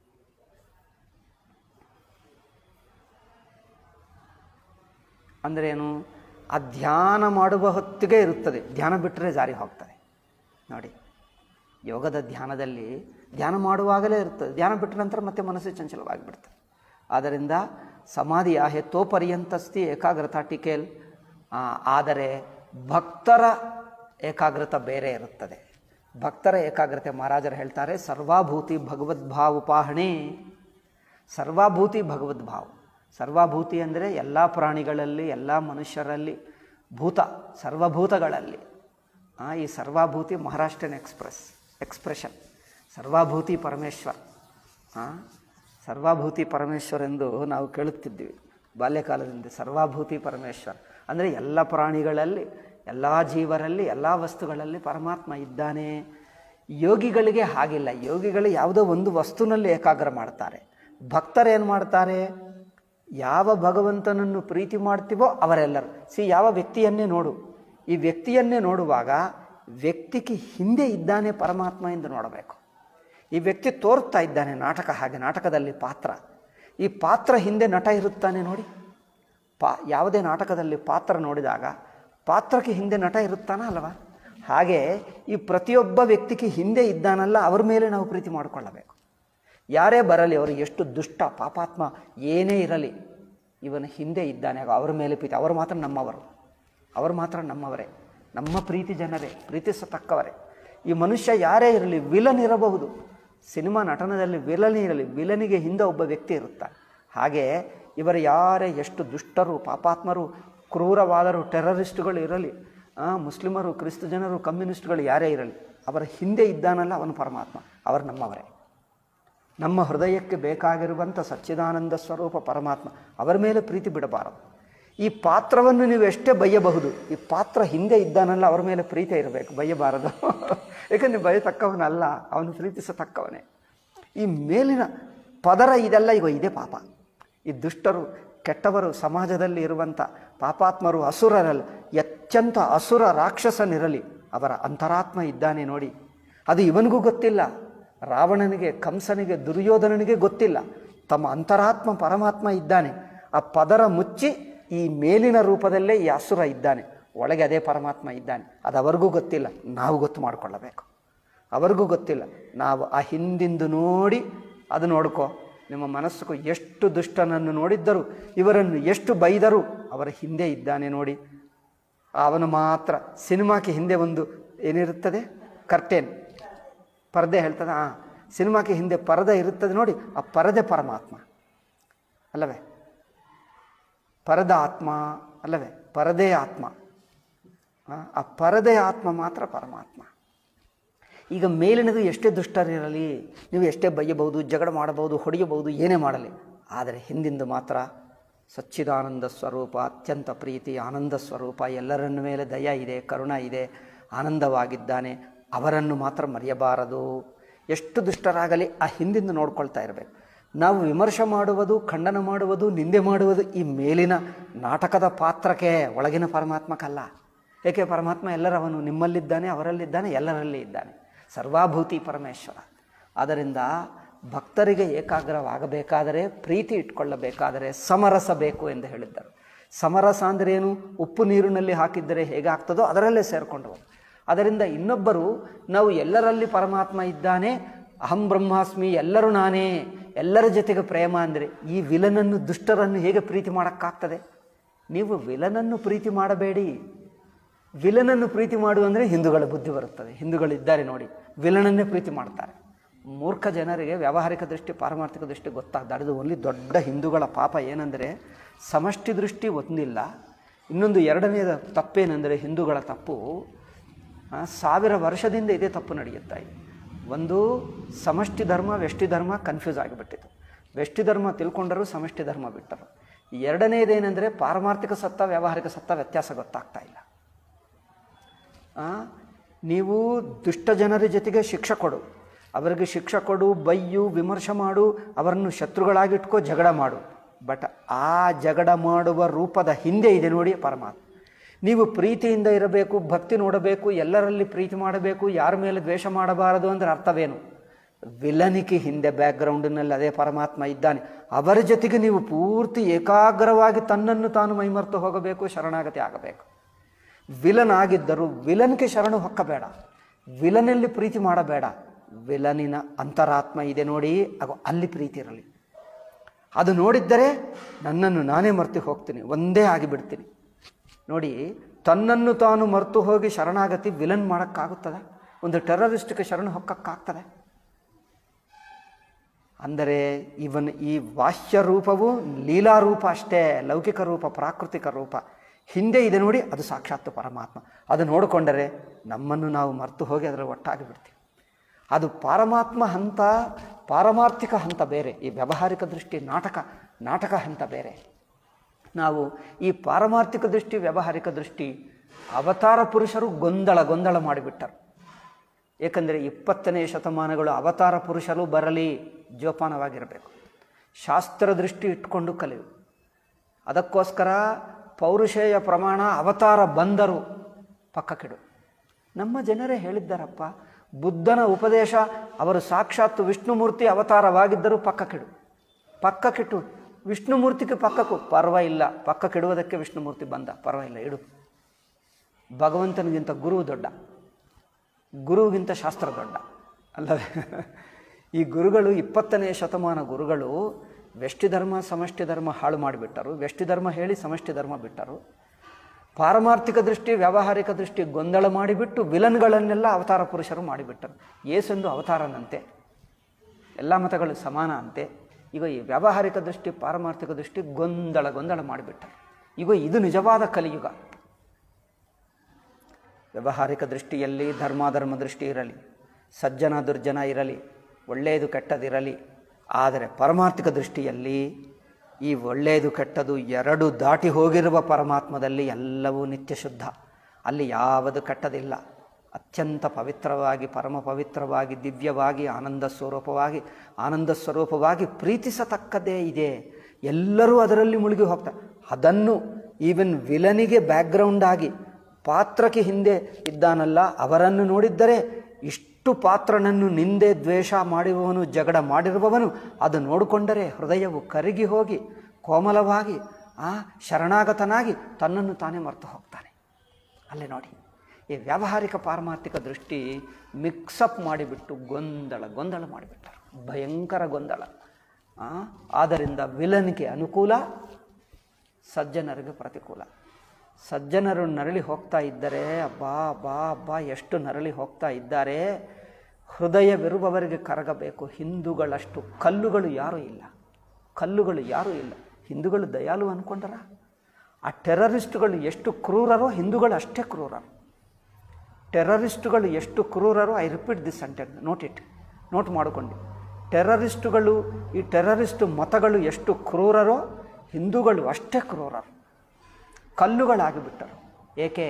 ಅಂದರೆ ಏನು ಆ ಧ್ಯಾನ ಮಾಡುವ ಹೊತ್ತಿಗೆ ಇರುತ್ತದೆ ಧ್ಯಾನ ಬಿಟ್ಟರೆ ಜಾರಿ ಹೋಗ್ತದೆ ನೋಡಿ ಯೋಗದ ಧ್ಯಾನದಲ್ಲಿ ಧ್ಯಾನ ಮಾಡುವಾಗಲೇ ಇರ್ತದೆ ಧ್ಯಾನ ಬಿಟ್ಟ ನಂತರ ಮತ್ತೆ ಮನಸ್ಸು ಚಂಚಲವಾಗಿಬಿಡ್ತದೆ ಆದ್ದರಿಂದ ಸಮಾಧಿಯ ಹೆತ್ತೋ ಪರ್ಯಂತಸ್ತಿ ಏಕಾಗ್ರತಾ ಟಿಕೇಲ್ ಆ, ಆದರೆ ಭಕ್ತರ ಏಕಾಗ್ರತ ಬೇರೆ ಇರುತ್ತದೆ ಭಕ್ತರ ಏಕಾಗ್ರತೆ ಮಹಾರಾಜರು ಹೇಳ್ತಾರೆ ಸರ್ವಾಭೂತಿ ಭಗವದ್ಭಾವುಪಾಹಣೆ ಸರ್ವಾಭೂತಿ ಭಗವದ್ಭಾವ ಸರ್ವಾಭೂತಿ ಅಂದರೆ ಎಲ್ಲ ಪ್ರಾಣಿಗಳಲ್ಲಿ ಎಲ್ಲ ಮನುಷ್ಯರಲ್ಲಿ ಭೂತ ಸರ್ವಭೂತಗಳಲ್ಲಿ ಆ, ಈ ಸರ್ವಾಭೂತಿ ಮಹಾರಾಷ್ಟ್ರನ್ ಎಕ್ಸ್ಪ್ರೆಸ್ ಎಕ್ಸ್ಪ್ರೆಷನ್ ಸರ್ವಾಭೂತಿ ಪರಮೇಶ್ವರ್ ಆ, ಸರ್ವಾಭೂತಿ ಪರಮೇಶ್ವರ್ ಎಂದು ನಾವು ಕೇಳುತ್ತಿದ್ದೀವಿ ಬಾಲ್ಯಕಾಲದಿಂದ ಸರ್ವಾಭೂತಿ ಪರಮೇಶ್ವರ್ ಅಂದರೆ ಎಲ್ಲ ಪ್ರಾಣಿಗಳಲ್ಲಿ ಎಲ್ಲ ಜೀವರಲ್ಲಿ ಎಲ್ಲ ವಸ್ತುಗಳಲ್ಲಿ ಪರಮಾತ್ಮ ಇದ್ದಾನೆ ಯೋಗಿಗಳಿಗೆ ಹಾಗಿಲ್ಲ ಯೋಗಿಗಳು ಯಾವುದೋ ಒಂದು ವಸ್ತುನಲ್ಲಿ ಏಕಾಗ್ರ ಮಾಡ್ತಾರೆ ಭಕ್ತರು ಏನು ಮಾಡ್ತಾರೆ ಯಾವ ಭಗವಂತನನ್ನು ಪ್ರೀತಿ ಮಾಡ್ತೀವೋ ಅವರೆಲ್ಲರೂ ಸಿ ಯಾವ ವ್ಯಕ್ತಿಯನ್ನೇ ನೋಡು ಈ ವ್ಯಕ್ತಿಯನ್ನೇ ನೋಡುವಾಗ ವ್ಯಕ್ತಿಗೆ ಹಿಂದೆ ಇದ್ದಾನೆ ಪರಮಾತ್ಮ ಎಂದು ನೋಡಬೇಕು ಈ ವ್ಯಕ್ತಿ ತೋರ್ತಾ ಇದ್ದಾನೆ ನಾಟಕ ಹಾಗೆ ನಾಟಕದಲ್ಲಿ ಪಾತ್ರ ಈ ಪಾತ್ರ ಹಿಂದೆ ನಟ ಇರುತ್ತಾನೆ ನೋಡಿ ಪಾ ಯಾವುದೇ ನಾಟಕದಲ್ಲಿ ಪಾತ್ರ ನೋಡಿದಾಗ ಪಾತ್ರಕ್ಕೆ ಹಿಂದೆ ನಟ ಇರುತ್ತಾನ ಅಲ್ವಾ ಹಾಗೆ ಈ ಪ್ರತಿಯೊಬ್ಬ ವ್ಯಕ್ತಿಗೆ ಹಿಂದೆ ಇದ್ದಾನಲ್ಲ ಅವ್ರ ಮೇಲೆ ನಾವು ಪ್ರೀತಿ ಮಾಡಿಕೊಳ್ಳಬೇಕು ಯಾರೇ ಬರಲಿ ಅವರು ಎಷ್ಟು ದುಷ್ಟ ಪಾಪಾತ್ಮ ಏನೇ ಇರಲಿ ಇವನ ಹಿಂದೆ ಇದ್ದಾನೆ ಆಗ ಅವರ ಮೇಲೆ ಪ್ರೀತಿ ಅವರು ಮಾತ್ರ ನಮ್ಮವರು ಅವರು ಮಾತ್ರ ನಮ್ಮವರೇ ನಮ್ಮ ಪ್ರೀತಿ ಜನರೇ ಪ್ರೀತಿಸತಕ್ಕವರೇ ಈ ಮನುಷ್ಯ ಯಾರೇ ಇರಲಿ ವಿಲನ್ ಇರಬಹುದು ಸಿನಿಮಾ ನಟನದಲ್ಲಿ ವಿಲನ್ ಇರಲಿ ವಿಲನಿಗೆ ಹಿಂದೆ ಒಬ್ಬ ವ್ಯಕ್ತಿ ಇರುತ್ತಾನೆ ಹಾಗೆ ಇವರು ಯಾರೇ ಎಷ್ಟು ದುಷ್ಟರು ಪಾಪಾತ್ಮರು ಕ್ರೂರವಾದರು ಟೆರರಿಸ್ಟ್ಗಳು ಇರಲಿ ಆ, ಮುಸ್ಲಿಮರು ಕ್ರಿಸ್ತ ಜನರು ಕಮ್ಯುನಿಸ್ಟ್ಗಳು ಯಾರೇ ಇರಲಿ ಅವರ ಹಿಂದೆ ಇದ್ದಾನಲ್ಲ ಅವನು ಪರಮಾತ್ಮ ಅವರು ನಮ್ಮವರೇ ನಮ್ಮ ಹೃದಯಕ್ಕೆ ಬೇಕಾಗಿರುವಂಥ ಸಚ್ಚಿದಾನಂದ ಸ್ವರೂಪ ಪರಮಾತ್ಮ ಅವರ ಮೇಲೆ ಪ್ರೀತಿ ಬಿಡಬಾರದು ಈ ಪಾತ್ರವನ್ನು ನೀವು ಎಷ್ಟೇ ಬಯ್ಯಬಹುದು ಈ ಪಾತ್ರ ಹಿಂದೆ ಇದ್ದಾನಲ್ಲ ಅವರ ಮೇಲೆ ಪ್ರೀತಿ ಇರಬೇಕು ಬಯ್ಯಬಾರದು ಏಕೆಂದರೆ ಬಯತಕ್ಕವನಲ್ಲ ಅವನು ಪ್ರೀತಿಸತಕ್ಕವನೇ ಈ ಮೇಲಿನ ಪದರ ಇದೆಲ್ಲ ಈಗ ಇದೇ ಪಾಪ ಈ ದುಷ್ಟರು ಕೆಟ್ಟವರು ಸಮಾಜದಲ್ಲಿ ಇರುವಂಥ ಪಾಪಾತ್ಮರು ಅಸುರರಲ್ಲ ಅತ್ಯಂತ ಅಸುರ ರಾಕ್ಷಸನಿರಲಿ ಅವರ ಅಂತರಾತ್ಮ ಇದ್ದಾನೆ ನೋಡಿ ಅದು ಇವನಿಗೂ ಗೊತ್ತಿಲ್ಲ ರಾವಣನಿಗೆ ಕಂಸನಿಗೆ ದುರ್ಯೋಧನನಿಗೆ ಗೊತ್ತಿಲ್ಲ ತಮ್ಮ ಅಂತರಾತ್ಮ ಪರಮಾತ್ಮ ಇದ್ದಾನೆ ಆ ಪದರ ಮುಚ್ಚಿ ಈ ಮೇಲಿನ ರೂಪದಲ್ಲೇ ಈ ಅಸುರ ಇದ್ದಾನೆ ಒಳಗೆ ಅದೇ ಪರಮಾತ್ಮ ಇದ್ದಾನೆ ಅದು ಅವರಿಗೂ ಗೊತ್ತಿಲ್ಲ ನಾವು ಗೊತ್ತು ಮಾಡಿಕೊಳ್ಳಬೇಕು ಅವರಿಗೂ ಗೊತ್ತಿಲ್ಲ ನಾವು ಆ ಹಿಂದಿಂದು ನೋಡಿ ಅದು ನೋಡ್ಕೋ ನಿಮ್ಮ ಮನಸ್ಸು ಎಷ್ಟು ದುಷ್ಟನನ್ನು ನೋಡಿದ್ದರು ಇವರನ್ನು ಎಷ್ಟು ಬೈದರು ಅವರ ಹಿಂದೆ ಇದ್ದಾನೆ ನೋಡಿ ಅವನು ಮಾತ್ರ ಸಿನಿಮಾಕ್ಕೆ ಹಿಂದೆ ಒಂದು ಏನಿರುತ್ತದೆ ಕರ್ಟೇನ್ ಪರದೆ ಹೇಳ್ತದೆ ಹಾಂ ಸಿನಿಮಾಕ್ಕೆ ಹಿಂದೆ ಪರದೆ ಇರುತ್ತದೆ ನೋಡಿ ಆ ಪರದೆ ಪರಮಾತ್ಮ ಅಲ್ಲವೇ ಪರದ ಆತ್ಮ ಅಲ್ಲವೇ ಪರದೇ ಆತ್ಮ ಆ, ಆ ಪರದೆ ಆತ್ಮ ಮಾತ್ರ ಪರಮಾತ್ಮ ಈಗ ಮೇಲಿನದು ಎಷ್ಟೇ ದುಷ್ಟರಿರಲಿ ನೀವು ಎಷ್ಟೇ ಬಯ್ಯಬಹುದು ಜಗಳ ಮಾಡಬಹುದು ಹೊಡೆಯಬಹುದು ಏನೇ ಮಾಡಲಿ ಆದರೆ ಹಿಂದಿಂದು ಮಾತ್ರ ಸಚ್ಚಿದಾನಂದ ಸ್ವರೂಪ ಅತ್ಯಂತ ಪ್ರೀತಿ ಆನಂದ ಸ್ವರೂಪ ಎಲ್ಲರನ್ನ ಮೇಲೆ ದಯ ಇದೆ ಕರುಣ ಇದೆ ಆನಂದವಾಗಿದ್ದಾನೆ ಅವರನ್ನು ಮಾತ್ರ ಮರೆಯಬಾರದು ಎಷ್ಟು ದುಷ್ಟರಾಗಲಿ ಆ ಹಿಂದಿಂದ ನೋಡ್ಕೊಳ್ತಾ ಇರಬೇಕು ನಾವು ವಿಮರ್ಶೆ ಮಾಡುವುದು ಖಂಡನ ಮಾಡುವುದು ನಿಂದೆ ಮಾಡುವುದು ಈ ಮೇಲಿನ ನಾಟಕದ ಪಾತ್ರಕ್ಕೆ ಒಳಗಿನ ಪರಮಾತ್ಮಕ್ಕಲ್ಲ ಏಕೆ ಪರಮಾತ್ಮ ಎಲ್ಲರವನು ನಿಮ್ಮಲ್ಲಿದ್ದಾನೆ ಅವರಲ್ಲಿದ್ದಾನೆ ಎಲ್ಲರಲ್ಲಿ ಇದ್ದಾನೆ ಸರ್ವಾಭೂತಿ ಪರಮೇಶ್ವರ ಆದ್ದರಿಂದ ಭಕ್ತರಿಗೆ ಏಕಾಗ್ರವಾಗಬೇಕಾದರೆ ಪ್ರೀತಿ ಇಟ್ಕೊಳ್ಳಬೇಕಾದರೆ ಸಮರಸ ಬೇಕು ಎಂದು ಹೇಳಿದ್ದರು ಸಮರಸ ಅಂದರೆ ಏನು ಉಪ್ಪು ನೀರಿನಲ್ಲಿ ಹಾಕಿದ್ದರೆ ಹೇಗಾಗ್ತದೋ ಅದರಲ್ಲೇ ಸೇರಿಕೊಂಡು ಅದರಿಂದ ಇನ್ನೊಬ್ಬರು ನಾವು ಎಲ್ಲರಲ್ಲಿ ಪರಮಾತ್ಮ ಇದ್ದಾನೆ ಅಹಂ ಬ್ರಹ್ಮಾಸ್ಮಿ ಎಲ್ಲರೂ ನಾನೇ ಎಲ್ಲರ ಜೊತೆಗೆ ಪ್ರೇಮ ಅಂದರೆ ಈ ವಿಲನನ್ನು ದುಷ್ಟರನ್ನು ಹೇಗೆ ಪ್ರೀತಿ ಮಾಡೋಕ್ಕಾಗ್ತದೆ ನೀವು ವಿಲನನ್ನು ಪ್ರೀತಿ ಮಾಡಬೇಡಿ ವಿಲನನ್ನು ಪ್ರೀತಿ ಮಾಡು ಅಂದರೆ ಹಿಂದೂಗಳ ಬುದ್ಧಿ ಬರುತ್ತದೆ ಹಿಂದೂಗಳಿದ್ದಾರೆ ನೋಡಿ ವಿಲನನ್ನೇ ಪ್ರೀತಿ ಮಾಡ್ತಾರೆ ಮೂರ್ಖ ಜನರಿಗೆ ವ್ಯಾವಹಾರಿಕ ದೃಷ್ಟಿ ಪಾರಮಾರ್ಥಿಕ ದೃಷ್ಟಿ ಗೊತ್ತಾಗ್ತದೆ ಅದು ಓನ್ಲಿ ದೊಡ್ಡ ಹಿಂದೂಗಳ ಪಾಪ ಏನಂದರೆ ಸಮಷ್ಟಿ ದೃಷ್ಟಿ ಒಂದಿಲ್ಲ ಇನ್ನೊಂದು ಎರಡನೇದ ತಪ್ಪೇನೆಂದರೆ ಹಿಂದೂಗಳ ತಪ್ಪು ಆ, ಸಾವಿರ ವರ್ಷದಿಂದ ಇದೇ ತಪ್ಪು ನಡೆಯುತ್ತಾ ಇದೆ ಒಂದು ಸಮಷ್ಟಿ ಧರ್ಮ ವ್ಯಷ್ಟಿ ಧರ್ಮ ಕನ್ಫ್ಯೂಸ್ ಆಗಿಬಿಟ್ಟಿತು ವ್ಯಷ್ಟಿ ಧರ್ಮ ತಿಳ್ಕೊಂಡರೂ ಸಮಷ್ಟಿ ಧರ್ಮ ಬಿಟ್ಟರು ಎರಡನೇದೇನೆಂದರೆ ಪಾರಮಾರ್ಥಿಕ ಸತ್ತ ವ್ಯಾವಹಾರಿಕ ಸತ್ತ ವ್ಯತ್ಯಾಸ ಗೊತ್ತಾಗ್ತಾ ಇಲ್ಲ ಆ, ನೀವು ದುಷ್ಟ ಜನರ ಜೊತೆಗೆ ಶಿಕ್ಷೆ ಕೊಡು ಅವರಿಗೆ ಶಿಕ್ಷೆ ಕೊಡು ಬೈಯು ವಿಮರ್ಶೆ ಮಾಡು ಅವರನ್ನು ಶತ್ರುಗಳಾಗಿಟ್ಕೋ ಜಗಳ ಮಾಡು ಬಟ್ ಆ ಜಗಳ ಮಾಡುವ ರೂಪದ ಹಿಂದೆ ಇದೆ ನೋಡಿ ಪರಮಾತ್ಮ ನೀವು ಪ್ರೀತಿಯಿಂದ ಇರಬೇಕು ಭಕ್ತಿ ನೋಡಬೇಕು ಎಲ್ಲರಲ್ಲಿ ಪ್ರೀತಿ ಮಾಡಬೇಕು ಯಾರ ಮೇಲೆ ದ್ವೇಷ ಮಾಡಬಾರದು ಅಂದರೆ ಅರ್ಥವೇನು ವಿಲನಿಕೆ ಹಿಂದೆ ಬ್ಯಾಕ್ಗ್ರೌಂಡಿನಲ್ಲಿ ಅದೇ ಪರಮಾತ್ಮ ಇದ್ದಾನೆ ಅವರ ಜೊತೆಗೆ ನೀವು ಪೂರ್ತಿ ಏಕಾಗ್ರವಾಗಿ ತನ್ನನ್ನು ತಾನು ಮೈಮರೆತು ಹೋಗಬೇಕು ಶರಣಾಗತಿ ಆಗಬೇಕು ವಿಲನ್ ಆಗಿದ್ದರೂ ವಿಲನ್ಗೆ ಶರಣು ಹೊಕ್ಕಬೇಡ ವಿಲನಲ್ಲಿ ಪ್ರೀತಿ ಮಾಡಬೇಡ ವಿಲನಿನ ಅಂತರಾತ್ಮ ಇದೆ ನೋಡಿ ಅಗೋ ಅಲ್ಲಿ ಪ್ರೀತಿ ಇರಲಿ ಅದು ನೋಡಿದ್ದರೆ ನನ್ನನ್ನು ನಾನೇ ಮರ್ತು ಹೋಗ್ತೀನಿ ಒಂದೇ ಆಗಿಬಿಡ್ತೀನಿ ನೋಡಿ ತನ್ನನ್ನು ತಾನು ಮರೆತು ಹೋಗಿ ಶರಣಾಗತಿ ವಿಲನ್ ಮಾಡೋಕ್ಕಾಗುತ್ತದೆ ಒಂದು ಟೆರರಿಸ್ಟ್ಗೆ ಶರಣು ಹೊಕ್ಕಕ್ಕಾಗ್ತದೆ ಅಂದರೆ ಇವನ್ ಈ ವಾಹ್ಯ ರೂಪವು ಲೀಲಾರೂಪ ಅಷ್ಟೇ ಲೌಕಿಕ ರೂಪ ಪ್ರಾಕೃತಿಕ ರೂಪ ಹಿಂದೆ ಇದೆ ನೋಡಿ ಅದು ಸಾಕ್ಷಾತ್ ಪರಮಾತ್ಮ ಅದು ನೋಡಿಕೊಂಡರೆ ನಮ್ಮನ್ನು ನಾವು ಮರೆತು ಹೋಗಿ ಅದರ ಒಟ್ಟಾಗಿ ಬಿಡ್ತೀವಿ ಅದು ಪಾರಮಾತ್ಮ ಹಂತ ಪಾರಮಾರ್ಥಿಕ ಹಂತ ಬೇರೆ ಈ ವ್ಯಾವಹಾರಿಕ ದೃಷ್ಟಿ ನಾಟಕ ನಾಟಕ ಹಂತ ಬೇರೆ ನಾವು ಈ ಪಾರಮಾರ್ಥಿಕ ದೃಷ್ಟಿ ವ್ಯಾವಹಾರಿಕ ದೃಷ್ಟಿ ಅವತಾರ ಪುರುಷರು ಗೊಂದಳ ಗೊಂದಳ ಮಾಡಿಬಿಟ್ಟರು ಏಕೆಂದರೆ ಇಪ್ಪತ್ತನೇ ಶತಮಾನಗಳು ಅವತಾರ ಪುರುಷರು ಬರಲಿ ಜೋಪಾನವಾಗಿರಬೇಕು ಶಾಸ್ತ್ರ ದೃಷ್ಟಿ ಇಟ್ಕೊಂಡು ಕಲಿಯು ಅದಕ್ಕೋಸ್ಕರ ಪೌರುಷೇಯ ಪ್ರಮಾಣ ಅವತಾರ ಬಂದರು ಪಕ್ಕಕ್ಕಿಡು ನಮ್ಮ ಜನರೇ ಹೇಳಿದ್ದಾರಪ್ಪ ಬುದ್ಧನ ಉಪದೇಶ ಅವರು ಸಾಕ್ಷಾತ್ ವಿಷ್ಣುಮೂರ್ತಿ ಅವತಾರವಾಗಿದ್ದರೂ ಪಕ್ಕಕ್ಕಿಡು ಪಕ್ಕಕ್ಕಿಟ್ಟು ವಿಷ್ಣುಮೂರ್ತಿಗೆ ಪಕ್ಕಕ್ಕೂ ಪರವಾಗಿಲ್ಲ ಪಕ್ಕಕ್ಕಿಡುವುದಕ್ಕೆ ವಿಷ್ಣುಮೂರ್ತಿ ಬಂದ ಪರವಾಗಿಲ್ಲ ಇಡು ಭಗವಂತನಿಗಿಂತ ಗುರು ದೊಡ್ಡ ಗುರುವಿಗಿಂತ ಶಾಸ್ತ್ರ ದೊಡ್ಡ ಅಲ್ಲವೇ ಈ ಗುರುಗಳು ಇಪ್ಪತ್ತನೇ ಶತಮಾನ ಗುರುಗಳು ವ್ಯಷ್ಟಿ ಧರ್ಮ ಸಮಷ್ಟಿ ಧರ್ಮ ಹಾಳು ಮಾಡಿಬಿಟ್ಟರು ವ್ಯಷ್ಟಿ ಧರ್ಮ ಹೇಳಿ ಸಮಷ್ಟಿ ಧರ್ಮ ಬಿಟ್ಟರು ಪಾರಮಾರ್ಥಿಕ ದೃಷ್ಟಿ ವ್ಯಾವಹಾರಿಕ ದೃಷ್ಟಿ ಗೊಂದಲ ಮಾಡಿಬಿಟ್ಟು ವಿಲನ್ಗಳನ್ನೆಲ್ಲ ಅವತಾರ ಪುರುಷರು ಮಾಡಿಬಿಟ್ಟರು ಏಸೊಂದು ಅವತಾರನಂತೆ ಎಲ್ಲ ಮತಗಳು ಸಮಾನ ಅಂತೆ ಈಗ ಈ ವ್ಯಾವಹಾರಿಕ ದೃಷ್ಟಿ ಪಾರಮಾರ್ಥಿಕ ದೃಷ್ಟಿ ಗೊಂದಲ ಗೊಂದಲ ಮಾಡಿಬಿಟ್ಟರು ಈಗ ಇದು ನಿಜವಾದ ಕಲಿಯುಗ ವ್ಯಾವಹಾರಿಕ ದೃಷ್ಟಿಯಲ್ಲಿ ಧರ್ಮಾಧರ್ಮ ದೃಷ್ಟಿ ಇರಲಿ ಸಜ್ಜನ ದುರ್ಜನ ಇರಲಿ ಒಳ್ಳೆಯದು ಕೆಟ್ಟದಿರಲಿ ಆದರೆ ಪಾರಮಾರ್ಥಿಕ ದೃಷ್ಟಿಯಲ್ಲಿ ಈ ಒಳ್ಳೆಯದು ಕೆಟ್ಟದು ಎರಡು ದಾಟಿ ಹೋಗಿರುವ ಪರಮಾತ್ಮದಲ್ಲಿ ಎಲ್ಲವೂ ನಿತ್ಯ ಶುದ್ಧ ಅಲ್ಲಿ ಯಾವುದು ಕೆಟ್ಟದಿಲ್ಲ ಅತ್ಯಂತ ಪವಿತ್ರವಾಗಿ ಪರಮ ಪವಿತ್ರವಾಗಿ ದಿವ್ಯವಾಗಿ ಆನಂದ ಸ್ವರೂಪವಾಗಿ ಆನಂದ ಸ್ವರೂಪವಾಗಿ ಪ್ರೀತಿಸತಕ್ಕದ್ದೇ ಇದೆ ಎಲ್ಲರೂ ಅದರಲ್ಲಿ ಮುಳುಗಿ ಹೋಗ್ತಾರೆ ಅದನ್ನು ಈವನ್ ವಿಲನಿಗೆ ಬ್ಯಾಕ್ಗ್ರೌಂಡ್ ಆಗಿ ಪಾತ್ರಕ್ಕೆ ಹಿಂದೆ ಇದ್ದಾನಲ್ಲ ಅವರನ್ನು ನೋಡಿದ್ದರೆ ಇಷ್ಟು ಪಾತ್ರನನ್ನು ನಿಂದೆ ದ್ವೇಷ ಮಾಡಿರುವವನು ಜಗಳ ಮಾಡಿರುವವನು ಅದು ನೋಡಿಕೊಂಡರೆ ಹೃದಯವು ಕರಗಿ ಹೋಗಿ ಕೋಮಲವಾಗಿ ಆ ಶರಣಾಗತನಾಗಿ ತನ್ನನ್ನು ತಾನೇ ಮರೆತು ಹೋಗ್ತಾನೆ ಅಲ್ಲೇ ನೋಡಿ ಈ ವ್ಯಾವಹಾರಿಕ ಪಾರಮಾರ್ಥಿಕ ದೃಷ್ಟಿ ಮಿಕ್ಸಪ್ ಮಾಡಿಬಿಟ್ಟು ಗೊಂದಲ ಗೊಂದಲ ಮಾಡಿಬಿಟ್ಟರು ಭಯಂಕರ ಗೊಂದಲ ಆ, ಆದ್ದರಿಂದ ವಿಲನ್ಗೆ ಅನುಕೂಲ ಸಜ್ಜನರಿಗೆ ಪ್ರತಿಕೂಲ ಸಜ್ಜನರು ನರಳಿ ಹೋಗ್ತಾ ಇದ್ದರೆ ಅಬ್ಬಾ ಬಾ ಅಬ್ಬಾ ಎಷ್ಟು ನರಳಿ ಹೋಗ್ತಾ ಇದ್ದಾರೆ ಹೃದಯವಿರುವವರಿಗೆ ಕರಗಬೇಕು ಹಿಂದೂಗಳಷ್ಟು ಕಲ್ಲುಗಳು ಯಾರೂ ಇಲ್ಲ ಕಲ್ಲುಗಳು ಯಾರೂ ಇಲ್ಲ ಹಿಂದೂಗಳು ದಯಾಲು ಅಂದ್ಕೊಂಡರ ಆ ಟೆರರಿಸ್ಟ್ಗಳು ಎಷ್ಟು ಕ್ರೂರರೋ ಹಿಂದೂಗಳು ಅಷ್ಟೇ ಕ್ರೂರರು ಟೆರರಿಸ್ಟ್ಗಳು ಎಷ್ಟು ಕ್ರೂರರೋ I repeat this sentence note it note ಮಾಡಿಕೊಂಡು ಟೆರರಿಸ್ಟ್ಗಳು ಈ ಟೆರರಿಸ್ಟ್ ಮತಗಳು ಎಷ್ಟು ಕ್ರೂರರೋ ಹಿಂದೂಗಳು ಅಷ್ಟೇ ಕ್ರೂರರು ಕಲ್ಲುಗಳಾಗಿಬಿಟ್ಟರು ಏಕೆ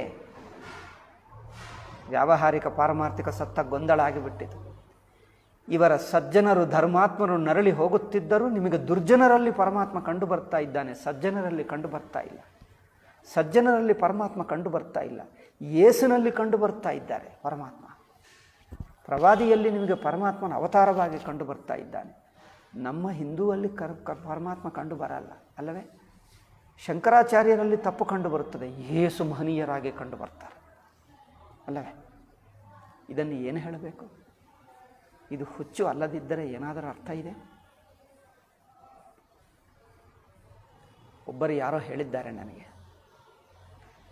ವ್ಯಾವಹಾರಿಕ ಪಾರಮಾರ್ಥಿಕ ಸತ್ತ ಗೊಂದಲ ಆಗಿಬಿಟ್ಟಿತು ಇವರ ಸಜ್ಜನರು ಧರ್ಮಾತ್ಮರು ನರಳಿ ಹೋಗುತ್ತಿದ್ದರೂ ನಿಮಗೆ ದುರ್ಜನರಲ್ಲಿ ಪರಮಾತ್ಮ ಕಂಡು ಬರ್ತಾ ಇದ್ದಾನೆ ಸಜ್ಜನರಲ್ಲಿ ಕಂಡು ಬರ್ತಾ ಇಲ್ಲ ಸಜ್ಜನರಲ್ಲಿ ಪರಮಾತ್ಮ ಕಂಡು ಬರ್ತಾ ಇಲ್ಲ ಯೇಸುನಲ್ಲಿ ಕಂಡು ಬರ್ತಾ ಇದ್ದಾರೆ ಪರಮಾತ್ಮ ಪ್ರವಾದಿಯಲ್ಲಿ ನಿಮಗೆ ಪರಮಾತ್ಮನ ಅವತಾರವಾಗಿ ಕಂಡು ಬರ್ತಾ ಇದ್ದಾನೆ ನಮ್ಮ ಹಿಂದೂವಲ್ಲಿ ಕರ್ ಕ- ಪರಮಾತ್ಮ ಕಂಡು ಬರಲ್ಲ ಅಲ್ಲವೇ ಶಂಕರಾಚಾರ್ಯರಲ್ಲಿ ತಪ್ಪು ಕಂಡು ಬರುತ್ತದೆ ಯೇಸು ಮಹನೀಯರಾಗಿ ಕಂಡು ಬರ್ತಾರೆ ಅಲ್ಲವೇ ಇದನ್ನು ಏನು ಹೇಳಬೇಕು ಇದು ಹುಚ್ಚು ಅಲ್ಲದಿದ್ದರೆ ಏನಾದರೂ ಅರ್ಥ ಇದೆ ಒಬ್ಬರು ಯಾರೋ ಹೇಳಿದ್ದಾರೆ ನನಗೆ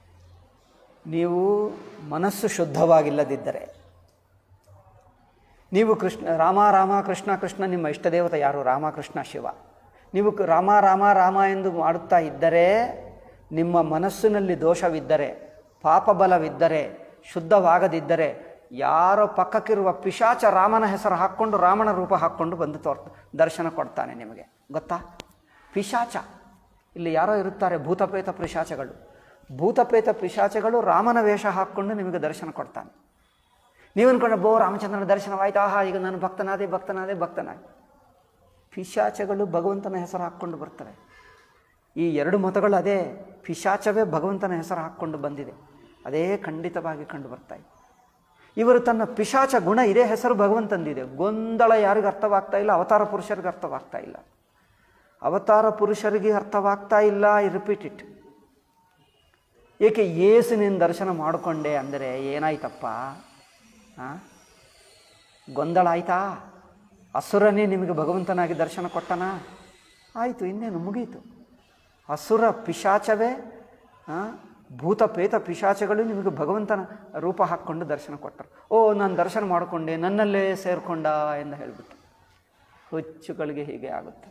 ನೀವು ಮನಸ್ಸು ಶುದ್ಧವಾಗಿಲ್ಲದಿದ್ದರೆ ನೀವು ಕೃಷ್ಣ ರಾಮ ರಾಮ ಕೃಷ್ಣ ಕೃಷ್ಣ ನಿಮ್ಮ ಇಷ್ಟ ದೇವತೆ ಯಾರು ರಾಮ ಕೃಷ್ಣ ಶಿವ ನೀವು ಕ- ರಾಮ ರಾಮ ರಾಮ ಎಂದು ಮಾಡುತ್ತಾ ಇದ್ದರೆ ನಿಮ್ಮ ಮನಸ್ಸಿನಲ್ಲಿ ದೋಷವಿದ್ದರೆ ಪಾಪಬಲವಿದ್ದರೆ ಶುದ್ಧವಾಗದಿದ್ದರೆ ಯಾರೋ ಪಕ್ಕಕ್ಕಿರುವ ಪಿಶಾಚ ರಾಮನ ಹೆಸರು ಹಾಕ್ಕೊಂಡು ರಾಮನ ರೂಪ ಹಾಕ್ಕೊಂಡು ಬಂದು ತೋರ್ ದರ್ಶನ ಕೊಡ್ತಾನೆ ನಿಮಗೆ ಗೊತ್ತಾ ಪಿಶಾಚ ಇಲ್ಲಿ ಯಾರೋ ಇರುತ್ತಾರೆ ಭೂತಪೇತ ಪಿಶಾಚಗಳು ಭೂತಪೇತ ಪಿಶಾಚಗಳು ರಾಮನ ವೇಷ ಹಾಕ್ಕೊಂಡು ನಿಮಗೆ ದರ್ಶನ ಕೊಡ್ತಾನೆ ನೀವು ಅನ್ಕೊಂಡ್ರೆ ಬೋ ರಾಮಚಂದ್ರನ ದರ್ಶನವಾಯ್ತು ಆಹಾ ಈಗ ನಾನು ಭಕ್ತನಾದೆ ಭಕ್ತನಾದೆ ಭಕ್ತನಾದೆ ಪಿಶಾಚಗಳು ಭಗವಂತನ ಹೆಸರು ಹಾಕ್ಕೊಂಡು ಬರ್ತವೆ ಈ ಎರಡು ಮತಗಳು ಅದೇ ಪಿಶಾಚವೇ ಭಗವಂತನ ಹೆಸರು ಹಾಕ್ಕೊಂಡು ಬಂದಿದೆ ಅದೇ ಖಂಡಿತವಾಗಿ ಕಂಡು ಬರ್ತಾ ಇದೆ ಇವರು ತನ್ನ ಪಿಶಾಚ ಗುಣ ಇದೇ ಹೆಸರು ಭಗವಂತಂದಿದೆ ಗೊಂದಲ ಯಾರಿಗೂ ಅರ್ಥವಾಗ್ತಾ ಇಲ್ಲ ಅವತಾರ ಪುರುಷರಿಗೆ ಅರ್ಥವಾಗ್ತಾ ಇಲ್ಲ ಅವತಾರ ಪುರುಷರಿಗೆ ಅರ್ಥವಾಗ್ತಾ ಇಲ್ಲ ಐ ರಿಪೀಟ್ ಇಟ್ ಏಕೆ ಯೇಸುನಿನ ದರ್ಶನ ಮಾಡಿಕೊಂಡೆ ಅಂದರೆ ಏನಾಯ್ತಪ್ಪ ಆ? ಗೊಂದಲ ಆಯ್ತಾ ಅಸುರನೇ ನಿಮಗೆ ಭಗವಂತನಾಗಿ ದರ್ಶನ ಕೊಟ್ಟನಾ ಆಯಿತು ಇನ್ನೇನು ಮುಗೀತು ಅಸುರ ಪಿಶಾಚವೇ ಆ, ಭೂತ ಪ್ರೇತ ಪಿಶಾಚಗಳು ನಿಮಗೆ ಭಗವಂತನ ರೂಪ ಹಾಕ್ಕೊಂಡು ದರ್ಶನ ಕೊಟ್ಟರು ಓ ನಾನು ದರ್ಶನ ಮಾಡಿಕೊಂಡೆ ನನ್ನಲ್ಲೇ ಸೇರಿಕೊಂಡ ಎಂದು ಹೇಳಿಬಿಟ್ಟು ಹುಚ್ಚುಗಳಿಗೆ ಹೀಗೆ ಆಗುತ್ತೆ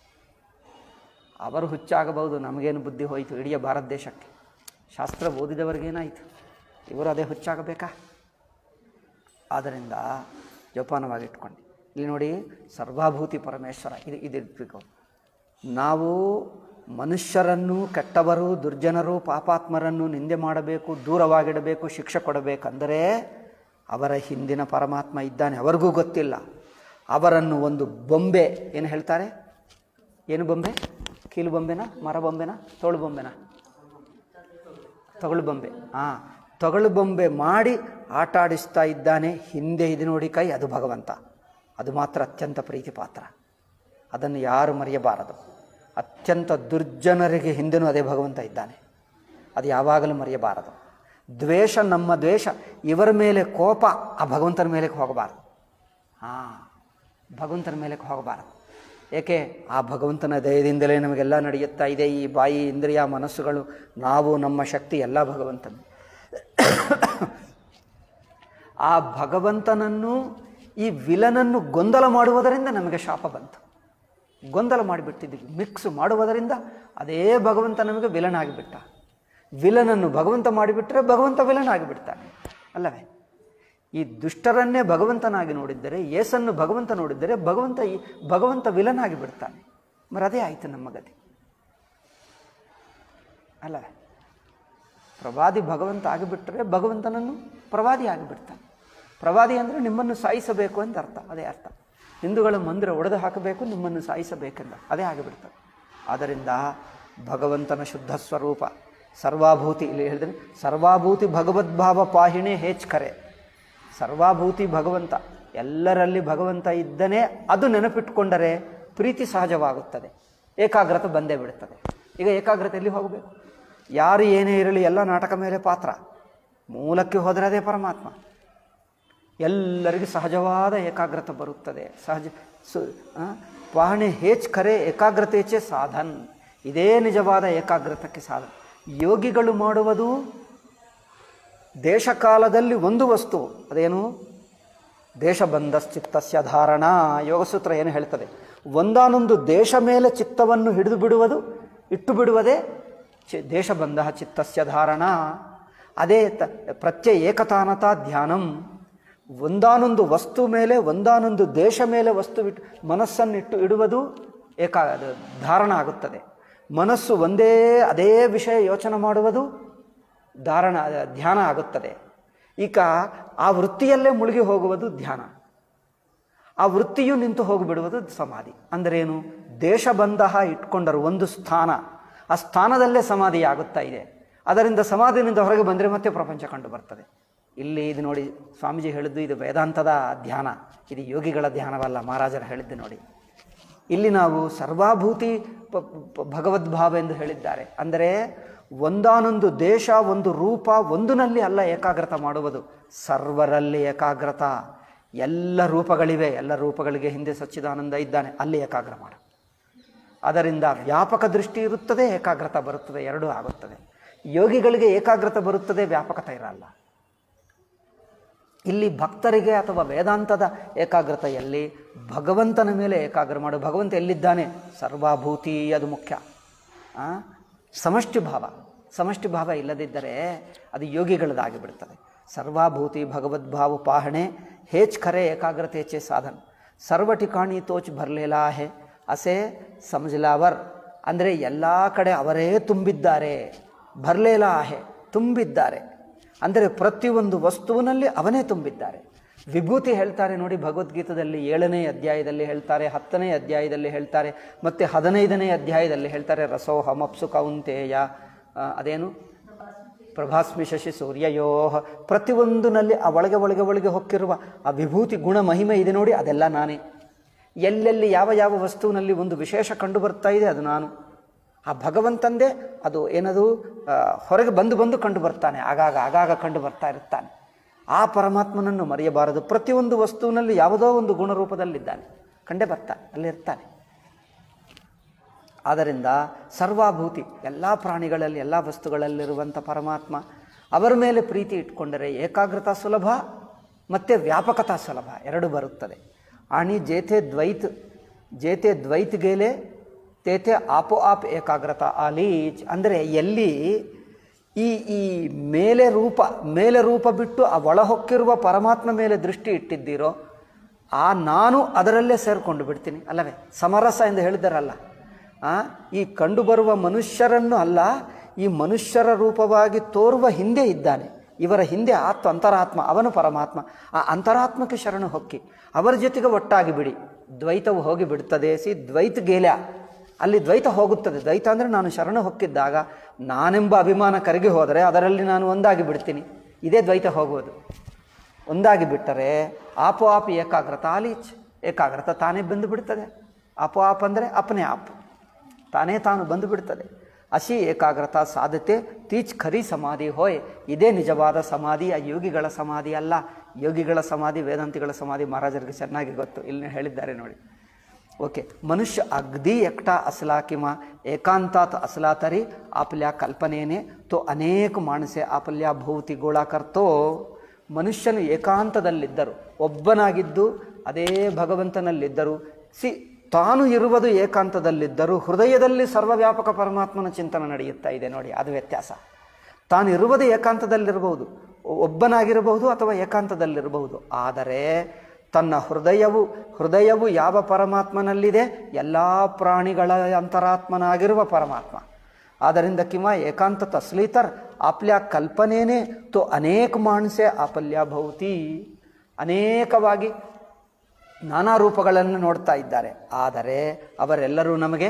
ಅವರು ಹುಚ್ಚಾಗಬಹುದು ನಮಗೇನು ಬುದ್ಧಿ ಹೋಯಿತು ಇಡೀ ಭಾರತ ದೇಶಕ್ಕೆ ಶಾಸ್ತ್ರ ಓದಿದವರಿಗೇನಾಯಿತು ಇವರು ಅದೇ ಹುಚ್ಚಾಗಬೇಕಾ ಆದ್ದರಿಂದ ಜೋಪಾನವಾಗಿ ಇಟ್ಕೊಂಡು ಇಲ್ಲಿ ನೋಡಿ ಸರ್ವಾಭೂತಿ ಪರಮೇಶ್ವರ ಇದು ಇದಿರಬೇಕು ನಾವು ಮನುಷ್ಯರನ್ನು ಕೆಟ್ಟವರು ದುರ್ಜನರು ಪಾಪಾತ್ಮರನ್ನು ನಿಂದೆ ಮಾಡಬೇಕು ದೂರವಾಗಿಡಬೇಕು ಶಿಕ್ಷೆ ಕೊಡಬೇಕಂದರೆ ಅವರ ಹಿಂದಿನ ಪರಮಾತ್ಮ ಇದ್ದಾನೆ ಅವರಿಗೂ ಗೊತ್ತಿಲ್ಲ ಅವರನ್ನು ಒಂದು ಬೊಂಬೆ ಏನು ಹೇಳ್ತಾರೆ ಏನು ಬೊಂಬೆ ಕೀಲು ಬೊಂಬೆನಾ ಮರ ಬೊಂಬೆನಾ ತೋಳು ಬೊಂಬೆನಾ ತೊಗಳು ಬೊಂಬೆ ಹಾಂ ತೊಗಳು ಬೊಂಬೆ ಮಾಡಿ ಆಟ ಆಡಿಸ್ತಾ ಇದ್ದಾನೆ ಹಿಂದೆ ಇದು ನೋಡಿ ಕೈ ಅದು ಭಗವಂತ ಅದು ಮಾತ್ರ ಅತ್ಯಂತ ಪ್ರೀತಿ ಪಾತ್ರ ಅದನ್ನು ಯಾರು ಮರೆಯಬಾರದು ಅತ್ಯಂತ ದುರ್ಜನರಿಗೆ ಹಿಂದೆನೂ ಅದೇ ಭಗವಂತ ಇದ್ದಾನೆ ಅದು ಯಾವಾಗಲೂ ಮರೆಯಬಾರದು ದ್ವೇಷ ನಮ್ಮ ದ್ವೇಷ ಇವರ ಮೇಲೆ ಕೋಪ ಆ ಭಗವಂತನ ಮೇಲೆ ಹೋಗಬಾರದು ಹಾಂ ಭಗವಂತನ ಮೇಲೆ ಹೋಗಬಾರದು ಏಕೆ ಆ ಭಗವಂತನ ದಯದಿಂದಲೇ ನಮಗೆಲ್ಲ ನಡೆಯುತ್ತಾ ಇದೆ ಈ ಬಾಯಿ ಇಂದ್ರಿಯ ಮನಸ್ಸುಗಳು ನಾವು ನಮ್ಮ ಶಕ್ತಿ ಎಲ್ಲ ಭಗವಂತನ ಆ ಭಗವಂತನನ್ನು ಈ ವಿಲನನ್ನು ಗೊಂದಲ ಮಾಡುವುದರಿಂದ ನಮಗೆ ಶಾಪ ಬಂತು ಗೊಂದಲ ಮಾಡಿಬಿಟ್ಟಿದ್ದೀವಿ ಮಿಕ್ಸ್ ಮಾಡುವುದರಿಂದ ಅದೇ ಭಗವಂತ ನಮಗೆ ವಿಲನ್ ಆಗಿಬಿಟ್ಟ ವಿಲನನ್ನು ಭಗವಂತ ಮಾಡಿಬಿಟ್ರೆ ಭಗವಂತ ವಿಲನ್ ಆಗಿಬಿಡ್ತಾನೆ ಅಲ್ಲವೇ ಈ ದುಷ್ಟರನ್ನೇ ಭಗವಂತನಾಗಿ ನೋಡಿದ್ದರೆ ಯೇಸನ್ನು ಭಗವಂತ ನೋಡಿದ್ದರೆ ಭಗವಂತ ಈ ಭಗವಂತ ವಿಲನ್ ಆಗಿಬಿಡ್ತಾನೆ మరి ಅದೇ ಆಯಿತು ನಮ್ಮ ಗತಿ ಅಲ್ಲವೇ ಪ್ರವಾದಿ ಭಗವಂತ ಆಗಿಬಿಟ್ರೆ ಭಗವಂತನನ್ನು ಪ್ರವಾದಿ ಆಗಿಬಿಡ್ತಾನೆ ಪ್ರವಾದಿ ಅಂದರೆ ನಿಮ್ಮನ್ನು ಸಾಯಿಸಬೇಕು ಅಂತ ಅರ್ಥ ಅದೇ ಅರ್ಥ ಹಿಂದೂಗಳ ಮಂದಿರ ಒಡೆದು ಹಾಕಬೇಕು ನಿಮ್ಮನ್ನು ಸಾಯಿಸಬೇಕೆಂದ ಅದೇ ಆಗಿಬಿಡ್ತದೆ ಆದ್ದರಿಂದ ಭಗವಂತನ ಶುದ್ಧ ಸ್ವರೂಪ ಸರ್ವಾಭೂತಿ ಇಲ್ಲಿ ಹೇಳಿದ್ರೆ ಸರ್ವಾಭೂತಿ ಭಗವದ್ಭಾವ ಪಾಹಿಣೆ ಹೇಚ್ ಕರೆ ಸರ್ವಾಭೂತಿ ಭಗವಂತ ಎಲ್ಲರಲ್ಲಿ ಭಗವಂತ ಇದ್ದನೇ ಅದು ನೆನಪಿಟ್ಕೊಂಡರೆ ಪ್ರೀತಿ ಸಹಜವಾಗುತ್ತದೆ ಏಕಾಗ್ರತೆ ಬಂದೇ ಬಿಡುತ್ತದೆ ಈಗ ಏಕಾಗ್ರತೆಯಲ್ಲಿ ಹೋಗಬೇಕು ಯಾರು ಏನೇ ಇರಲಿ ಎಲ್ಲ ನಾಟಕ ಮೇಲೆ ಪಾತ್ರ ಮೂಲಕ್ಕೆ ಹೋದರೆ ಅದೇ ಪರಮಾತ್ಮ ಎಲ್ಲರಿಗೂ ಸಹಜವಾದ ಏಕಾಗ್ರತೆ ಬರುತ್ತದೆ ಸಹಜ ಸು ಆ, ಪಾಹಣೆ ಹೇಚ್ ಖರೆ ಏಕಾಗ್ರತೆಚೆ ಸಾಧನ್ ಇದೇ ನಿಜವಾದ ಏಕಾಗ್ರತಕ್ಕೆ ಸಾಧನ ಯೋಗಿಗಳು ಮಾಡುವುದು ದೇಶಕಾಲದಲ್ಲಿ ಒಂದು ವಸ್ತು ಅದೇನು ದೇಶ ಬಂಧಶ್ಚಿತ್ತಸ್ಯ ಧಾರಣ ಯೋಗಸೂತ್ರ ಏನು ಹೇಳ್ತದೆ ಒಂದಾನೊಂದು ದೇಶ ಮೇಲೆ ಚಿತ್ತವನ್ನು ಹಿಡಿದು ಬಿಡುವುದು ಇಟ್ಟು ಬಿಡುವುದೇ ಚಿ ದೇಶಬಂಧ ಚಿತ್ತಸ್ಯ ಧಾರಣ ಅದೇ ತ ಪ್ರತ್ಯಯ ಏಕತಾನತಾ ಧ್ಯಾನಂ ಒಂದಾನೊಂದು ವಸ್ತು ಮೇಲೆ ಒಂದಾನೊಂದು ದೇಶ ಮೇಲೆ ವಸ್ತು ಇಟ್ಟು ಮನಸ್ಸನ್ನಿಟ್ಟು ಇಡುವುದು ಏಕ ಅದು ಧಾರಣ ಆಗುತ್ತದೆ ಮನಸ್ಸು ಒಂದೇ ಅದೇ ವಿಷಯ ಯೋಚನೆ ಮಾಡುವುದು ಧಾರಣ ಧ್ಯಾನ ಆಗುತ್ತದೆ ಈಗ ಆ ವೃತ್ತಿಯಲ್ಲೇ ಮುಳುಗಿ ಹೋಗುವುದು ಧ್ಯಾನ ಆ ವೃತ್ತಿಯು ನಿಂತು ಹೋಗಿಬಿಡುವುದು ಸಮಾಧಿ ಅಂದರೇನು ದೇಶಬಂಧ ಇಟ್ಕೊಂಡರು ಒಂದು ಸ್ಥಾನ ಆ ಸ್ಥಾನದಲ್ಲೇ ಸಮಾಧಿ ಆಗುತ್ತಾ ಇದೆ ಅದರಿಂದ ಸಮಾಧಿನಿಂದ ಹೊರಗೆ ಬಂದರೆ ಮತ್ತೆ ಪ್ರಪಂಚ ಕಂಡು ಬರ್ತದೆ ಇಲ್ಲಿ ಇದು ನೋಡಿ ಸ್ವಾಮೀಜಿ ಹೇಳಿದ್ದು ಇದು ವೇದಾಂತದ ಧ್ಯಾನ ಇದು ಯೋಗಿಗಳ ಧ್ಯಾನವಲ್ಲ ಮಹಾರಾಜರು ಹೇಳಿದ್ದು ನೋಡಿ ಇಲ್ಲಿ ನಾವು ಸರ್ವಾಭೂತಿ ಪ- ಪ- ಭಗವದ್ಭಾವ ಎಂದು ಹೇಳಿದ್ದಾರೆ ಅಂದರೆ ಒಂದಾನೊಂದು ದೇಶ ಒಂದು ರೂಪ ಒಂದಿನಲ್ಲಿ ಅಲ್ಲ ಏಕಾಗ್ರತ ಮಾಡುವುದು ಸರ್ವರಲ್ಲಿ ಏಕಾಗ್ರತ ಎಲ್ಲ ರೂಪಗಳಿವೆ ಎಲ್ಲ ರೂಪಗಳಿಗೆ ಹಿಂದೆ ಸಚ್ಚಿದಾನಂದ ಇದ್ದಾನೆ ಅಲ್ಲಿ ಏಕಾಗ್ರ ಮಾಡು ಅದರಿಂದ ವ್ಯಾಪಕ ದೃಷ್ಟಿ ಇರುತ್ತದೆ ಏಕಾಗ್ರತ ಬರುತ್ತದೆ ಎರಡೂ ಆಗುತ್ತದೆ ಯೋಗಿಗಳಿಗೆ ಏಕಾಗ್ರತೆ ಬರುತ್ತದೆ ವ್ಯಾಪಕತೆ ಇರಲ್ಲ ಇಲ್ಲಿ ಭಕ್ತರಿಗೆ ಅಥವಾ ವೇದಾಂತದ ಏಕಾಗ್ರತೆಯಲ್ಲಿ ಭಗವಂತನ ಮೇಲೆ ಏಕಾಗ್ರ ಮಾಡು ಭಗವಂತ ಎಲ್ಲಿದ್ದಾನೆ ಸರ್ವಾಭೂತಿ ಅದು ಮುಖ್ಯ ಆ? ಸಮಷ್ಟಿ ಭಾವ ಸಮಷ್ಟಿ ಭಾವ ಇಲ್ಲದಿದ್ದರೆ ಅದು ಯೋಗಿಗಳದಾಗಿ ಬಿಡ್ತದೆ ಸರ್ವಾಭೂತಿ ಭಗವದ್ಭಾವ ಪಾಹಣೆ ಹೇಚ್ ಖರೆ ಏಕಾಗ್ರತೆ ಚೆ ಸಾಧನ ಸರ್ವ ಠಿಕಾಣಿ ತೋಚ್ ಭರ್ಲೇಲಾ ಹೇ ಅಸೆ ಸಮಜ್ಲಾವರ್ ಅಂದರೆ ಎಲ್ಲ ಕಡೆ ಅವರೇ ತುಂಬಿದ್ದಾರೆ ಭರ್ಲೇಲಾ ಹೇ ತುಂಬಿದ್ದಾರೆ ಅಂದರೆ ಪ್ರತಿಯೊಂದು ವಸ್ತುವಿನಲ್ಲಿ ಅವನೇ ತುಂಬಿದ್ದಾರೆ ವಿಭೂತಿ ಹೇಳ್ತಾರೆ ನೋಡಿ ಭಗವದ್ಗೀತದಲ್ಲಿ ಏಳನೇ ಅಧ್ಯಾಯದಲ್ಲಿ ಹೇಳ್ತಾರೆ ಹತ್ತನೇ ಅಧ್ಯಾಯದಲ್ಲಿ ಹೇಳ್ತಾರೆ ಮತ್ತು ಹದಿನೈದನೇ ಅಧ್ಯಾಯದಲ್ಲಿ ಹೇಳ್ತಾರೆ ರಸೋಹಮಪ್ಸು ಕೌಂತೇಯ ಆ, ಅದೇನು ಪ್ರಭಾಸ್ಮಿ ಶಶಿ ಸೂರ್ಯಯೋ ಪ್ರತಿಯೊಂದಿನಲ್ಲಿ ಆ ಒಳಗೆ ಒಳಗೆ ಒಳಗೆ ಹೊಕ್ಕಿರುವ ಆ ವಿಭೂತಿ ಗುಣ ಮಹಿಮೆ ಇದೆ ನೋಡಿ ಅದೆಲ್ಲ ನಾನೇ ಎಲ್ಲೆಲ್ಲಿ ಯಾವ ಯಾವ ವಸ್ತುವಿನಲ್ಲಿ ಒಂದು ವಿಶೇಷ ಕಂಡು ಬರ್ತಾ ಇದೆ ಅದು ನಾನು ಆ ಭಗವಂತಂದೇ ಅದು ಏನದು ಆ, ಹೊರಗೆ ಬಂದು ಬಂದು ಕಂಡು ಬರ್ತಾನೆ ಆಗಾಗ ಆಗಾಗ ಕಂಡು ಬರ್ತಾ ಇರ್ತಾನೆ ಆ ಪರಮಾತ್ಮನನ್ನು ಮರೆಯಬಾರದು ಪ್ರತಿಯೊಂದು ವಸ್ತುವಿನಲ್ಲಿ ಯಾವುದೋ ಒಂದು ಗುಣರೂಪದಲ್ಲಿದ್ದಾನೆ ಕಂಡೇ ಬರ್ತಾನೆ ಅಲ್ಲಿರ್ತಾನೆ ಆದ್ದರಿಂದ ಸರ್ವಾಭೂತಿ ಎಲ್ಲ ಪ್ರಾಣಿಗಳಲ್ಲಿ ಎಲ್ಲ ವಸ್ತುಗಳಲ್ಲಿರುವಂಥ ಪರಮಾತ್ಮ ಅವರ ಮೇಲೆ ಪ್ರೀತಿ ಇಟ್ಕೊಂಡರೆ ಏಕಾಗ್ರತಾ ಸುಲಭ ಮತ್ತು ವ್ಯಾಪಕತಾ ಸುಲಭ ಎರಡು ಬರುತ್ತದೆ ಆಣಿ ಜೇತೆ ದ್ವೈತ್ ಜೇತೆ ದ್ವೈತ್ ಗೇಲೆ ತೇತೆ ಆಪೋ ಆಪ್ ಏಕಾಗ್ರತಾ ಆಲೀಚ್ ಅಂದರೆ ಎಲ್ಲಿ ಈ ಈ ಮೇಲೆ ರೂಪ ಮೇಲೆ ರೂಪ ಬಿಟ್ಟು ಆ ಒಳಹೊಕ್ಕಿರುವ ಪರಮಾತ್ಮ ಮೇಲೆ ದೃಷ್ಟಿ ಇಟ್ಟಿದ್ದೀರೋ ಆ ನಾನು ಅದರಲ್ಲೇ ಸೇರಿಕೊಂಡು ಬಿಡ್ತೀನಿ ಅಲ್ಲವೇ ಸಮರಸ ಎಂದು ಹೇಳಿದಾರಲ್ಲ ಆ, ಈ ಕಂಡುಬರುವ ಮನುಷ್ಯರನ್ನು ಅಲ್ಲ ಈ ಮನುಷ್ಯರ ರೂಪವಾಗಿ ತೋರುವ ಹಿಂದೆ ಇದ್ದಾನೆ ಇವರ ಹಿಂದೆ ಆತ್ಮ ಅಂತರಾತ್ಮ ಅವನು ಪರಮಾತ್ಮ ಆ ಅಂತರಾತ್ಮಕ್ಕೆ ಶರಣು ಹೊಕ್ಕಿ ಅವರ ಜೊತೆಗೆ ಒಟ್ಟಾಗಿ ಬಿಡಿ ದ್ವೈತವು ಹೋಗಿ ಬಿಡ್ತದೆ ಸಿ ದ್ವೈತ ಗೇಲ ಅಲ್ಲಿ ದ್ವೈತ ಹೋಗುತ್ತದೆ ದ್ವೈತ ಅಂದರೆ ನಾನು ಶರಣು ಹೊಕ್ಕಿದ್ದಾಗ ನಾನೆಂಬ ಅಭಿಮಾನ ಕರಗಿ ಹೋದರೆ ಅದರಲ್ಲಿ ನಾನು ಒಂದಾಗಿ ಬಿಡ್ತೀನಿ ಇದೇ ದ್ವೈತ ಹೋಗುವುದು ಒಂದಾಗಿ ಬಿಟ್ಟರೆ ಆಪೋ ಆಪ್ ಏಕಾಗ್ರತ ಆಲೀಚ್ ಏಕಾಗ್ರತ ತಾನೇ ಬಂದು ಬಿಡ್ತದೆ ಆಪೋ ಆಪ್ ಅಂದರೆ ಅಪನೆ ಆಪ್ ತಾನೇ ತಾನು ಬಂದು ಬಿಡ್ತದೆ ಅಸಿ ಏಕಾಗ್ರತಾ ಸಾಧ್ಯತೆ ತೀಚ್ ಖರಿ ಸಮಾಧಿ ಹೋಯ್ ಇದೇ ನಿಜವಾದ ಸಮಾಧಿ ಆ ಯೋಗಿಗಳ ಸಮಾಧಿ ಅಲ್ಲ ಯೋಗಿಗಳ ಸಮಾಧಿ ವೇದಾಂತಿಗಳ ಸಮಾಧಿ ಮಹಾರಾಜರಿಗೆ ಚೆನ್ನಾಗಿ ಗೊತ್ತು ಇಲ್ಲಿ ಹೇಳಿದ್ದಾರೆ ನೋಡಿ ओके मनुष्य अगदी एकटा असला किंवा एकांतात असला तरी आपल्या कल्पनेने तो अनेक माणसे आपल्या भोवती गोळा करतो ಮನುಷ್ಯನು ಏಕಾಂತದಲ್ಲಿದ್ದರು ಒಬ್ಬನಾಗಿದ್ದು ಅದೇ ಭಗವಂತನಲ್ಲಿದ್ದರು ಸಿ ತಾನು ಇರುವುದು ಏಕಾಂತದಲ್ಲಿದ್ದರು ಹೃದಯದಲ್ಲಿ ಸರ್ವವ್ಯಾಪಕ ಪರಮಾತ್ಮನ ಚಿಂತನೆ ನಡೆಯುತ್ತಾ ಇದೆ ನೋಡಿ ಅದು ವ್ಯತ್ಯಾಸ ತಾನು ಇರುವುದು ಏಕಾಂತದಲ್ಲಿರಬಹುದು ಒಬ್ಬನಾಗಿರಬಹುದು ಅಥವಾ ಏಕಾಂತದಲ್ಲಿರಬಹುದು ಆದರೆ ತನ್ನ ಹೃದಯವು ಹೃದಯವು ಯಾವ ಪರಮಾತ್ಮನಲ್ಲಿದೆ ಎಲ್ಲ ಪ್ರಾಣಿಗಳ ಅಂತರಾತ್ಮನಾಗಿರುವ ಪರಮಾತ್ಮ ಆದ್ದರಿಂದ किंवा एकांतत असली तर आपल्या कल्पनेने तो अनेक माणसे आपल्या भोवती ಅನೇಕವಾಗಿ ನಾನಾ ರೂಪಗಳನ್ನು ನೋಡ್ತಾ ಇದ್ದಾರೆ ಆದರೆ ಅವರೆಲ್ಲರೂ ನಮಗೆ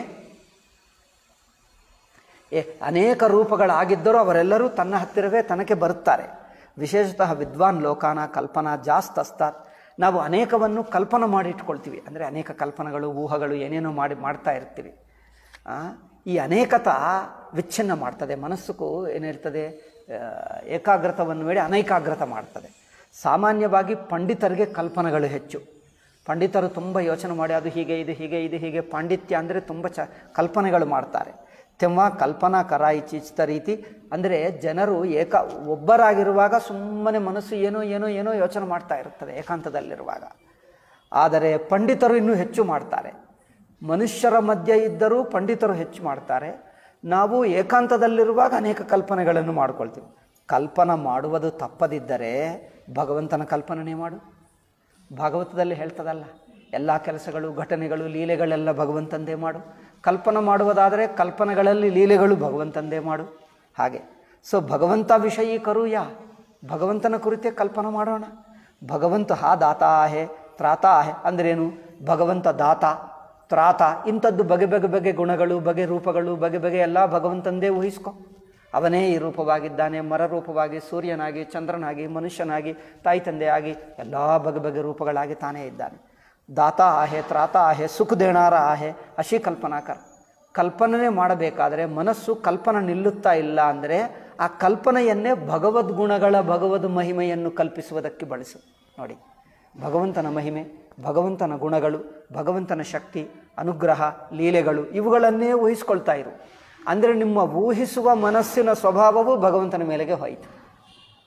ಏ ಅನೇಕ ರೂಪಗಳಾಗಿದ್ದರೂ ಅವರೆಲ್ಲರೂ ತನ್ನ ಹತ್ತಿರವೇ ತನಗೆ ಬರುತ್ತಾರೆ ವಿಶೇಷತಃ ವಿದ್ವಾನ್ ಲೋಕಾನ ಕಲ್ಪನಾ ಜಾಸ್ತ್ ಅಸ್ತಾತ್ ನಾವು ಅನೇಕವನ್ನು ಕಲ್ಪನೆ ಮಾಡಿ ಇಟ್ಕೊಳ್ತೀವಿ ಅಂದರೆ ಅನೇಕ ಕಲ್ಪನೆಗಳು ಊಹಗಳು ಏನೇನೋ ಮಾಡಿ ಮಾಡ್ತಾ ಇರ್ತೀವಿ ಆ, ಈ ಅನೇಕತ ವಿಚ್ಛಿನ್ನ ಮಾಡ್ತದೆ ಮನಸ್ಸುಗೂ ಏನಿರ್ತದೆ ಆ, ಏಕಾಗ್ರತವನ್ನು ಬೇಡಿ ಅನೈಕಾಗ್ರತ ಮಾಡ್ತದೆ ಸಾಮಾನ್ಯವಾಗಿ ಪಂಡಿತರಿಗೆ ಕಲ್ಪನೆಗಳು ಹೆಚ್ಚು ಪಂಡಿತರು ತುಂಬ ಯೋಚನೆ ಮಾಡಿ ಅದು ಹೀಗೆ ಇದು ಹೀಗೆ ಇದು ಹೀಗೆ ಪಾಂಡಿತ್ಯ ಅಂದರೆ ತುಂಬ ಚ ಕಲ್ಪನೆಗಳು ಮಾಡ್ತಾರೆ ತೆಮ್ಮ ಕಲ್ಪನಾ ಕರಾಯಿಚಿಚಿತ ರೀತಿ ಅಂದರೆ ಜನರು ಏಕ ಒಬ್ಬರಾಗಿರುವಾಗ ಸುಮ್ಮನೆ ಮನಸ್ಸು ಏನೋ ಏನೋ ಏನೋ ಯೋಚನೆ ಮಾಡ್ತಾ ಇರುತ್ತದೆ ಏಕಾಂತದಲ್ಲಿರುವಾಗ ಆದರೆ ಪಂಡಿತರು ಇನ್ನೂ ಹೆಚ್ಚು ಮಾಡ್ತಾರೆ ಮನುಷ್ಯರ ಮಧ್ಯೆ ಇದ್ದರೂ ಪಂಡಿತರು ಹೆಚ್ಚು ಮಾಡ್ತಾರೆ ನಾವು ಏಕಾಂತದಲ್ಲಿರುವಾಗ ಅನೇಕ ಕಲ್ಪನೆಗಳನ್ನು ಮಾಡ್ಕೊಳ್ತೀವಿ ಕಲ್ಪನೆ ಮಾಡುವುದು ತಪ್ಪದಿದ್ದರೆ ಭಗವಂತನ ಕಲ್ಪನೆ ಮಾಡು ಭಾಗವತದಲ್ಲಿ ಹೇಳ್ತದಲ್ಲ ಎಲ್ಲ ಕೆಲಸಗಳು ಘಟನೆಗಳು ಲೀಲೆಗಳೆಲ್ಲ ಭಗವಂತಂದೇ ಮಾಡು ಕಲ್ಪನೆ ಮಾಡುವುದಾದರೆ ಕಲ್ಪನೆಗಳಲ್ಲಿ ಲೀಲೆಗಳು ಭಗವಂತಂದೇ ಮಾಡು ಹಾಗೆ ಸೊ ಭಗವಂತ ವಿಷಯೀ ಕರುಯ ಭಗವಂತನ ಕುರಿತೇ ಕಲ್ಪನೆ ಮಾಡೋಣ ಭಗವಂತ ಹಾ ದಾತಾ ಹೇ ತ್ರಾತಾ ಹೇ ಅಂದ್ರೇನು ಭಗವಂತ ದಾತ ತ್ರಾತ ಇಂಥದ್ದು ಬಗೆ ಬಗೆ ಬಗೆ ಗುಣಗಳು ಬಗೆ ರೂಪಗಳು ಬಗೆ ಬಗೆ ಎಲ್ಲ ಭಗವಂತಂದೇ ಊಹಿಸ್ಕೊ ಅವನೇ ಈ ರೂಪವಾಗಿದ್ದಾನೆ ಮರ ರೂಪವಾಗಿ ಸೂರ್ಯನಾಗಿ ಚಂದ್ರನಾಗಿ ಮನುಷ್ಯನಾಗಿ ತಾಯಿ ತಂದೆಯಾಗಿ ಎಲ್ಲ ಬಗೆ ಬಗೆ ರೂಪಗಳಾಗಿ ತಾನೇ ಇದ್ದಾನೆ ದಾತ ಆಹೆ ತ್ರಾತ ಆಹೆ ಸುಖ ದೇಣಾರ ಆಹೆ ಅಶಿ ಕಲ್ಪನಾಕರ್ ಕಲ್ಪನೆ ಮಾಡಬೇಕಾದರೆ ಮನಸ್ಸು ಕಲ್ಪನೆ ನಿಲ್ಲುತ್ತಾ ಇಲ್ಲ ಅಂದರೆ ಆ ಕಲ್ಪನೆಯನ್ನೇ ಭಗವದ್ಗುಣಗಳ ಭಗವದ್ ಮಹಿಮೆಯನ್ನು ಕಲ್ಪಿಸುವುದಕ್ಕೆ ಬಳಸು ನೋಡಿ ಭಗವಂತನ ಮಹಿಮೆ ಭಗವಂತನ ಗುಣಗಳು ಭಗವಂತನ ಶಕ್ತಿ ಅನುಗ್ರಹ ಲೀಲೆಗಳು ಇವುಗಳನ್ನೇ ಊಹಿಸ್ಕೊಳ್ತಾ ಇರು ಅಂದರೆ ನಿಮ್ಮ ಊಹಿಸುವ ಮನಸ್ಸಿನ ಸ್ವಭಾವವು ಭಗವಂತನ ಮೇಲೆಗೆ ಹೋಯಿತು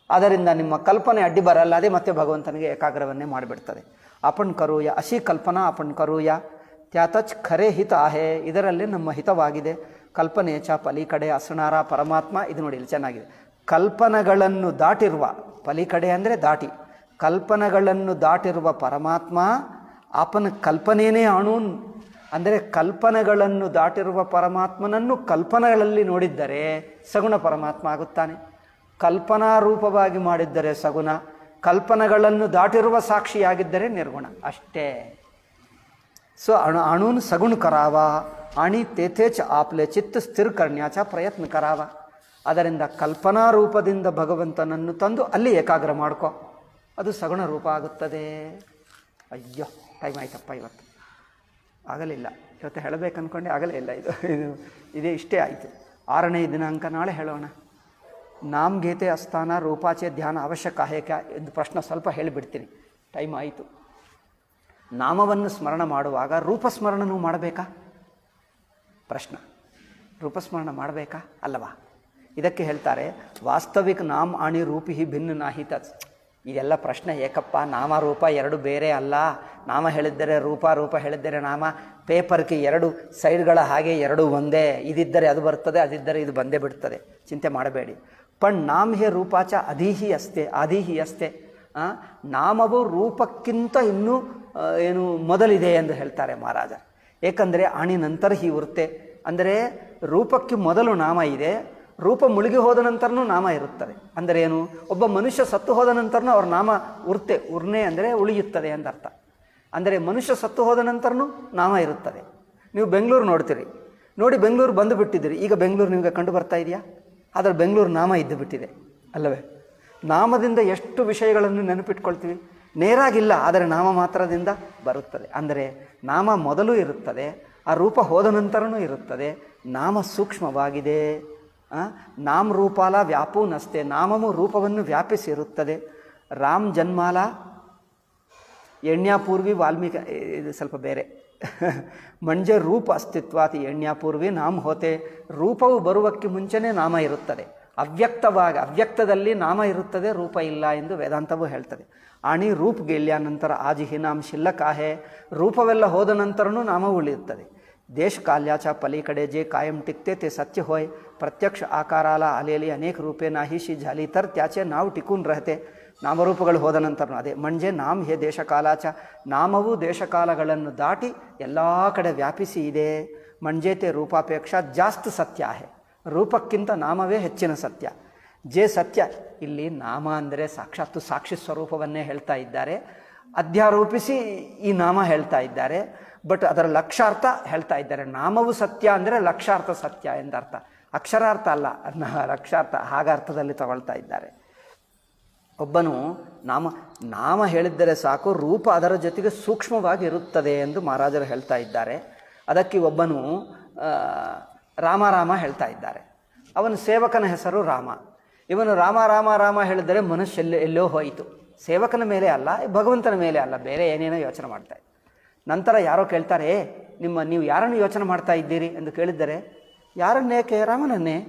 ಅದರಿಂದ ನಿಮ್ಮ ಕಲ್ಪನೆ ಅಡ್ಡಿ ಬರಲ್ಲದೆ ಮತ್ತೆ ಭಗವಂತನಿಗೆ ಏಕಾಗ್ರವನ್ನೇ ಮಾಡಿಬಿಡ್ತದೆ ಅಪಣ್ ಕರೂಯ ಅಸಿ ಕಲ್ಪನಾ ಅಪಣ್ ಕರೂಯ ತ್ಯಾತಚ್ ಖರೆ ಹಿತ ಆಹೆ ಇದರಲ್ಲಿ ನಮ್ಮ ಹಿತವಾಗಿದೆ ಕಲ್ಪನೆ ಚ ಪಲಿಕಡೆ ಅಸನಾರ ಪರಮಾತ್ಮ ಇದು ನೋಡಿ ಇಲ್ಲಿ ಚೆನ್ನಾಗಿದೆ ಕಲ್ಪನೆಗಳನ್ನು ದಾಟಿರುವ ಪಲಿಕಡೆ ಅಂದರೆ ದಾಟಿ ಕಲ್ಪನೆಗಳನ್ನು ದಾಟಿರುವ ಪರಮಾತ್ಮ ಆಪನ ಕಲ್ಪನೆಯೇ ಅಣೂನ್ ಅಂದರೆ ಕಲ್ಪನೆಗಳನ್ನು ದಾಟಿರುವ ಪರಮಾತ್ಮನನ್ನು ಕಲ್ಪನೆಗಳಲ್ಲಿ ನೋಡಿದ್ದರೆ ಸಗುಣ ಪರಮಾತ್ಮ ಆಗುತ್ತಾನೆ ಕಲ್ಪನಾ ರೂಪವಾಗಿ ಮಾಡಿದ್ದರೆ ಸಗುಣ ಕಲ್ಪನೆಗಳನ್ನು ದಾಟಿರುವ ಸಾಕ್ಷಿಯಾಗಿದ್ದರೆ ನಿರ್ಗುಣ ಅಷ್ಟೇ ಸೊ ಅಣು ಅಣೂನ್ ಸಗುಣ ಕರಾವ ಅಣಿ ತೇಥೇಚ ಆಪ್ಲೆ ಚಿತ್ತ ಸ್ಥಿರ ಕರ್ಣ್ಯಾಚ ಪ್ರಯತ್ನ ಕರಾವ ಅದರಿಂದ ಕಲ್ಪನಾ ರೂಪದಿಂದ ಭಗವಂತನನ್ನು ತಂದು ಅಲ್ಲಿ ಏಕಾಗ್ರ ಮಾಡ್ಕೊ ಅದು ಸಗುಣ ರೂಪ ಆಗುತ್ತದೆ ಅಯ್ಯೋ ಟೈಮ್ ಆಯ್ತಪ್ಪ ಇವತ್ತು ಆಗಲಿಲ್ಲ ಇವತ್ತು ಹೇಳಬೇಕು ಅಂದ್ಕೊಂಡೆ ಆಗಲೇ ಇಲ್ಲ ಇದು ಇದು ಇದೇ ಇಷ್ಟೇ ಆಯಿತು ಆರನೇ ದಿನಾಂಕ ನಾಳೆ ಹೇಳೋಣ ನಾಮ್ ಗೀತೆ ಅಸ್ಥಾನ ರೂಪಾಚೆ ಧ್ಯಾನ ಅವಶ್ಯಕ ಹೇಕ ಎಂದು ಪ್ರಶ್ನೆ ಸ್ವಲ್ಪ ಹೇಳಿಬಿಡ್ತೀನಿ ಟೈಮ್ ಆಯಿತು ನಾಮವನ್ನು ಸ್ಮರಣ ಮಾಡುವಾಗ ರೂಪಸ್ಮರಣನೂ ಮಾಡಬೇಕಾ ಪ್ರಶ್ನೆ ರೂಪಸ್ಮರಣ ಮಾಡಬೇಕಾ ಅಲ್ಲವಾ ಇದಕ್ಕೆ ಹೇಳ್ತಾರೆ ವಾಸ್ತವಿಕ ನಾಮ್ ಆಣಿ ರೂಪಿ ಭಿನ್ನ ನಾಹಿ ತತ್ ಇದೆಲ್ಲ ಪ್ರಶ್ನೆ ಏಕಪ್ಪ ನಾಮ ರೂಪ ಎರಡು ಬೇರೆ ಅಲ್ಲ ನಾಮ ಹೇಳಿದ್ದರೆ ರೂಪ ರೂಪ ಹೇಳಿದ್ದರೆ ನಾಮ ಪೇಪರ್ಗೆ ಎರಡು ಸೈಡ್ಗಳ ಹಾಗೆ ಎರಡು ಒಂದೇ ಇದಿದ್ದರೆ ಅದು ಬರ್ತದೆ ಅದಿದ್ದರೆ ಇದು ಬಂದೇ ಬಿಡ್ತದೆ ಚಿಂತೆ ಮಾಡಬೇಡಿ ಪಣ್ ನಾಮ್ ಹೇ ರೂಪಾಚ ಅಧೀಹಿ ಅಸ್ತೆ ಅಧೀಹಿ ಅಸ್ತೆ ಆ, ನಾಮವು ರೂಪಕ್ಕಿಂತ ಇನ್ನೂ ಆ, ಏನು ಮೊದಲಿದೆ ಎಂದು ಹೇಳ್ತಾರೆ ಮಹಾರಾಜ ಏಕೆಂದರೆ ಆಣಿ ನಂತರ ಹಿ ಉರ್ತೆ ಅಂದರೆ ರೂಪಕ್ಕೆ ಮೊದಲು ನಾಮ ಇದೆ ರೂಪ ಮುಳುಗಿ ಹೋದ ನಂತರನೂ ನಾಮ ಇರುತ್ತದೆ ಅಂದರೆ ಏನು ಒಬ್ಬ ಮನುಷ್ಯ ಸತ್ತು ಹೋದ ನಂತರನೂ ಅವ್ರ ನಾಮ ಉರ್ತೆ ಉರ್ನೆ ಅಂದರೆ ಉಳಿಯುತ್ತದೆ ಅಂತ ಅರ್ಥ ಅಂದರೆ ಮನುಷ್ಯ ಸತ್ತು ಹೋದ ನಂತರನೂ ನಾಮ ಇರುತ್ತದೆ ನೀವು ಬೆಂಗಳೂರು ನೋಡ್ತೀರಿ ನೋಡಿ ಬೆಂಗಳೂರು ಬಂದು ಬಿಟ್ಟಿದ್ದೀರಿ ಈಗ ಬೆಂಗಳೂರು ನಿಮಗೆ ಕಂಡು ಬರ್ತಾ ಇದೆಯಾ ಆದರೆ ಬೆಂಗಳೂರು ನಾಮ ಇದ್ದು ಬಿಟ್ಟಿದೆ ಅಲ್ಲವೇ ನಾಮದಿಂದ ಎಷ್ಟು ವಿಷಯಗಳನ್ನು ನೆನಪಿಟ್ಕೊಳ್ತೀವಿ ನೇರಾಗಿಲ್ಲ ಆದರೆ ನಾಮ ಮಾತ್ರದಿಂದ ಬರುತ್ತದೆ ಅಂದರೆ ನಾಮ ಮೊದಲು ಇರುತ್ತದೆ ಆ ರೂಪ ಹೋದ ನಂತರನೂ ಇರುತ್ತದೆ ನಾಮ ಸೂಕ್ಷ್ಮವಾಗಿದೆ ಆ, ನಾಮ ರೂಪಾಲ ವ್ಯಾಪೂನಸ್ತೆ ನಾಮವು ರೂಪವನ್ನು ವ್ಯಾಪಿಸಿರುತ್ತದೆ ರಾಮ್ ಜನ್ಮಾಲ ಎಣ್ಯಾಪೂರ್ವಿ ವಾಲ್ಮೀಕಿ ಇದು ಸ್ವಲ್ಪ ಬೇರೆ ಮಂಜೆ ರೂಪ ಅಸ್ತಿತ್ವಾತಿ ಎಣ್ಯಾಪೂರ್ವಿ ನಾಮ ಹೋತೆ ರೂಪವು ಬರುವಕ್ಕೆ ಮುಂಚೆನೇ ನಾಮ ಇರುತ್ತದೆ ಅವ್ಯಕ್ತವಾಗಿ ಅವ್ಯಕ್ತದಲ್ಲಿ ನಾಮ ಇರುತ್ತದೆ ರೂಪ ಇಲ್ಲ ಎಂದು ವೇದಾಂತವು ಹೇಳ್ತದೆ ಆಣಿ ರೂಪ್ ಗೆಲ್ಯ ನಂತರ ಆಜಿಹಿ ನಾಮ್ ಶಿಲ್ಲಕಾಹೆ ರೂಪವೆಲ್ಲ ಹೋದ ನಂತರನೂ ನಾಮ ಉಳಿಯುತ್ತದೆ ದೇಶ ಕಾಲ್ಯಾಚ ಪಲೀಕಡೆ जे कायम टिकते ते सत्य होय प्रत्यक्ष आकाराला आलेली अनेक रूपे नाहीशी झाली तर त्याचे नाव टिकून राहते ನಾಮರೂಪಗಳು ಹೋದ ನಂತರ ಅದೇ ಮಂಜೆ ನಾಮ್ ಹೇ ದೇಶಕಾಲಾಚ ನಾಮವು ದೇಶಕಾಲಗಳನ್ನು ದಾಟಿ ಎಲ್ಲ ಕಡೆ ವ್ಯಾಪಿಸಿ ಇದೆ ಮಂಜೇತೆ ರೂಪಾಪೇಕ್ಷ ಜಾಸ್ತಿ ಸತ್ಯ ಆಹೆ ರೂಪಕ್ಕಿಂತ ನಾಮವೇ ಹೆಚ್ಚಿನ ಸತ್ಯ ಜೇ ಸತ್ಯ ಇಲ್ಲಿ ನಾಮ ಅಂದರೆ ಸಾಕ್ಷಾತ್ತು ಸಾಕ್ಷಿ ಸ್ವರೂಪವನ್ನೇ ಹೇಳ್ತಾ ಇದ್ದಾರೆ ಅಧ್ಯಾರೋಪಿಸಿ ಈ ನಾಮ ಹೇಳ್ತಾ ಇದ್ದಾರೆ ಬಟ್ ಅದರ ಲಕ್ಷಾರ್ಥ ಹೇಳ್ತಾ ಇದ್ದಾರೆ ನಾಮವು ಸತ್ಯ ಅಂದರೆ ಲಕ್ಷಾರ್ಥ ಸತ್ಯ ಎಂದರ್ಥ ಅಕ್ಷರಾರ್ಥ ಅಲ್ಲ ಅದನ್ನ ಲಕ್ಷಾರ್ಥ ಹಾಗರ್ಥದಲ್ಲಿ ತಗೊಳ್ತಾ ಇದ್ದಾರೆ ಒಬ್ಬನು ನಾಮ ನಾಮ ಹೇಳಿದ್ದರೆ ಸಾಕು ರೂಪ ಅದರ ಜೊತೆಗೆ ಸೂಕ್ಷ್ಮವಾಗಿ ಇರುತ್ತದೆ ಎಂದು ಮಹಾರಾಜರು ಹೇಳ್ತಾ ಇದ್ದಾರೆ ಅದಕ್ಕೆ ಒಬ್ಬನು ಆ, ರಾಮ ರಾಮ ಹೇಳ್ತಾ ಇದ್ದಾರೆ ಅವನ ಸೇವಕನ ಹೆಸರು ರಾಮ ಇವನು ರಾಮ ರಾಮ ರಾಮ ಹೇಳಿದರೆ ಮನುಷ್ಯ ಎಲ್ಲೋ ಎಲ್ಲೋ ಹೋಯಿತು ಸೇವಕನ ಮೇಲೆ ಅಲ್ಲ ಭಗವಂತನ ಮೇಲೆ ಅಲ್ಲ ಬೇರೆ ಏನೇನೋ ಯೋಚನೆ ಮಾಡ್ತಾ ಇದ್ದ ನಂತರ ಯಾರೋ ಕೇಳ್ತಾರೆ "ಏ, ನಿಮ್ಮ ನೀವು ಯಾರನ್ನು ಯೋಚನೆ ಮಾಡ್ತಾ ಇದ್ದೀರಿ ಎಂದು ಕೇಳಿದರೆ ಯಾರನ್ನೇಕೆ ರಾಮನನ್ನೇ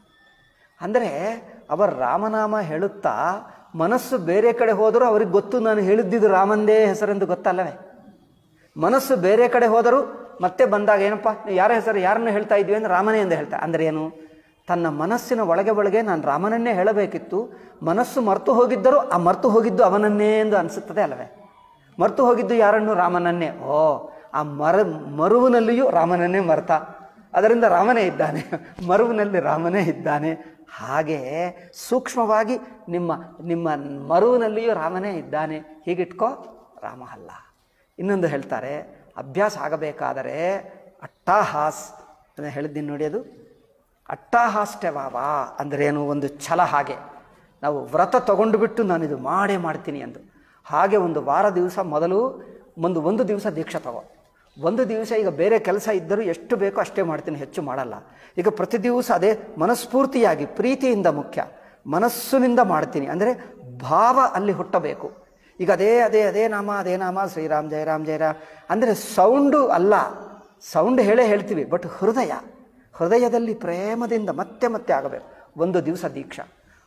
ಅಂದರೆ ಅವರ ರಾಮನಾಮ ಹೇಳುತ್ತಾ ಮನಸ್ಸು ಬೇರೆ ಕಡೆ ಹೋದರೂ ಅವ್ರಿಗೆ ಗೊತ್ತು ನಾನು ಹೇಳಿದ್ದಿದ್ದು ರಾಮಂದೇ ಹೆಸರೆಂದು ಗೊತ್ತಲ್ಲವೇ ಮನಸ್ಸು ಬೇರೆ ಕಡೆ ಹೋದರೂ ಮತ್ತೆ ಬಂದಾಗ ಏನಪ್ಪ ನೀವು ಯಾರ ಹೆಸರು ಯಾರನ್ನು ಹೇಳ್ತಾ ಇದ್ವಿ ಅಂದ್ರೆ ರಾಮನೇ ಎಂದು ಹೇಳ್ತಾ ಅಂದರೆ ಏನು ತನ್ನ ಮನಸ್ಸಿನ ಒಳಗೆ ಒಳಗೆ ನಾನು ರಾಮನನ್ನೇ ಹೇಳಬೇಕಿತ್ತು ಮನಸ್ಸು ಮರ್ತು ಹೋಗಿದ್ದರೂ ಆ ಮರ್ತು ಹೋಗಿದ್ದು ಅವನನ್ನೇ ಎಂದು ಅನಿಸುತ್ತದೆ ಅಲ್ಲವೇ ಮರ್ತು ಹೋಗಿದ್ದು ಯಾರನ್ನು ರಾಮನನ್ನೇ ಓ ಆ ಮರ ಮರುವಿನಲ್ಲಿಯೂ ರಾಮನನ್ನೇ ಮರ್ತ ಅದರಿಂದ ರಾಮನೇ ಇದ್ದಾನೆ ಮರುವಿನಲ್ಲಿ ರಾಮನೇ ಇದ್ದಾನೆ ಹಾಗೆ ಸೂಕ್ಷ್ಮವಾಗಿ ನಿಮ್ಮ ನಿಮ್ಮ ಮರುವಿನಲ್ಲಿಯೂ ರಾಮನೇ ಇದ್ದಾನೆ ಹೀಗಿಟ್ಕೋ ರಾಮ ಅಲ್ಲ ಇನ್ನೊಂದು ಹೇಳ್ತಾರೆ ಅಭ್ಯಾಸ ಆಗಬೇಕಾದರೆ ಅಟ್ಟಾಹಾಸ್ ಅಂತ ಹೇಳಿದ್ದೀನಿ ನೋಡಿ ಅದು ಅಟ್ಟಾಹಾಷ್ಟವಾವ ಅಂದರೆ ಏನು ಒಂದು ಛಲ ಹಾಗೆ ನಾವು ವ್ರತ ತಗೊಂಡು ಬಿಟ್ಟು ನಾನು ಇದು ಮಾಡೇ ಮಾಡ್ತೀನಿ ಎಂದು ಹಾಗೆ ಒಂದು ವಾರ ದಿವಸ ಮೊದಲು ಒಂದು ಒಂದು ದಿವಸ ದೀಕ್ಷೆ ತಗೋ ಒಂದು ದಿವಸ ಈಗ ಬೇರೆ ಕೆಲಸ ಇದ್ದರೂ ಎಷ್ಟು ಬೇಕೋ ಅಷ್ಟೇ ಮಾಡ್ತೀನಿ ಹೆಚ್ಚು ಮಾಡಲ್ಲ ಈಗ ಪ್ರತಿ ದಿವಸ ಅದೇ ಮನಸ್ಫೂರ್ತಿಯಾಗಿ ಪ್ರೀತಿಯಿಂದ ಮುಖ್ಯ ಮನಸ್ಸಿನಿಂದ ಮಾಡ್ತೀನಿ ಅಂದರೆ ಭಾವ ಅಲ್ಲಿ ಹುಟ್ಟಬೇಕು ಈಗ ಅದೇ ಅದೇ ಅದೇ ನಾಮ ಅದೇ ನಾಮ ಶ್ರೀರಾಮ್ ಜಯರಾಮ್ ಜಯರಾಮ್ ಅಂದರೆ ಸೌಂಡು ಅಲ್ಲ ಸೌಂಡ್ ಹೇಳೇ ಹೇಳ್ತೀವಿ ಬಟ್ ಹೃದಯ ಹೃದಯದಲ್ಲಿ ಪ್ರೇಮದಿಂದ ಮತ್ತೆ ಮತ್ತೆ ಆಗಬೇಕು ಒಂದು ದಿವಸ ದೀಕ್ಷಾ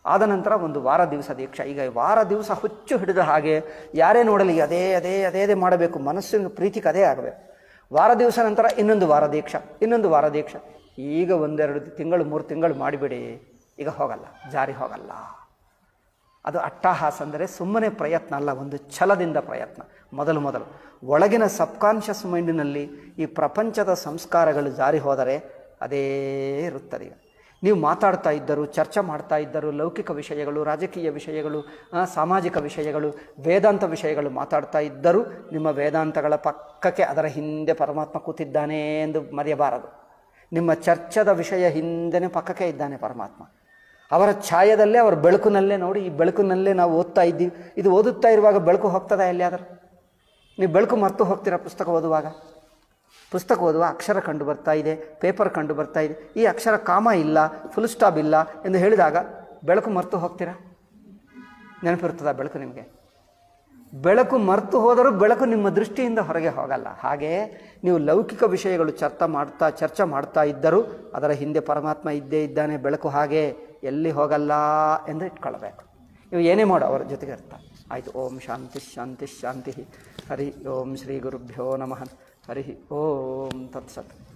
ಆದ ನಂತರ ಒಂದು ವಾರ ದಿವಸ ದೀಕ್ಷಾ ಈಗ ವಾರ ದಿವಸ ಹುಚ್ಚು ಹಿಡಿದ ಹಾಗೆ ಯಾರೇ ನೋಡಲಿ ಅದೇ ಅದೇ ಅದೇ ಅದೇ ಮಾಡಬೇಕು ಮನಸ್ಸಿನ ಪ್ರೀತಿಗೆ ಅದೇ ಆಗಬೇಕು ವಾರ ದಿವಸ ನಂತರ ಇನ್ನೊಂದು ವಾರ ದೀಕ್ಷಾ ಇನ್ನೊಂದು ವಾರ ದೀಕ್ಷಾ ಈಗ ಒಂದೆರಡು ತಿಂಗಳು ಮೂರು ತಿಂಗಳು ಮಾಡಿಬಿಡಿ ಈಗ ಹೋಗಲ್ಲ ಜಾರಿ ಹೋಗಲ್ಲ ಅದು ಅಟ್ಟಹಾಸ ಅಂದರೆ ಸುಮ್ಮನೆ ಪ್ರಯತ್ನ ಅಲ್ಲ ಒಂದು ಛಲದಿಂದ ಪ್ರಯತ್ನ ಮೊದಲು ಮೊದಲು ಒಳಗಿನ ಸಬ್ಕಾನ್ಷಿಯಸ್ ಮೈಂಡಿನಲ್ಲಿ ಈ ಪ್ರಪಂಚದ ಸಂಸ್ಕಾರಗಳು ಜಾರಿ ಹೋದರೆ ಅದೇ ಇರುತ್ತದೆ ಈಗ ನೀವು ಮಾತಾಡ್ತಾ ಇದ್ದರು ಚರ್ಚೆ ಮಾಡ್ತಾ ಇದ್ದರು ಲೌಕಿಕ ವಿಷಯಗಳು ರಾಜಕೀಯ ವಿಷಯಗಳು ಆ, ಸಾಮಾಜಿಕ ವಿಷಯಗಳು ವೇದಾಂತ ವಿಷಯಗಳು ಮಾತಾಡ್ತಾ ಇದ್ದರೂ ನಿಮ್ಮ ವೇದಾಂತಗಳ ಪಕ್ಕಕ್ಕೆ ಅದರ ಹಿಂದೆ ಪರಮಾತ್ಮ ಕೂತಿದ್ದಾನೆ ಎಂದು ಮರೆಯಬಾರದು ನಿಮ್ಮ ಚರ್ಚದ ವಿಷಯ ಹಿಂದೆನೇ ಪಕ್ಕಕ್ಕೆ ಇದ್ದಾನೆ ಪರಮಾತ್ಮ ಅವರ ಛಾಯದಲ್ಲೇ ಅವರ ಬೆಳಕಿನಲ್ಲೇ ನೋಡಿ ಈ ಬೆಳಕಿನಲ್ಲೇ ನಾವು ಓದ್ತಾ ಇದ್ದೀವಿ ಇದು ಓದುತ್ತಾ ಇರುವಾಗ ಬೆಳಕು ಹೋಗ್ತದ ಎಲ್ಲಿಯಾದರೂ ನೀವು ಬೆಳಕು ಮರೆತು ಹೋಗ್ತೀರಾ ಪುಸ್ತಕ ಓದುವಾಗ ಪುಸ್ತಕ ಓದುವ ಅಕ್ಷರ ಕಂಡು ಬರ್ತಾ ಇದೆ ಪೇಪರ್ ಕಂಡು ಬರ್ತಾ ಇದೆ ಈ ಅಕ್ಷರ ಕಾಮ ಇಲ್ಲ ಫುಲ್ ಸ್ಟಾಪ್ ಇಲ್ಲ ಎಂದು ಹೇಳಿದಾಗ ಬೆಳಕು ಮರೆತು ಹೋಗ್ತೀರಾ ನೆನಪಿರ್ತದ ಬೆಳಕು ನಿಮಗೆ ಬೆಳಕು ಮರೆತು ಹೋದರೂ ಬೆಳಕು ನಿಮ್ಮ ದೃಷ್ಟಿಯಿಂದ ಹೊರಗೆ ಹೋಗಲ್ಲ ಹಾಗೆ ನೀವು ಲೌಕಿಕ ವಿಷಯಗಳು ಚರ್ಚೆ ಮಾಡ್ತಾ ಚರ್ಚೆ ಮಾಡ್ತಾ ಇದ್ದರೂ ಅದರ ಹಿಂದೆ ಪರಮಾತ್ಮ ಇದ್ದೇ ಇದ್ದಾನೆ ಬೆಳಕು ಹಾಗೆ ಎಲ್ಲಿ ಹೋಗಲ್ಲ ಎಂದು ಇಟ್ಕೊಳ್ಬೇಕು ನೀವು ಏನೇ ಮಾಡೋ ಅವರ ಜೊತೆಗೆ ಇರ್ತಾ ಆಯಿತು ಓಂ ಶಾಂತಿ ಶಾಂತಿ ಶಾಂತಿ ಹರಿ ಓಂ ಶ್ರೀ ಗುರುಭ್ಯೋ ನಮಃ ಹರಿ ಓಂ ತತ್ಸತ್